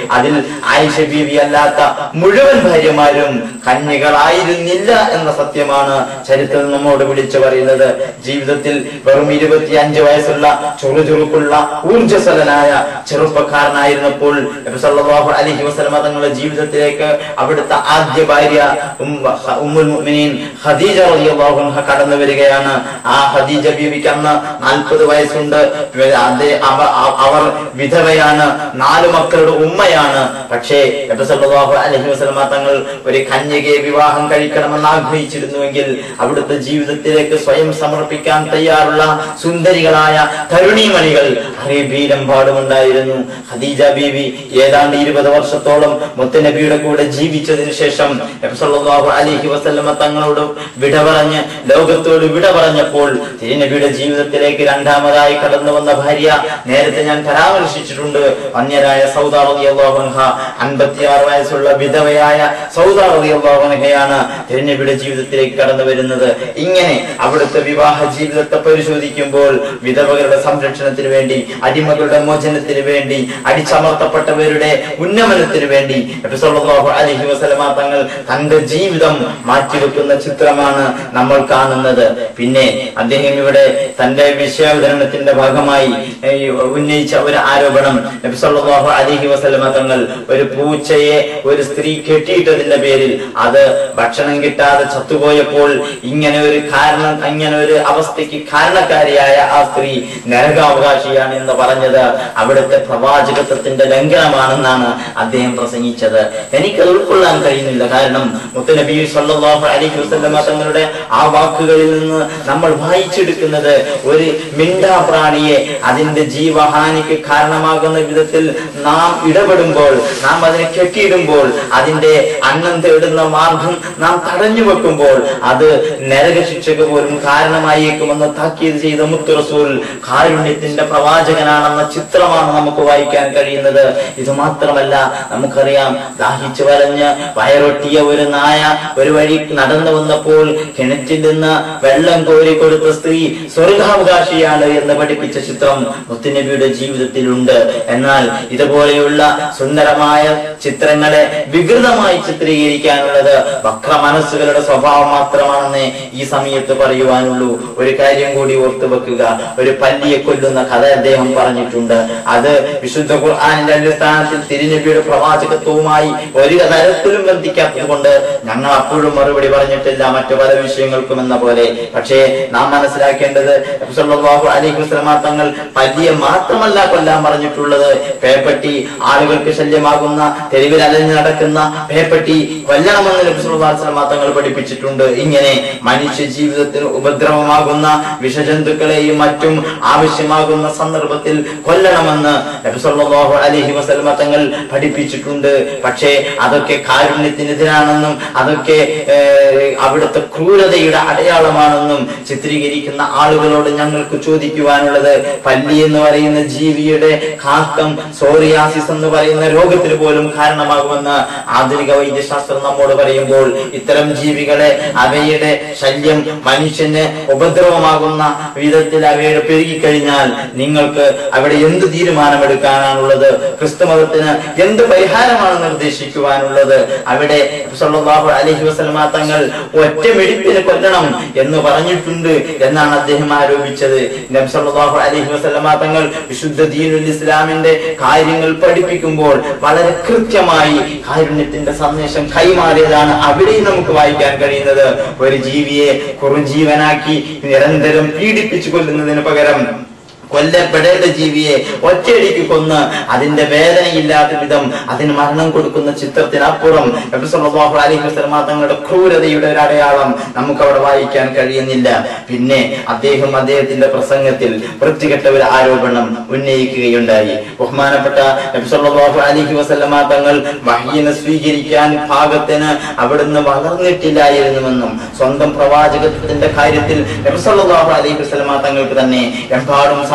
അതിൽ ആയിഷ ബീവി അല്ലാത്ത മുഴുവൻ ഭാര്യമാരും കന്യകളായിരുന്നില്ല എന്ന സത്യമാണ് ചരിത്രം നമ്മോട് വിളിച്ചു പറയുന്നത് ജീവിതത്തിൽ വെറും ഇരുപത്തിയഞ്ച് വയസ്സുള്ള ചുറുചുറുക്കുള്ള ഊർജ്ജസ്വലനായ ചെറുപ്പക്കാരനായിരുന്നപ്പോൾ നബി സല്ലല്ലാഹു അലൈഹി വസല്ലമ തങ്ങളുടെ ജീവിതത്തിലേക്ക് അവിടുത്തെ ആദ്യ ഭാര്യ ഉമ്മ- ഉമ്മുൽ മുഅ്മിനീൻ ഖദീജ റളിയല്ലാഹു അൻഹ കടന്നു വരികയാണ് ആ ഖദീജ ബീവിക്ക് അന്ന് നാൽപ്പത് വയസ്സുണ്ട് അതേ അവ- അവ- അവർ വിധവയാണ് നാല് മക്കളുടെ ഉമ്മയാണ് പക്ഷേ നബി സല്ലല്ലാഹു അലൈഹി വസല്ലമ തങ്ങൾ ഒരു കന്യകയെ വിവാഹം കഴിക്കണമെന്ന് ആഗ്രഹിച്ചിരുന്നുവെങ്കിൽ അവിടുത്തെ ജീവിതത്തിലേക്ക് സ്വയം സമർപ്പിക്കാൻ തയ്യാറുള്ള സുന്ദരികളായ തരുണീമണികൾ അറേബ്യയിലെമ്പാടുമുണ്ടായിരുന്നു ഖദീജ ബീവി ഏതാണ്ട് ഇരുപത് വർഷത്തോളം മുത്തനബിയുടെ കൂടെ ജീവിച്ചതിന് ശേഷം നബി സല്ലല്ലാഹു അലൈഹി വസല്ലമ തങ്ങളോട് വിട പറഞ്ഞ് ലോകത്തോട് വിട പറഞ്ഞപ്പോൾ തിരുനബിയുടെ ജീവിതത്തിലേക്ക് രണ്ടാമതായി കടന്നു വന്ന ഭാര്യ നേരത്തെ ഞാൻ പരാമർശിച്ചിട്ടുണ്ട് അന്യരായ സൗദ റളിയല്ലാഹു അൻഹ അൻപത്തിയാറ് വയസ്സുള്ള വിധവയായ സൗദ റളിയല്ലാഹു അൻഹയാണ് തിരുനബിയുടെ ജീവിതത്തിലേക്ക് കടന്നു വരുന്നത് ഇങ്ങനെ അവിടുത്തെ വിവാഹ ജീവിതത്തെ പരിശോധിക്കുമ്പോൾ വിധവകളുടെ സംരക്ഷണത്തിന് വേണ്ടി അടിമകളുടെ മോചനത്തിന് വേണ്ടി അടിച്ചമർത്തപ്പെട്ടവരുടെ ഉന്നമനത്തിന് വേണ്ടി നബി സല്ലല്ലാഹു അലൈഹി വസല്ലമ തങ്ങൾ തന്റെ ജീവിതം മാറ്റിവെക്കുന്ന ചിത്രമാണ് നമ്മൾ കാണുന്നത് പിന്നെ അദ്ദേഹം ഇവിടെ തന്റെ വിഷയാവതരണത്തിന്റെ ഭാഗമായി ഏഹ്, ഉന്നയിച്ച ഒരു ആരോപണം നബി സല്ലല്ലാഹു അലൈഹി വസല്ലമ തങ്ങൾ ഒരു പൂച്ചയെ ഒരു സ്ത്രീ കെട്ടിയിട്ടതിന്റെ പേരിൽ അത് ഭക്ഷണം കിട്ടാതെ ചത്തുപോയപ്പോൾ ഇങ്ങനെ ഒരു കാരണം ഇങ്ങനെ ഒരു അവസ്ഥയ്ക്ക് കാരണക്കാരിയായ ആ സ്ത്രീ നരകാവകാശിയാണ് എന്ന് പറഞ്ഞത് അവിടുത്തെ പ്രവാചകത്വത്തിന്റെ ലംഘനമാണെന്നാണ് അദ്ദേഹം പ്രസംഗിച്ചത് എനിക്കത് ഉൾക്കൊള്ളാൻ കഴിയുന്നില്ല കാരണം മുത്തനബി സല്ലല്ലാഹു അലൈഹി വസല്ലമ തങ്ങളുടെ ആ വാക്കുകളിൽ നിന്ന് നമ്മൾ വായിച്ചെടുക്കുന്നത് ഒരു മിണ്ടാ പ്രാണിയെ അതിന്റെ ജീവഹാനിക്ക് കാരണമാകുന്ന വിധത്തിൽ നാം ഇടപെടുമ്പോൾ നാം അതിനെ കെട്ടിയിടുമ്പോൾ അതിന്റെ അന്നം തേടുന്ന മാർഗം നാം തടഞ്ഞു വെക്കുമ്പോൾ അത് നരകശിക്ഷക്ക് പോലും കാരണമായേക്കുമെന്ന് താക്കീത് ചെയ്ത മുത്തു റസൂൽ കാരുണ്യത്തിന്റെ പ്രവാചകനാണെന്ന ചിത്രമാണ് നമുക്ക് വായിക്കാൻ കഴിയുന്നത് ഇത് മാത്രമല്ല നമുക്കറിയാം ദാഹിച്ചു വലഞ്ഞ് വയറൊട്ടിയ ഒരു നായ ഒരു വഴി നടന്നു വന്നപ്പോൾ കിണറ്റിൽ നിന്ന് വെള്ളം കോരി കൊടുത്ത സ്ത്രീ സ്വർഗാവകാശിയാണ് എന്ന് പഠിപ്പിച്ച ചിത്രം മുത്തുനബിയുടെ ജീവിതത്തിലുണ്ട് എന്നാൽ ഇതുപോലെയുള്ള സുന്ദരമായ ചിത്രങ്ങളെ വികൃതമായി ചിത്രീകരിക്കാനുള്ളത് വക്ര മനസ്സുകളുടെ സ്വഭാവം മാത്രമാണെന്ന് ഈ സമയത്ത് പറയുവാനുള്ളൂ ഒരു കാര്യം കൂടി ഓർത്തു വെക്കുക ഒരു പല്ലിയെ കൊല്ലുന്ന കഥ അദ്ദേഹം പറഞ്ഞിട്ടുണ്ട് അത് വിശുദ്ധ ഖുർആാനിന്റെ അടിസ്ഥാനത്തിൽ തിരുനബിയുടെ പ്രവാചകത്വവുമായി ഒരു തരത്തിലും ബന്ധിക്കാത്തത് കൊണ്ട് ഞങ്ങൾ അപ്പോഴും മറുപടി പറഞ്ഞിട്ടില്ല മറ്റു പല വിഷയങ്ങൾക്കും എന്ന പോലെ പക്ഷേ നാം മനസ്സിലാക്കേണ്ടത് നബി സല്ലല്ലാഹു അലൈഹി വസല്ലമ തങ്ങൾ പല്ലിയെ മാത്രമല്ല കൊല്ലാൻ പറഞ്ഞിട്ടുള്ളത് പേപ്പട്ടി ആളുകൾക്ക് ശല്യമാകുന്ന തെരുവിൽ അലഞ്ഞു നടക്കുന്ന പേപ്പട്ടി കൊല്ലണമെന്ന് നബി സല്ലല്ലാഹു അലൈഹി വസല്ലമ തങ്ങൾ പഠിപ്പിച്ചിട്ടുണ്ട് ഇങ്ങനെ മനുഷ്യ ജീവിതത്തിന് ഉപദ്രവമാകുന്ന വിഷജന്തുക്കളെയും മറ്റും ആവശ്യമാകുന്ന സന്ദർഭത്തിൽ കൊല്ലണമെന്ന് നബി സല്ലല്ലാഹു അലൈഹി വസല്ലമ തങ്ങൾ പഠിപ്പിച്ചിട്ടുണ്ട് പക്ഷേ അതൊക്കെ കാരുണ്യത്തിനെതിരാണെന്നും അതൊക്കെ ഏഹ്, അവിടുത്തെ ക്രൂരതയുടെ അടയാളമാണെന്നും ചിത്രീകരിക്കുന്ന ആളുകളോട് ഞങ്ങൾക്ക് ചോദിക്കുവാനുള്ളത് പല്ലി എന്ന് പറയുന്ന ജീവിയുടെ കാക്കം സോറിയാസിസ് എന്ന് പറയുന്ന രോഗത്തിന് പോലും കാരണമാകുമെന്ന് ആധുനിക വൈദ്യശാസ്ത്രം നമ്മോട് പറയുമ്പോൾ ഇത്തരം ജീവികളെ അവയുടെ ശല്യം മനുഷ്യന് ഉപദ്രവമാകുന്ന വിധത്തിൽ അവയുടെ പെരുകിക്കഴിഞ്ഞാൽ നിങ്ങൾക്ക് അവിടെ എന്ത് തീരുമാനമെടുക്കാനാണുള്ളത് ക്രിസ്തുമതത്തിന് എന്ത് പരിഹാരമാണ് നിർദ്ദേശിക്കുവാനുള്ളത് അവിടെ സല്ലല്ലാഹു അലൈഹി വസല്ലമ തങ്ങൾ ഒറ്റ മെടിപ്പിന് കൊല്ലണം എന്ന് പറഞ്ഞിട്ടുണ്ട് എന്നാണ് അദ്ദേഹം ആരോപിച്ചത് നബി സല്ലല്ലാഹു അലൈഹി വസല്ലമ തങ്ങൾ വിശുദ്ധ ദീനുൽ ഇസ്ലാമിന്റെ കാര്യങ്ങൾ പഠിപ്പിക്കുമ്പോൾ വളരെ കൃത്യമായി കാരുണ്യത്തിന്റെ സന്ദേശം കൈമാറിയതാണ് അവിടെയും നമുക്ക് വായിക്കാൻ കഴിയുന്നത് ഒരു ജീവിയെ കുറുജീവനാക്കി നിരന്തരം പീഡിപ്പിച്ചു കൊല്ലുന്നതിന് പകരം കൊല്ലപ്പെടേണ്ട ജീവിയെ ഒറ്റയടിക്ക് കൊന്ന് അതിന്റെ വേദനയില്ലാത്ത വിധം അതിന് മരണം കൊടുക്കുന്ന ചിത്രത്തിനപ്പുറം നബി സല്ലല്ലാഹു അലൈഹി വസല്ലമ തങ്ങളുടെ ക്രൂരതയുടെ ഒരു അടയാളം നമുക്ക് അവിടെ വായിക്കാൻ കഴിയുന്നില്ല പിന്നെ അദ്ദേഹം അദ്ദേഹത്തിന്റെ പ്രസംഗത്തിൽ വൃത്തികെട്ട ഒരു ആരോപണം ഉന്നയിക്കുകയുണ്ടായി ബഹുമാനപ്പെട്ട നബി സല്ലല്ലാഹു അലൈഹി വസല്ലമ തങ്ങൾ വഹീനെ സ്വീകരിക്കാൻ ഭാഗത്തിന് അവിടുന്ന് വളർന്നിട്ടില്ലായിരുന്നുവെന്നും സ്വന്തം പ്രവാചകത്വത്തിന്റെ കാര്യത്തിൽ നബി സല്ലല്ലാഹു അലൈഹി വസല്ലമ തങ്ങൾക്ക് തന്നെ എമ്പാടും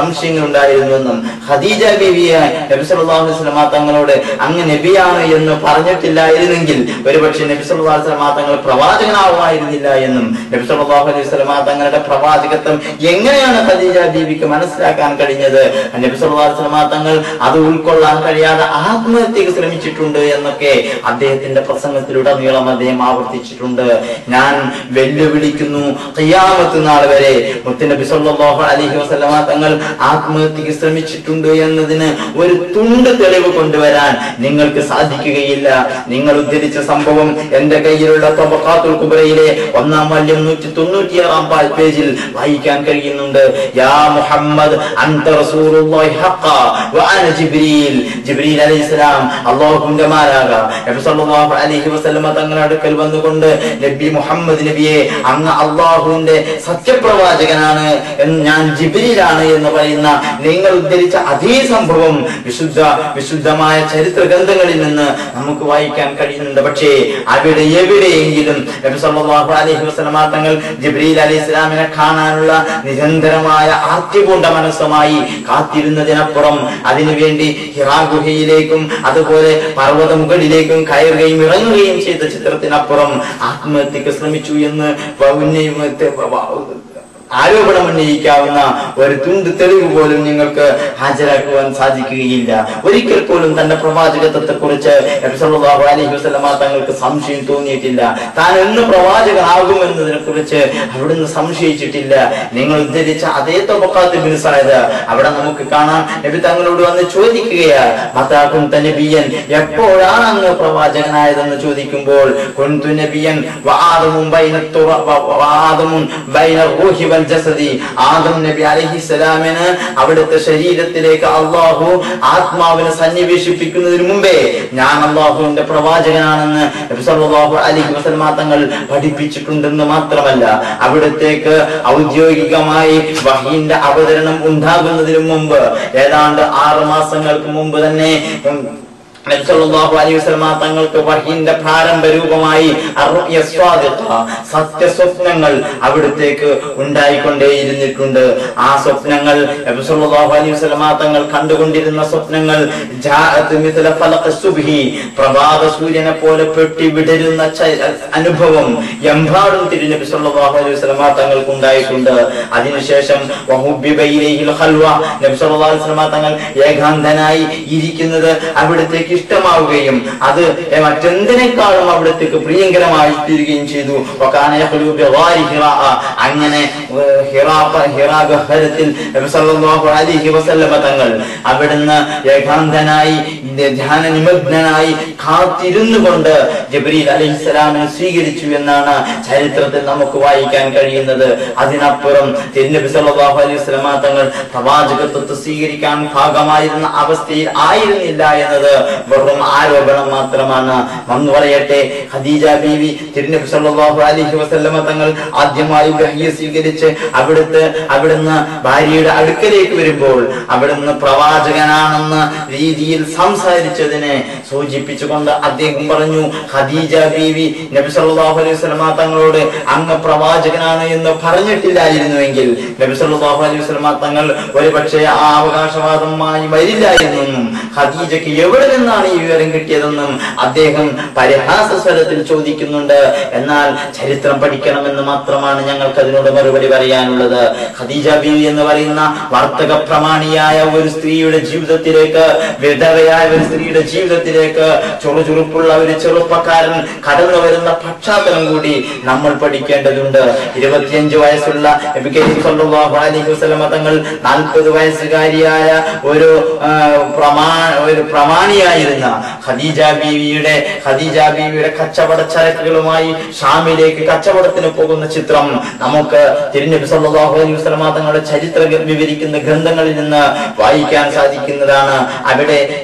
സംശയങ്ങൾ ഉണ്ടായിരുന്നുവെന്നും ഖദീജ ബീവിയെ നബി സല്ലല്ലാഹു അലൈഹി വസല്ലമ തങ്ങളോട് അങ്ങ് നബിയാണ് എന്ന് പറഞ്ഞിട്ടില്ലായിരുന്നെങ്കിൽ ഒരുപക്ഷെ നബി സല്ലല്ലാഹു അലൈഹി വസല്ലമ തങ്ങൾ പ്രവാചകനാവുമായിരുന്നില്ല എന്നും നബി സല്ലല്ലാഹു അലൈഹി വസല്ലമ തങ്ങളുടെ പ്രവാചകത്വം എങ്ങനെയാണ് ഖദീജ ബീവിക്ക് മനസ്സിലാക്കാൻ കഴിഞ്ഞത് നബി സല്ലല്ലാഹു അലൈഹി വസല്ലമ തങ്ങൾ അത് ഉൾക്കൊള്ളാൻ കഴിയാതെ ആത്മഹത്യക്ക് ശ്രമിച്ചിട്ടുണ്ട് എന്നൊക്കെ അദ്ദേഹത്തിന്റെ പ്രസംഗത്തിലുടനീളം അദ്ദേഹം ആവർത്തിച്ചിട്ടുണ്ട് ഞാൻ വെല്ലുവിളിക്കുന്നു ഖിയാമത്ത് നാൾ വരെ മുത്തുനബി സല്ലല്ലാഹു അലൈഹി വസല്ലമ തങ്ങൾ ആത്മഹത്യക്ക് ശ്രമിച്ചിട്ടുണ്ട് എന്നതിന് ഒരു തുണ്ട് തെളിവ് കൊണ്ടുവരാൻ നിങ്ങൾക്ക് സാധിക്കുകയില്ല നിങ്ങൾ ഉദ്ധരിച്ച സംഭവം എന്റെ കയ്യിലുള്ള തബഖാത്തുൽ കുബ്രയിലെ ഒന്നാം വാല്യം നൂറ്റി തൊണ്ണൂറ്റിയാറാം പാ- പേജിൽ വായിക്കാൻ കഴിയുന്നുണ്ട് യാ മുഹമ്മദ് അൻത റസൂലുള്ളാഹി ഹഖ വ അന ജിബ്രീൽ ജിബ്രീൽ അലൈഹിസ്സലാം അല്ലാഹുവിന്റെ മാലാക നബി സല്ലല്ലാഹു അലൈഹി വസല്ലമ തങ്ങളുടെ അടുക്കൽ വന്നുകൊണ്ട് നബി മുഹമ്മദ് നബിയെ അങ്ങ് അള്ളാഹുവിന്റെ സത്യപ്രവാചകനാണ് എന്ന് ഞാൻ ജിബ്രീലാണ് എന്ന് പറയുന്ന നിങ്ങൾ ഉദ്ധരിച്ച അതേ സംഭവം വിശുദ്ധ വിശുദ്ധമായ ചരിത്ര ഗ്രന്ഥങ്ങളിൽ നിന്ന് നമുക്ക് വായിക്കാൻ കഴിയുന്നുണ്ട് പക്ഷേ അവിടെ എവിടെയെങ്കിലും നബി സല്ലല്ലാഹു അലൈഹി വസല്ലമ തങ്ങൾ ജിബ്രീൽ അലൈഹി ഇസ്ലാമിനെ കാണാനുള്ള നിരന്തരമായ ആർത്തിപൂണ്ട മനസ്സുമായി കാത്തിരുന്നതിനപ്പുറം അതിനുവേണ്ടി ഹിറാ ഗുഹയിലേക്കും അതുപോലെ പർവ്വത മുകളിലേക്കും കയറുകയും ഇറങ്ങുകയും ചെയ്ത ചിത്രത്തിനപ്പുറം ആത്മഹത്യക്ക് ശ്രമിച്ചു എന്ന് വ- ഉന്നയി- വ- വ- ആരോപണം ഉന്നയിക്കാവുന്ന ഒരു തുണ്ട് തെളിവ് പോലും നിങ്ങൾക്ക് ഹാജരാക്കുവാൻ സാധിക്കുകയില്ല ഒരിക്കൽ പോലും തന്റെ പ്രവാചകത്വത്തെ കുറിച്ച് അലൈഹി വസല്ലമ തങ്ങൾക്ക് സംശയം തോന്നിയിട്ടില്ല താൻ എന്ന് പ്രവാചകനാകുമെന്നതിനെ കുറിച്ച് അവിടുന്ന് സംശയിച്ചിട്ടില്ല നിങ്ങൾ ഉദ്ധരിച്ച അതേ തൊബക്കാത്ത് ബിൻസായത് അവിടെ നമുക്ക് കാണാം നബി തങ്ങളോട് വന്ന് ചോദിക്കുകയാ മതാകും നബിയൻ എപ്പോഴാണ് അങ്ങ് പ്രവാചകനായതെന്ന് ചോദിക്കുമ്പോൾ കുൻതു നബിയൻ വആദമും ബൈന തുറ- വ- വആദമും ബൈന റൂഹി വൽ ജസദി ആദം നബി അലൈഹിസ്സലാമിന് അവിടുത്തെ ശരീരത്തിലേക്ക് അള്ളാഹു ആത്മാവിനെ സന്നിവേശിപ്പിക്കുന്നതിന് മുമ്പേ ഞാൻ അള്ളാഹുവിന്റെ പ്രവാചകനാണെന്ന് നബി സല്ലല്ലാഹു അലൈഹി വസല്ലമ തങ്ങൾ പഠിപ്പിച്ചിട്ടുണ്ടെന്ന് മാത്രമല്ല അവിടത്തേക്ക് ഔദ്യോഗികമായി വഹീന്റെ അവതരണം ഉണ്ടാകുന്നതിന് മുമ്പ് ഏതാണ്ട് ആറ് മാസങ്ങൾക്ക് മുമ്പ് തന്നെ ഉം, നബി സല്ലല്ലാഹു അലൈഹി വസല്ലമ തങ്ങൾക്ക് വഹീന്റെ പ്രാരംഭ രൂപമായി അർറുയ സ്വാദിഖ, സത്യസ്വപ്നങ്ങൾ അവിടത്തേക്ക് ഉണ്ടായിക്കൊണ്ടേയിരുന്നിട്ടുണ്ട് ആ സ്വപ്നങ്ങൾ നബി സല്ലല്ലാഹു അലൈഹി വസല്ലമ തങ്ങൾ കണ്ടുകൊണ്ടിരുന്ന സ്വപ്നങ്ങൾ ജാഅത്ത് മിഥല ഫലഖ സുബ്ഹി പ്രഭാത സൂര്യനെ പോലെ പെട്ടി വിടരുന്ന ച- അനുഭവം എമ്പാടും തിരുനബി സല്ലല്ലാഹു അലൈഹി വസല്ലമ തങ്ങൾക്ക് ഉണ്ടായിട്ടുണ്ട് അതിനുശേഷം വഹുബ്ബിബ ഇലൈഹിൽ ഖൽവ നബി സല്ലല്ലാഹു അലൈഹി വസല്ലമ തങ്ങൾ ഏകാന്തനായി ഇരിക്കുന്നത് അവിടത്തേക്ക് ഇഷ്ടമാവുകയും അത് മറ്റെന്തിനേക്കാളും അവിടത്തേക്ക് പ്രിയങ്കരമായി തീരുകയും ചെയ്തു വകാന യഖ്ലു ബിഗാരി ഹിറാ അങ്ങനെ ഏഹ്, ഹിറാ ഹിറാ ഗഹ്വരത്തിൽ നബി സല്ലല്ലാഹു അലൈഹി വസല്ലമ തങ്ങൾ അവിടുന്ന് ഏകാന്തനായി ധ്യാന നിമഗ്നനായി കാത്തിരുന്നു കൊണ്ട് ജബ്രീൽ അലൈഹിസ്സലാമിനെ സ്വീകരിച്ചു എന്നാണ് ചരിത്രത്തിൽ നമുക്ക് വായിക്കാൻ കഴിയുന്നത് അതിനപ്പുറം തിരുനബി സല്ലല്ലാഹു അലൈഹി വസല്ലമ തങ്ങൾ പ്രവാചകത്വത്തെ സ്വീകരിക്കാൻ ഭാഗമായിരുന്ന അവസ്ഥയിൽ ആയിരുന്നില്ല എന്നത് വെറും ആരോപണം മാത്രമാണ് വന്നു പറയട്ടെ ഖദീജ ബീവി തിരുനബി സല്ലല്ലാഹു അലൈഹി വസല്ലമ തങ്ങൾ ആദ്യമായി വഹ്യ സ്വീകരിച്ച് അവിടുത്തെ അവിടുന്ന് ഭാര്യയുടെ അടുക്കലേക്ക് വരുമ്പോൾ അവിടുന്ന് പ്രവാചകനാണെന്ന രീതിയിൽ സംസാരിച്ചതിനെ സൂചിപ്പിച്ചുകൊണ്ട് അദ്ദേഹം പറഞ്ഞു ഖദീജ ബീവി നബി സല്ലല്ലാഹു അലൈഹി വസല്ലമ തങ്ങളോട് അങ്ങ് പ്രവാചകനാണ് എന്ന് പറഞ്ഞിട്ടില്ലായിരുന്നുവെങ്കിൽ നബി സല്ലല്ലാഹു അലൈഹി വസല്ലമ തങ്ങൾ ഒരുപക്ഷെ ആ അവകാശവാദമായി വരില്ലായിരുന്നെന്നും ഖദീജയ്ക്ക് എവിടെ നിന്നാണ് ഈ വിവരം കിട്ടിയതെന്നും അദ്ദേഹം പരിഹാസ സ്വരത്തിൽ ചോദിക്കുന്നുണ്ട് എന്നാൽ ചരിത്രം പഠിക്കണമെന്ന് മാത്രമാണ് ഞങ്ങൾക്ക് അതിനോട് മറുപടി പറയാനുള്ളത് ഖദീജ ബീവി എന്ന് പറയുന്ന വർത്തക പ്രമാണിയായ ഒരു സ്ത്രീയുടെ ജീവിതത്തിലേക്ക് വിധവയായ ഒരു സ്ത്രീയുടെ ജീവിതത്തിലേക്ക് ചുറുചുറുപ്പുള്ള ഒരു ചെറുപ്പക്കാരൻ കടന്നു വരുന്ന പശ്ചാത്തലം കൂടി നമ്മൾ പഠിക്കേണ്ടതുണ്ട് ഇരുപത്തിയഞ്ച് വയസ്സുള്ള നബി കരീം സല്ലല്ലാഹു അലൈഹി വസല്ലമ തങ്ങൾ നാൽപ്പത് വയസ്സുകാരിയായ ഒരു ആ, പ്രമാ ഒരു പ്രമാണിയായിരുന്ന ഖദീജ ബീവിയുടെ ഖദീജ ബീവിയുടെ കച്ചവട ചരക്കുകളുമായി ഷാമിലേക്ക് കച്ചവടത്തിന് പോകുന്ന ചിത്രം നമുക്ക് തിരുനബി സല്ലല്ലാഹു അലൈഹി വസല്ലമ തങ്ങളുടെ ചരിത്രം വിവരിക്കുന്ന ഗ്രന്ഥങ്ങളിൽ നിന്ന് വായിക്കാൻ സാധിക്കുന്നതാണ് അവിടെ തിരുനബി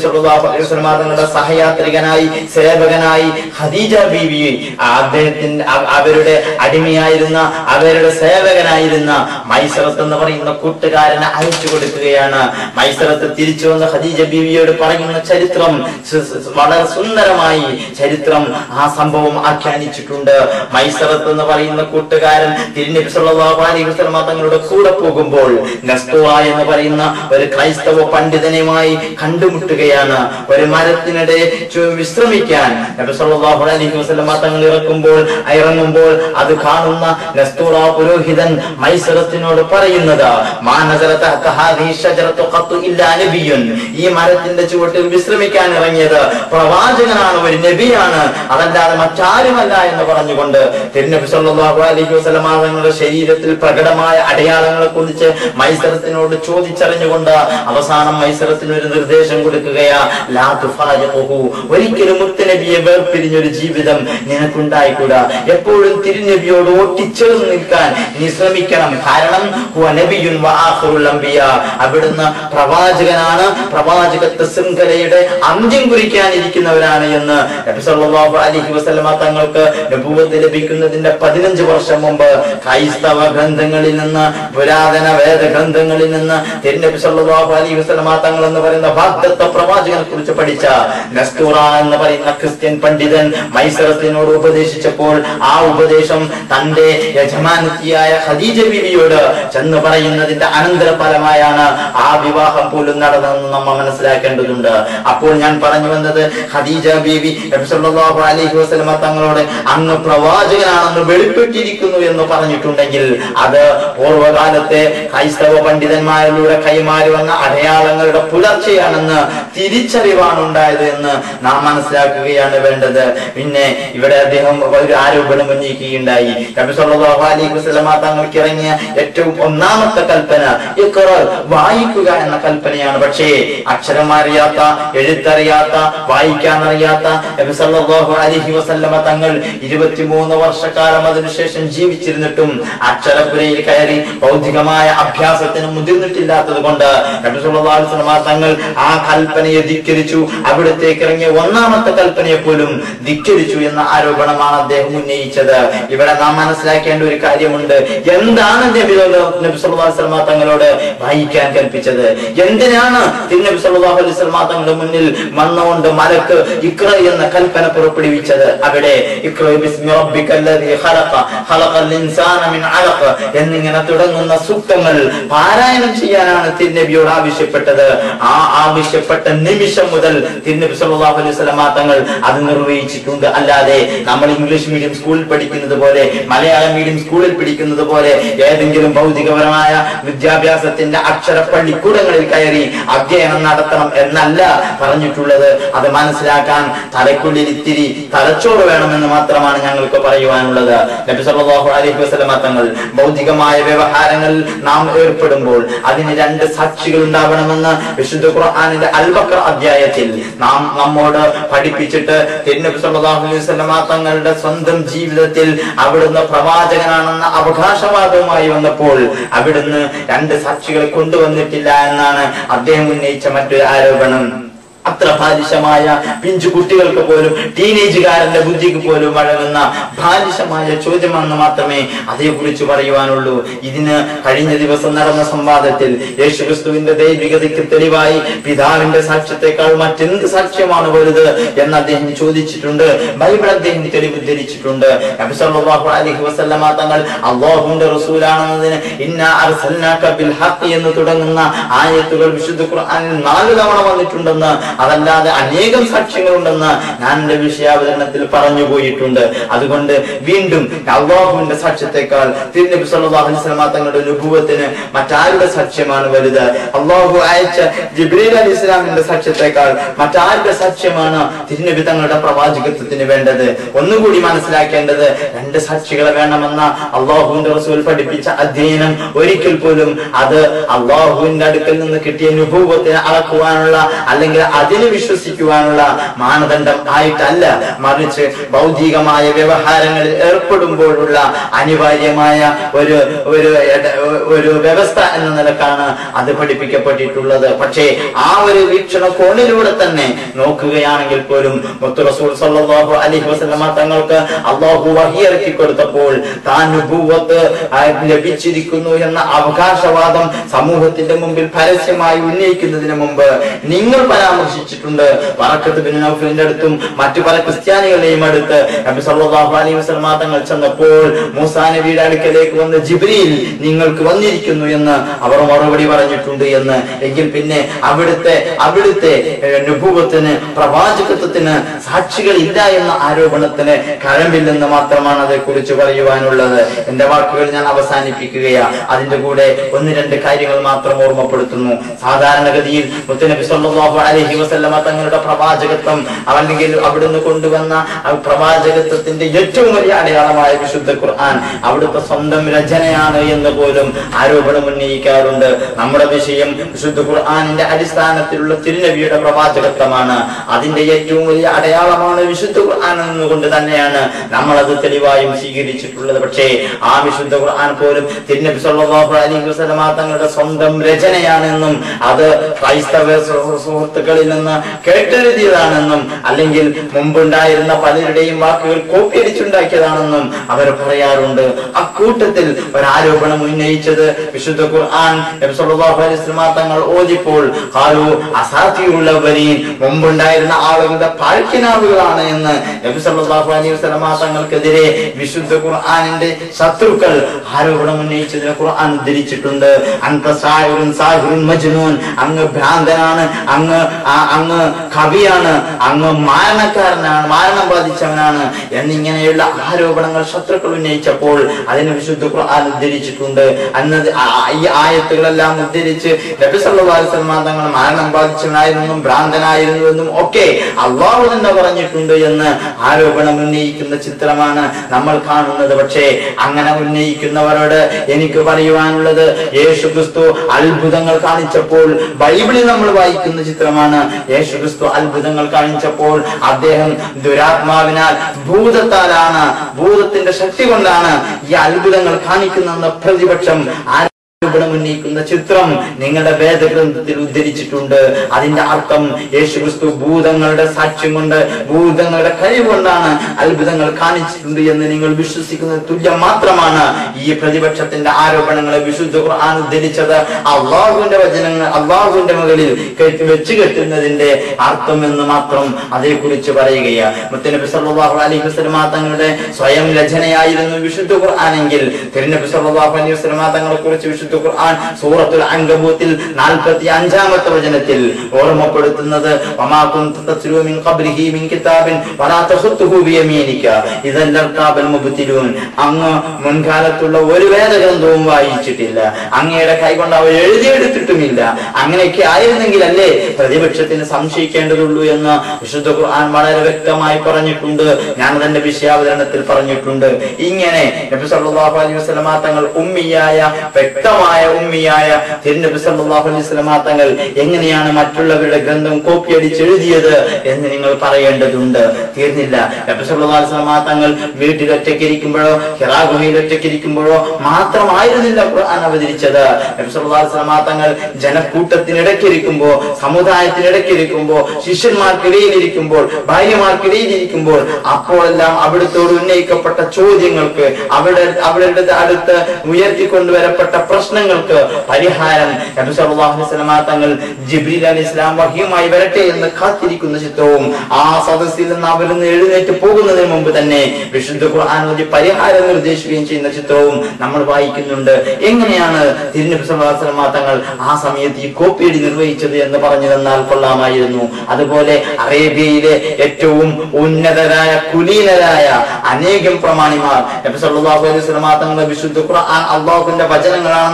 സല്ലല്ലാഹു അലൈഹി വസല്ലം തങ്ങളുടെ സഹയാത്രികനായി സേവകനായി ഖദീജ ബീവി അദ്ദേഹത്തിന്റെ അവ- അവരുടെ അടിമയായിരുന്ന അവരുടെ സേവകനായിരുന്ന മൈസറത്ത് എന്ന് പറയുന്ന കൂട്ടുകാരനെ അയച്ചു കൊടുക്കുകയാണ് മൈസറത്ത് തിരിച്ചു വന്ന ഖദീജ ബീവിയോട് പറയുന്ന ചരിത്രം സ- സ- വളരെ സുന്ദരമായി ചരിത്രം ആ സംഭവം ആഖ്യാനിച്ചിട്ടുണ്ട് മൈസറത്ത് എന്ന് പറയുന്ന കൂട്ടുകാരൻ തിരുനബി സല്ലല്ലാഹു അലൈഹി വസല്ലം തങ്ങളുടെ കൂടെ പോകുമ്പോൾ നസ്തുവ എന്ന് പറയുന്ന ഒരു ക്രൈസ്തവ പണ്ഡിതനുമായി കണ്ടുമുട്ടുകയാണ് ഒരു മരത്തിനിടെ ചു- വിശ്രമിക്കാൻ നബി സല്ലല്ലാഹു അലൈഹി വസല്ലം തങ്ങൾ ഇറക്കുമ്പോൾ ഇറങ്ങുമ്പോൾ അത് കാണുന്ന നസ്തുറ പുരോഹിതൻ മൈസറത്തിനോട് പറയുന്നത് മാനസര തഹത ഹാദിഹി ഷജറത്തു ഖത്തു ഇല്ലാ നബിയുൻ ഈ മരത്തിന്റെ ചുവട്ടിൽ വിശ്രമിക്കാൻ ഇറങ്ങിയത് പ്രവാചകനാണ് ഒരു നബിയാണ് അതല്ലാതെ മറ്റാരുമല്ല എന്ന് പറഞ്ഞുകൊണ്ട് തിരുനബി സല്ലല്ലാഹു അലൈഹി വസല്ലം തങ്ങളുടെ ശരീരത്തിൽ പ്രകടമായ അടയാളങ്ങളെ കുറിച്ച് മൈസറത്തിനോട് ചോദിച്ചറിഞ്ഞുകൊണ്ട് അവസാനം മൈസറത്തിന് ഒരു നിർദ്ദേശം കൊടുക്കുകയാ ലാ തുഫാരിഖുഹു. ഒരിക്കലും മുത്തുനബിയെ വേർപിരിഞ്ഞൊരു ജീവിതം നിനക്കുണ്ടായിക്കൂടാ എപ്പോഴും തിരുനബിയോട് ഒട്ടിച്ചേർന്ന് നിൽക്കാൻ നീ ശ്രമിക്കണം കാരണം ഹുവ നബിയുൻ വ ആഖിറുൽ അംബിയ. അവിടുന്ന് പ്രവാചകനാണ് പ്രവാചകത്വ ശൃംഖലയുടെ അന്ത്യം കുറിക്കാനിരിക്കുന്നവരാണ് എന്ന് നബി സല്ലല്ലാഹു അലൈഹി വസല്ലമ തങ്ങൾക്ക് നബുവത്ത് ലഭിക്കുന്നതിന്റെ പതിനഞ്ച് വർഷം മുമ്പ് ക്രൈസ്തവ ഗ്രന്ഥങ്ങളിൽ നിന്ന് പുരാതന വേദ ഗ്രന്ഥങ്ങളിൽ നിന്ന് തിരുനബി സല്ലല്ലാഹു അലൈഹി വസല്ലമ തങ്ങൾ എന്ന് പറയുന്ന വാഗ്ദത്ത പ്രവാചകനെ കുറിച്ച് പഠിച്ച നസ്തൂറ എന്ന് പറയുന്ന ക്രിസ്ത്യൻ പണ്ഡിതൻ മൈസറത്തിനോട് ഉപദേശിച്ചപ്പോൾ ആ ഉപദേശം തന്റെ യജമാനത്തിയായ ഖദീജ ബീവിയോട് ചെന്ന് പറയുന്നതിന്റെ അനന്തര ഫലമായാണ് ആ വിവാഹം പോലും നടന്നതെന്ന് നമ്മ മനസ്സിലാക്കേണ്ടതുണ്ട് അപ്പോൾ ഞാൻ പറഞ്ഞു വന്നത് ഖദീജ ബീവി നബി സല്ലല്ലാഹു അലൈഹി വസല്ലമ തങ്ങളോട് അങ്ങ് പ്രവാചകനാണെന്ന് വെളിപ്പെട്ടിരിക്കുന്നു എന്ന് പറഞ്ഞിട്ടുണ്ടെങ്കിൽ അത് പൂർവ്വകാലത്തെ ക്രൈസ്തവ പണ്ഡിതന്മാരിലൂടെ കൈമാറി വന്ന അടയാളങ്ങളുടെ പുലർച്ചയാണെന്ന് തിരിച്ചറിവാണ് ഉണ്ടായത് എന്ന് നാം മനസ്സിലാക്കുകയാണ് വേണ്ടത് പിന്നെ ഇവിടെ അദ്ദേഹം ഒരു ആരോപണം ഉന്നയിക്കുകയുണ്ടായി നബി സല്ലല്ലാഹു അലൈഹി വസല്ലമ തങ്ങൾക്ക് ഇറങ്ങിയ ഏറ്റവും ഒന്നാമത്തെ കൽപ്പന ഇഖ്റ വായിക്കുക എന്ന കൽപ്പനയാണ് പക്ഷേ അക്ഷരം അറിയാത്ത എഴുത്തറിയാത്ത വായിക്കാൻ അറിയാത്ത നബി സല്ലല്ലാഹു അലൈഹി വസല്ലമ തങ്ങൾ ഇരുപത്തിമൂന്ന് വർഷക്കാലം അതിനുശേഷം ജീവിച്ചിരുന്നിട്ടും അക്ഷരപുരയിൽ കയറി ഭൗതികമായ അഭ്യാസത്തിന് മുതിർന്നിട്ടില്ലാത്തത് കൊണ്ട് നബി സല്ലല്ലാഹു അലൈഹി വസല്ലമ തങ്ങൾ ആ കൽപ്പനയെ ധിക്കരിച്ചു അവിടത്തേക്ക് ഇറങ്ങിയ ഒന്നാമത്തെ കൽപ്പനയെ പോലും ധിക്കരിച്ചു എന്ന ആരോപണമാണ് അദ്ദേഹം ഉന്നയിച്ചത് ഇവിടെ നാം മനസ്സിലാക്കേണ്ട ഒരു കാര്യമുണ്ട് എന്താണ് നബി നബി സല്ലല്ലാഹു അലൈഹി വസല്ലമ തങ്ങളോട് വായിക്കാൻ കൽപ്പിച്ചത് എന്തിനാണ് തിരുനബി സല്ലല്ലാഹു അലൈഹി വസല്ലമ തങ്ങളുടെ മുന്നിൽ വന്നുകൊണ്ട് മലക്ക് ഇക്ര എന്ന കൽപ്പന പുറപ്പെടുവിച്ചത് അവിടെ ഇക്ര ബിസ്മി റബ്ബിക്കല്ലദീ ഖലഖ ഖലഖൽ ഇൻസാന മിൻ അലഖ എന്നിങ്ങനെ തുടങ്ങുന്ന സൂക്തങ്ങൾ പാരായണം ചെയ്യാനാണ് തിരുനബിയോട് ആവശ്യപ്പെട്ടത് ആ ആവശ്യപ്പെട്ട നിമിഷം മുതൽ തിരുനബി സല്ലല്ലാഹു അലൈഹി വസല്ലമ തങ്ങൾ അത് നിർവഹിച്ചിട്ടുണ്ട് അല്ലാതെ നമ്മൾ ഇംഗ്ലീഷ് മീഡിയം സ്കൂളിൽ പഠിക്കുന്നത് പോലെ മലയാളം മീഡിയം സ്കൂളിൽ പഠിക്കുന്നത് പോലെ ഏതെങ്കിലും ഭൗതികപരമായ വിദ്യാഭ്യാസത്തിന്റെ അക്ഷര പള്ളിക്കൂടങ്ങളിൽ കയറി അധ്യയനം നടത്തണം എന്നല്ല പറഞ്ഞിട്ടുള്ളത് അത് മനസ്സിലാക്കാൻ തലക്കുള്ളിൽ ഇത്തിരി തലച്ചോറ് വേണമെന്ന് മാത്രമാണ് ഞങ്ങൾക്ക് പറയുവാനുള്ളത് നബി സല്ലല്ലാഹു അലൈഹി വസല്ലമ തങ്ങൾ ഭൗതികമായ വ്യവഹാരങ്ങളിൽ നാം ഏർപ്പെടുമ്പോൾ അതിന് രണ്ട് സാക്ഷികൾ ഉണ്ടാവണമെന്ന് വിശുദ്ധ ഖുർആനിന്റെ അൽബക്കർ അധ്യായത്തിൽ നാം നമ്മോട് പഠിപ്പിച്ചിട്ട് തിരുനബി സല്ലല്ലാഹു അലൈഹി വസല്ലമ തങ്ങളുടെ സ്വന്തം ജീവിതത്തിൽ അവിടുന്ന് പ്രവാചകനാണെന്ന അവകാശവാദവുമായി വന്നപ്പോൾ അവിടുന്ന് രണ്ട് സാക്ഷികളെ കൊണ്ടുവന്നിട്ടില്ല എന്നാണ് അദ്ദേഹം ഉന്നയിച്ച മറ്റൊരു ആരോപണം അത്ര ബാലിശമായ പിഞ്ചു കുട്ടികൾക്ക് പോലും ടീനേജുകാരന്റെ ബുദ്ധിക്ക് പോലും വഴങ്ങുന്ന ബാലിശമായ ചോദ്യമെന്ന് മാത്രമേ അതേക്കുറിച്ച് പറയുവാനുള്ളൂ ഇതിന് കഴിഞ്ഞ ദിവസം നടന്ന സംവാദത്തിൽ യേശുക്രിസ്തുവിന്റെ ദൈവികതയ്ക്ക് തെളിവായി പിതാവിന്റെ സാക്ഷ്യത്തെക്കാൾ മറ്റെന്ത് സാക്ഷ്യമാണ് വലുത് എന്ന് അദ്ദേഹം ചോദിച്ചിട്ടുണ്ട് ബൈബിൾ അദ്ദേഹം തെളിവ് ധരിച്ചിട്ടുണ്ട് നബി സല്ലല്ലാഹു അലൈഹി വസല്ലമ തങ്ങൾ അല്ലാഹുവിന്റെ റസൂലാണെന്നതിന് ഇന്നാ അർസൽനാക ബിൽ ഹഖ് എന്ന് തുടങ്ങുന്ന ആയത്തുകൾ വിശുദ്ധ ഖുർആനിൽ നാല് തവണ വന്നിട്ടുണ്ടെന്ന് അതല്ലാതെ അനേകം സാക്ഷ്യങ്ങളുണ്ടെന്ന് ഞാൻ എന്റെ വിഷയാവതരണത്തിൽ പറഞ്ഞു പോയിട്ടുണ്ട് അതുകൊണ്ട് വീണ്ടും അള്ളാഹുവിന്റെ സാക്ഷ്യത്തെക്കാൾ തിരുനബി സല്ലല്ലാഹു അലൈഹി വസല്ലമ തങ്ങളുടെ അനുഭവത്തിന് മറ്റാരുടെ സാക്ഷ്യമാണ് വലുത് അള്ളാഹു അയച്ച ജിബ്രീൽ അലി ഇസ്ലാമിന്റെ സാക്ഷ്യത്തെക്കാൾ മറ്റാരുടെ സാക്ഷ്യമാണ് തിരുനബി തങ്ങളുടെ പ്രവാചകത്വത്തിന് വേണ്ടത് ഒന്നുകൂടി മനസ്സിലാക്കേണ്ടത് രണ്ട് സാക്ഷികളെ വേണമെന്ന അള്ളാഹുവിന്റെ റസൂൽ പഠിപ്പിച്ച അധ്യയനം ഒരിക്കൽ പോലും അത് അള്ളാഹുവിന്റെ അടുക്കൽ നിന്ന് കിട്ടിയ അനുഭവത്തിന് അളക്കുവാനുള്ള അല്ലെങ്കിൽ അതിന് വിശ്വസിക്കുവാനുള്ള മാനദണ്ഡം ആയിട്ടല്ല മറിച്ച് ഭൗതികമായ വ്യവഹാരങ്ങളിൽ ഏർപ്പെടുമ്പോഴുള്ള അനിവാര്യമായ ഒരു ഒരു ഇട- ഒരു വ്യവസ്ഥ എന്ന നിലക്കാണ് അത് പഠിപ്പിക്കപ്പെട്ടിട്ടുള്ളത് പക്ഷേ ആ ഒരു വീക്ഷണകോണിലൂടെ തന്നെ നോക്കുകയാണെങ്കിൽ പോലും മുത്തു റസൂൽ സല്ലല്ലാഹു അലൈഹി വസല്ലമ തങ്ങൾക്ക് അള്ളാഹു വഹിയിറക്കി കൊടുത്തപ്പോൾ താൻ നുബുവത്ത് ആ, ലഭിച്ചിരിക്കുന്നു എന്ന അവകാശവാദം സമൂഹത്തിന്റെ മുമ്പിൽ പരസ്യമായി ഉന്നയിക്കുന്നതിന് മുമ്പ് നിങ്ങൾ പരാമർശിച്ചിട്ടുണ്ട് വറക്കത്ത് ബിൻ നൗഫലിന്റെ അടുത്തും മറ്റു പല ക്രിസ്ത്യാനികളെയും അടുത്ത് നബി സല്ലല്ലാഹു അലൈഹി വസല്ലമ തങ്ങൾ ചെന്നപ്പോൾ മൂസാ നബിയുടെ അടുക്കലേക്ക് വന്ന് ജിബ്രീൽ നിങ്ങൾക്ക് വന്നിരിക്കുന്നു എന്ന് അവർ മറുപടി പറഞ്ഞിട്ടുണ്ട് എന്ന് എങ്കിൽ പിന്നെ അവിടുത്തെ അവിടുത്തെ ഏഹ്, നുബുവത്തിന് പ്രവാചകത്വത്തിന് സാക്ഷികൾ ഇല്ല എന്ന ആരോപണത്തിന് കഴമ്പില്ലെന്ന് മാത്രമാണ് അതേക്കുറിച്ച് പറയുവാനുള്ളത് എന്റെ വാക്കുകൾ ഞാൻ അവസാനിപ്പിക്കുകയാ അതിന്റെ കൂടെ ഒന്ന് രണ്ട് കാര്യങ്ങൾ മാത്രം ഓർമ്മപ്പെടുത്തുന്നു സാധാരണഗതിയിൽ മുത്തനബി സല്ലല്ലാഹു അലൈഹി വസല്ലമ തങ്ങളുടെ പ്രവാചകത്വം അല്ലെങ്കിൽ അവിടുന്ന് കൊണ്ടുവന്ന ആ പ്രവാചകത്വത്തിന്റെ ഏറ്റവും വലിയ അടയാളമായ വിശുദ്ധ ഖുർആൻ അവിടുത്തെ സ്വന്തം രചനയാണ് എന്ന് പോലും ആരോപണം ഉന്നയിക്കാറുണ്ട് നമ്മുടെ വിഷയം വിശുദ്ധ ഖുർആനിന്റെ അടിസ്ഥാനത്തിലുള്ള തിരുനബിയുടെ പ്രവാചകത്വമാണ് അതിന്റെ ഏറ്റവും വലിയ അടയാളമാണ് വിശുദ്ധ ഖുർആൻ എന്നുകൊണ്ട് തന്നെയാണ് നമ്മൾ അത് തെളിവായും സ്വീകരിച്ചിട്ടുള്ളത് പക്ഷേ ആ വിശുദ്ധ ഖുർആൻ പോലും തിരുനബി സല്ലല്ലാഹു അലൈഹി വസല്ലമ തങ്ങളുടെ സ്വന്തം രചനയാണെന്നും അത് ക്രൈസ്തവ സുഹൃ- സുഹൃത്തുക്കളിൽ നിന്ന് കേട്ടെഴുതിയതാണെന്നും അല്ലെങ്കിൽ മുമ്പുണ്ടായിരുന്ന പലരുടെയും വാക്കുകൾ കോപ്പി അടിച്ചുണ്ടാക്കിയതാണെന്നും അവർ പറയാറുണ്ട് അക്കൂട്ടത്തിൽ ഒരു ആരോപണം ഉന്നയിച്ചത് വിശുദ്ധ ഖുർആൻ നബി സല്ലല്ലാഹു അലൈഹി വസല്ലമ തങ്ങൾ ഓതിപ്പോൾ ഖാലു അസാത്തിയുള്ളവരീൻ മുമ്പുണ്ടായിരുന്ന ആളുകളുടെ പാഴ്ക്കിനാവുകളാണ് എന്ന് നബി സല്ലല്ലാഹു അലൈഹി വസല്ലമ തങ്ങൾക്കെതിരെ വിശുദ്ധ ഖുർആനിന്റെ ശത്രുക്കൾ ആരോപണം ഉന്നയിച്ചതിനെ ഖുർആൻ ഉദ്ധരിച്ചിട്ടുണ്ട് അന്ത സാഹിറുൻ സാഹിറുൻ മജ്നൂൻ അങ്ങ് ഭ്രാന്തനാണ് അങ്ങ് ആ- അങ്ങ് കവിയാണ് അങ്ങ് മാരണക്കാരനാണ് മാരണം ബാധിച്ചവനാണ് എന്നിങ്ങനെയുള്ള ആരോപണങ്ങൾ ശത്രുക്കൾ ഉന്നയിച്ചപ്പോൾ അതിന് വിശുദ്ധ ഖുർആൻ ഉദ്ധരിച്ചിട്ടുണ്ട് അന്നത് ആ- ഈ ആയത്തുകളെല്ലാം ഉദ്ധരിച്ച് നബി സല്ലല്ലാഹു അലൈഹി വസല്ലം തങ്ങൾ മരണം ബാധിച്ചവനായിരുന്നു ഭ്രാന്തനായിരുന്നു എന്നും ഒക്കെ അള്ളാഹു തന്നെ പറഞ്ഞിട്ടുണ്ട് എന്ന് ആരോപണം ഉന്നയിക്കുന്ന ചിത്രമാണ് നമ്മൾ കാണുന്നത് പക്ഷേ അങ്ങനെ ഉന്നയിക്കുന്നവരോട് എനിക്ക് പറയുവാനുള്ളത് യേശു ക്രിസ്തു അത്ഭുതങ്ങൾ കാണിച്ചപ്പോൾ ബൈബിളിൽ നമ്മൾ വായിക്കുന്ന ചിത്രമാണ് യേശു ക്രിസ്തു അത്ഭുതങ്ങൾ കാണിച്ചപ്പോൾ അദ്ദേഹം ദുരാത്മാവിനാൽ ഭൂതത്താലാണ് ഭൂതത്തിന്റെ ശക്തി കൊണ്ടാണ് ഈ അത്ഭുതങ്ങൾ കാണിക്കുന്ന പ്രതിപക്ഷം ആരോപണം ഉന്നയിക്കുന്ന ചിത്രം നിങ്ങളുടെ വേദഗ്രന്ഥത്തിൽ ഉദ്ധരിച്ചിട്ടുണ്ട് അതിന്റെ അർത്ഥം യേശു ക്രിസ്തു ഭൂതങ്ങളുടെ സാക്ഷ്യം കൊണ്ട് ഭൂതങ്ങളുടെ കഴിവ് കൊണ്ടാണ് അത്ഭുതങ്ങൾ കാണിച്ചിട്ടുണ്ട് എന്ന് നിങ്ങൾ വിശ്വസിക്കുന്നത് തുല്യം മാത്രമാണ് ഈ പ്രതിപക്ഷത്തിന്റെ ആരോപണങ്ങളെ വിശുദ്ധ ഖുർആൻ ഉദ്ധരിച്ചത് അള്ളാഹുവിന്റെ വചനങ്ങൾ അള്ളാഹുവിന്റെ മുകളിൽ കെട്ടി വെച്ച് കെട്ടുന്നതിന്റെ അർത്ഥം എന്ന് മാത്രം അതേക്കുറിച്ച് പറയുകയാണ് മുത്തനബി സല്ലല്ലാഹു അലൈഹി വസല്ലമ തങ്ങളുടെ സ്വയം രചനയായിരുന്നു വിശുദ്ധ ഖുർആനെങ്കിൽ തിരുനബി സല്ലല്ലാഹു അലൈഹി വസല്ലമ തങ്ങളെ കുറിച്ച് വിശുദ്ധ ഖുർആൻ സൂറത്തുൽ അങ്കബൂത്തിൽ നാൽപ്പത്തി അഞ്ചാമത്തെ വചനത്തിൽ ഓർമ്മപ്പെടുത്തുന്നത് വമാ കുന്ത തത്ലൂ മിൻ ഖബ്രിഹി മിൻ കിതാബിൻ വലാ തഖുത്തുഹു ബിയമീനിക ഇദൻ ലർതാബൽ മുബ്തിലൂൻ അങ്ങ് മുൻകാലത്തുള്ള ഒരു വേദഗ്രന്ഥവും വായിച്ചിട്ടില്ല അങ്ങയുടെ കൈകൊണ്ട് അവർ എഴുതിയെടുത്തിട്ടുമില്ല അങ്ങനെയൊക്കെ ആയിരുന്നെങ്കിൽ അല്ലേ പ്രതിപക്ഷത്തിന് സംശയിക്കേണ്ടതുള്ളൂ എന്ന് വിശുദ്ധ ഖുർആൻ വളരെ വ്യക്തമായി പറഞ്ഞിട്ടുണ്ട് ഞാൻ തന്റെ വിഷയാവതരണത്തിൽ പറഞ്ഞിട്ടുണ്ട് ഇങ്ങനെ നബി സല്ലല്ലാഹു അലൈഹി വസല്ലമ തങ്ങൾ ഉമ്മിയായ വ്യക്തമായ ഉമ്മിയായ തിരുനബി സല്ലല്ലാഹു അലൈഹി വസല്ലമ തങ്ങൾ എങ്ങനെയാണ് മറ്റുള്ളവരുടെ ഗ്രന്ഥം കോപ്പി അടിച്ച് എഴുതിയത് എന്ന് നിങ്ങൾ പറയേണ്ടതുണ്ട് തീർന്നില്ല നബി സല്ലല്ലാഹു അലൈഹി വസല്ലമ തങ്ങൾ വീട്ടിൽ ഒറ്റയ്ക്ക് ഇരിക്കുമ്പോഴോ ഹിറാ ഗുഹയിൽ ഒറ്റയ്ക്ക് ഇരിക്കുമ്പോഴോ മാത്രമായിരുന്നില്ല ഖുർആൻ അവതരിച്ചത് നബി സല്ലല്ലാഹു അലൈഹി വസല്ലമ തങ്ങൾ ജനക്കൂട്ടത്തിനിടയ്ക്ക് ഇരിക്കുമ്പോ സമുദായത്തിനിടയ്ക്ക് ഇരിക്കുമ്പോ ശിഷ്യന്മാർക്കിടയിൽ ഇരിക്കുമ്പോൾ ഭാര്യമാർക്കിടയിൽ ഇരിക്കുമ്പോൾ അപ്പോഴെല്ലാം അവിടുത്തോട് ഉന്നയിക്കപ്പെട്ട ചോദ്യങ്ങൾക്ക് അവിടെ അവരുടെ അടുത്ത് ഉയർത്തിക്കൊണ്ടുവരപ്പെട്ട പ്രശ്നങ്ങൾക്ക് പരിഹാരം നബി സല്ലല്ലാഹു അലൈഹി വസല്ലമ തങ്ങൾ ജിബ്രീൽ അലൈഹി ഇസ്ലാം വഹിയുമായി വരട്ടെ എന്ന് കാത്തിരിക്കുന്ന ചിത്രവും ആ സദസ്സിൽ നിന്ന് അവരിന്ന് എഴുന്നേറ്റ് പോകുന്നതിന് മുമ്പ് തന്നെ വിശുദ്ധ ഖുർആൻ ഓതി പരിഹാരം നിർദ്ദേശിക്കുകയും ചെയ്യുന്ന ചിത്രവും നമ്മൾ വായിക്കുന്നുണ്ട് എങ്ങനെയാണ് തിരുനബി സല്ലല്ലാഹു അലൈഹി വസല്ലമ തങ്ങൾ ആ സമയത്ത് ഈ കോപ്പിയടി നിർവഹിച്ചത് എന്ന് പറഞ്ഞു തന്നാൽ കൊള്ളാമായിരുന്നു അതുപോലെ അറേബ്യയിലെ ഏറ്റവും ഉന്നതരായ കുലീനരായ അനേകം പ്രമാണിമാർ നബി സല്ലല്ലാഹു അലൈഹി വസല്ലമ തങ്ങളുടെ വിശുദ്ധ ഖുർആൻ അള്ളാഹുവിന്റെ വചനങ്ങളാണെന്ന്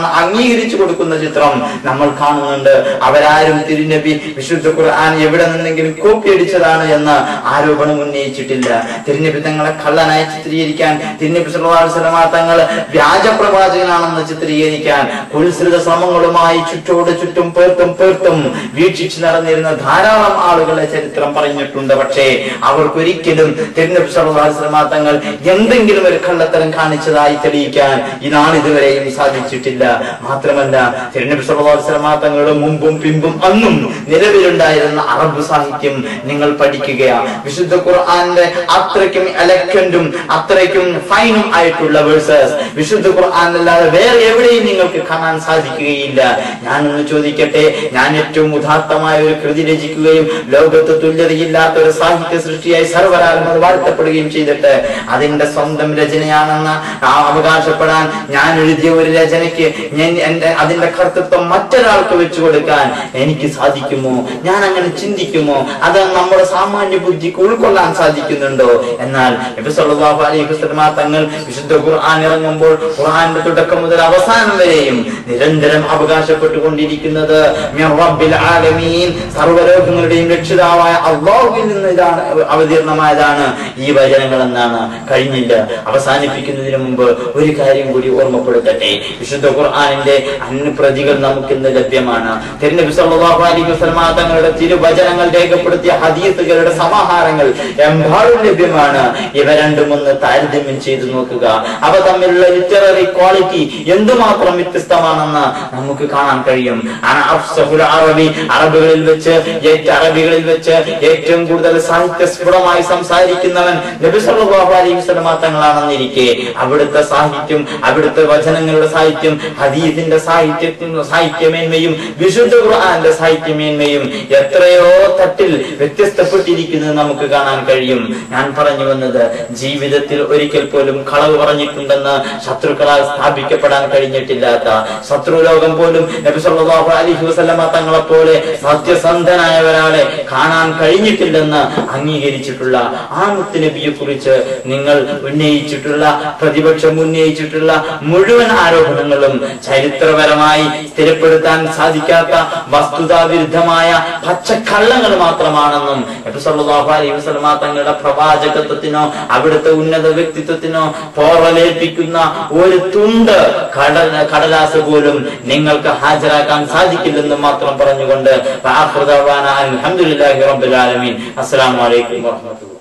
ചിത്രമാണെന്ന് അംഗീകരിച്ചു കൊടുക്കുന്ന ചിത്രം നമ്മൾ കാണുന്നുണ്ട് അവരാരും തിരുനബി വിശുദ്ധ ഖുർആൻ എവിടെ നിന്നെങ്കിലും കോപ്പി അടിച്ചതാണ് എന്ന് ആരോപണം ഉന്നയിച്ചിട്ടില്ല തിരുനബി തങ്ങളെ കള്ളനായി ചിത്രീകരിക്കാൻ തിരുനബി സല്ലല്ലാഹു അലൈഹി വസല്ലമ തങ്ങൾ വ്യാജ പ്രവാചകനാണെന്ന് ചിത്രീകരിക്കാൻ കുൽസിത ശ്രമങ്ങളുമായി ചുറ്റോട് ചുറ്റും പേർത്തും പേർത്തും വീക്ഷിച്ചു നടന്നിരുന്ന ധാരാളം ആളുകളെ ചരിത്രം പറഞ്ഞിട്ടുണ്ട് പക്ഷേ അവർക്കൊരിക്കലും തിരുനബി സല്ലല്ലാഹു അലൈഹി വസല്ലമ തങ്ങൾ എന്തെങ്കിലും ഒരു കള്ളത്തരം കാണിച്ചതായി തെളിയിക്കാൻ ഈ നാളിതുവരെയും സാധിച്ചിട്ടില്ല മാത്രമല്ല തിരുനബി സല്ലല്ലാഹു അലൈഹി വസല്ലമ തങ്ങളുടെ മുമ്പും പിമ്പും അന്നും നിലവിലുണ്ടായിരുന്ന അറബ് സാഹിത്യം നിങ്ങൾ പഠിക്കുകയാണ് വിശുദ്ധ ഖുർആന്റെ അത്രയ്ക്കും എലക്കന്റും അത്രയ്ക്കും ഫൈനും ആയിട്ടുള്ള വേഴ്സസ് വിശുദ്ധ ഖുർആനല്ലാതെ വേറെ എവിടെയും നിങ്ങൾക്ക് കാണാൻ സാധിക്കുകയില്ല ഞാനൊന്ന് ചോദിക്കട്ടെ ഞാൻ ഏറ്റവും ഉദാത്തമായ ഒരു കൃതി രചിക്കുകയും ലോകത്ത് തുല്യതയില്ലാത്ത ഒരു സാഹിത്യ സൃഷ്ടിയായി സർവരാലും അത് വാഴ്ത്തപ്പെടുകയും ചെയ്തിട്ട് അതിന്റെ സ്വന്തം രചനയാണെന്ന് ആ അവകാശപ്പെടാൻ ഞാൻ എഴുതിയ ഒരു രചനയ്ക്ക് ഞാൻ എന്റെ അതിന്റെ കർത്തൃത്വം മറ്റൊരാൾക്ക് വെച്ചു കൊടുക്കാൻ എനിക്ക് സാധിക്കുമോ ഞാൻ അങ്ങനെ ചിന്തിക്കുമോ അത് നമ്മുടെ സാമാന്യ ബുദ്ധിക്ക് ഉൾക്കൊള്ളാൻ സാധിക്കുന്നുണ്ടോ എന്നാൽ നബി സല്ലല്ലാഹു അലൈഹി വസല്ലമ തങ്ങൾ വിശുദ്ധ ഖുർആൻ ഇറങ്ങുമ്പോൾ ഖുർആന്റെ തുടക്കം മുതൽ അവസാനം വരെയും നിരന്തരം അവകാശപ്പെട്ടുകൊണ്ടിരിക്കുന്നത് മിർ റബ്ബിൽ ആലമീൻ സർവ്വലോകങ്ങളുടെയും രക്ഷിതാവായ അള്ളാഹുവിൽ നിന്ന് ഇതാണ് അവതീർണമായതാണ് ഈ വചനങ്ങൾ എന്നാണ് കഴിഞ്ഞില്ല അവസാനിപ്പിക്കുന്നതിന് മുമ്പ് ഒരു കാര്യം കൂടി ഓർമ്മപ്പെടുത്തട്ടെ വിശുദ്ധ ഖുർആനിന്റെ അന്യപ്രതികൾ നമുക്കിന്ന് ലഭ്യമാണ് തിരുനബി സല്ലല്ലാഹു അലൈഹി വസല്ലമ തങ്ങളുടെ തിരുവചനങ്ങൾ രേഖപ്പെടുത്തിയ ഹദീസുകളുടെ സമാഹാരങ്ങൾ എമ്പാടും ലഭ്യമാണ് ഇവ രണ്ടും ഒന്ന് താരതമ്യം ചെയ്തു നോക്കുക അവ തമ്മിലുള്ള ലിറ്റററി ക്വാളിറ്റി എന്തുമാത്രം വ്യത്യസ്തമാണെന്ന് നമുക്ക് കാണാൻ കഴിയും അന അഫ്സഹുൽ അറബി അറബികളിൽ വെച്ച് ഏറ്റവും അറബികളിൽ വെച്ച് ഏറ്റവും കൂടുതൽ സാഹിത്യ സ്ഫുടമായി സംസാരിക്കുന്നവൻ നബി സല്ലല്ലാഹു അലൈഹി വസല്ലമ തങ്ങളാണെന്നിരിക്കെ അവിടുത്തെ സാഹിത്യം അവിടുത്തെ വചനങ്ങളുടെ സാഹിത്യം ഹദീസിന്റെ സാഹിത്യത്തിന് സാഹിത്യമേന്മയും വിശുദ്ധ ഖുർആന്റെ സാഹിത്യമേന്മയും എത്രയോ തട്ടിൽ വ്യത്യസ്തപ്പെട്ടിരിക്കുന്നത് നമുക്ക് കാണാൻ കഴിയും ഞാൻ പറഞ്ഞു വന്നത് ജീവിതത്തിൽ ഒരിക്കൽ പോലും കളവ് പറഞ്ഞിട്ടുണ്ടെന്ന് ശത്രുക്കളാൽ സ്ഥാപിക്കപ്പെടാൻ കഴിഞ്ഞിട്ടില്ലാത്ത ശത്രുലോകം പോലും നബി സല്ലല്ലാഹു അലൈഹി വസല്ലമ തങ്ങളെ പോലെ സത്യസന്ധനായ ഒരാളെ കാണാൻ കഴിഞ്ഞിട്ടില്ലെന്ന് അംഗീകരിച്ചിട്ടുള്ള ആ മുത്ത് നബിയെ കുറിച്ച് നിങ്ങൾ ഉന്നയിച്ചിട്ടുള്ള പ്രതിപക്ഷം ഉന്നയിച്ചിട്ടുള്ള മുഴുവൻ ആരോപണങ്ങളും ചരിത്രപരമായി സ്ഥിരപ്പെടുത്താൻ സാധിക്കാത്ത വസ്തുതാവിരുദ്ധമായ പച്ചക്കള്ളങ്ങൾ മാത്രമാണെന്നും നബി സല്ലല്ലാഹു അലൈഹി വസല്ലമ തങ്ങളുടെ പ്രവാചകത്വത്തിനോ അവിടുത്തെ ഉന്നത വ്യക്തിത്വത്തിനോ പോറലേൽപ്പിക്കുന്ന ഒരു തുണ്ട് കടൽ കടലാസ് പോലും നിങ്ങൾക്ക് ഹാജരാക്കാൻ സാധിക്കില്ലെന്ന് മാത്രം പറഞ്ഞുകൊണ്ട് അൽഹംദുലില്ലാഹി റബ്ബിൽ ആലമീൻ അസ്സലാമു അലൈക്കും വറഹ്മത്തുള്ളാഹി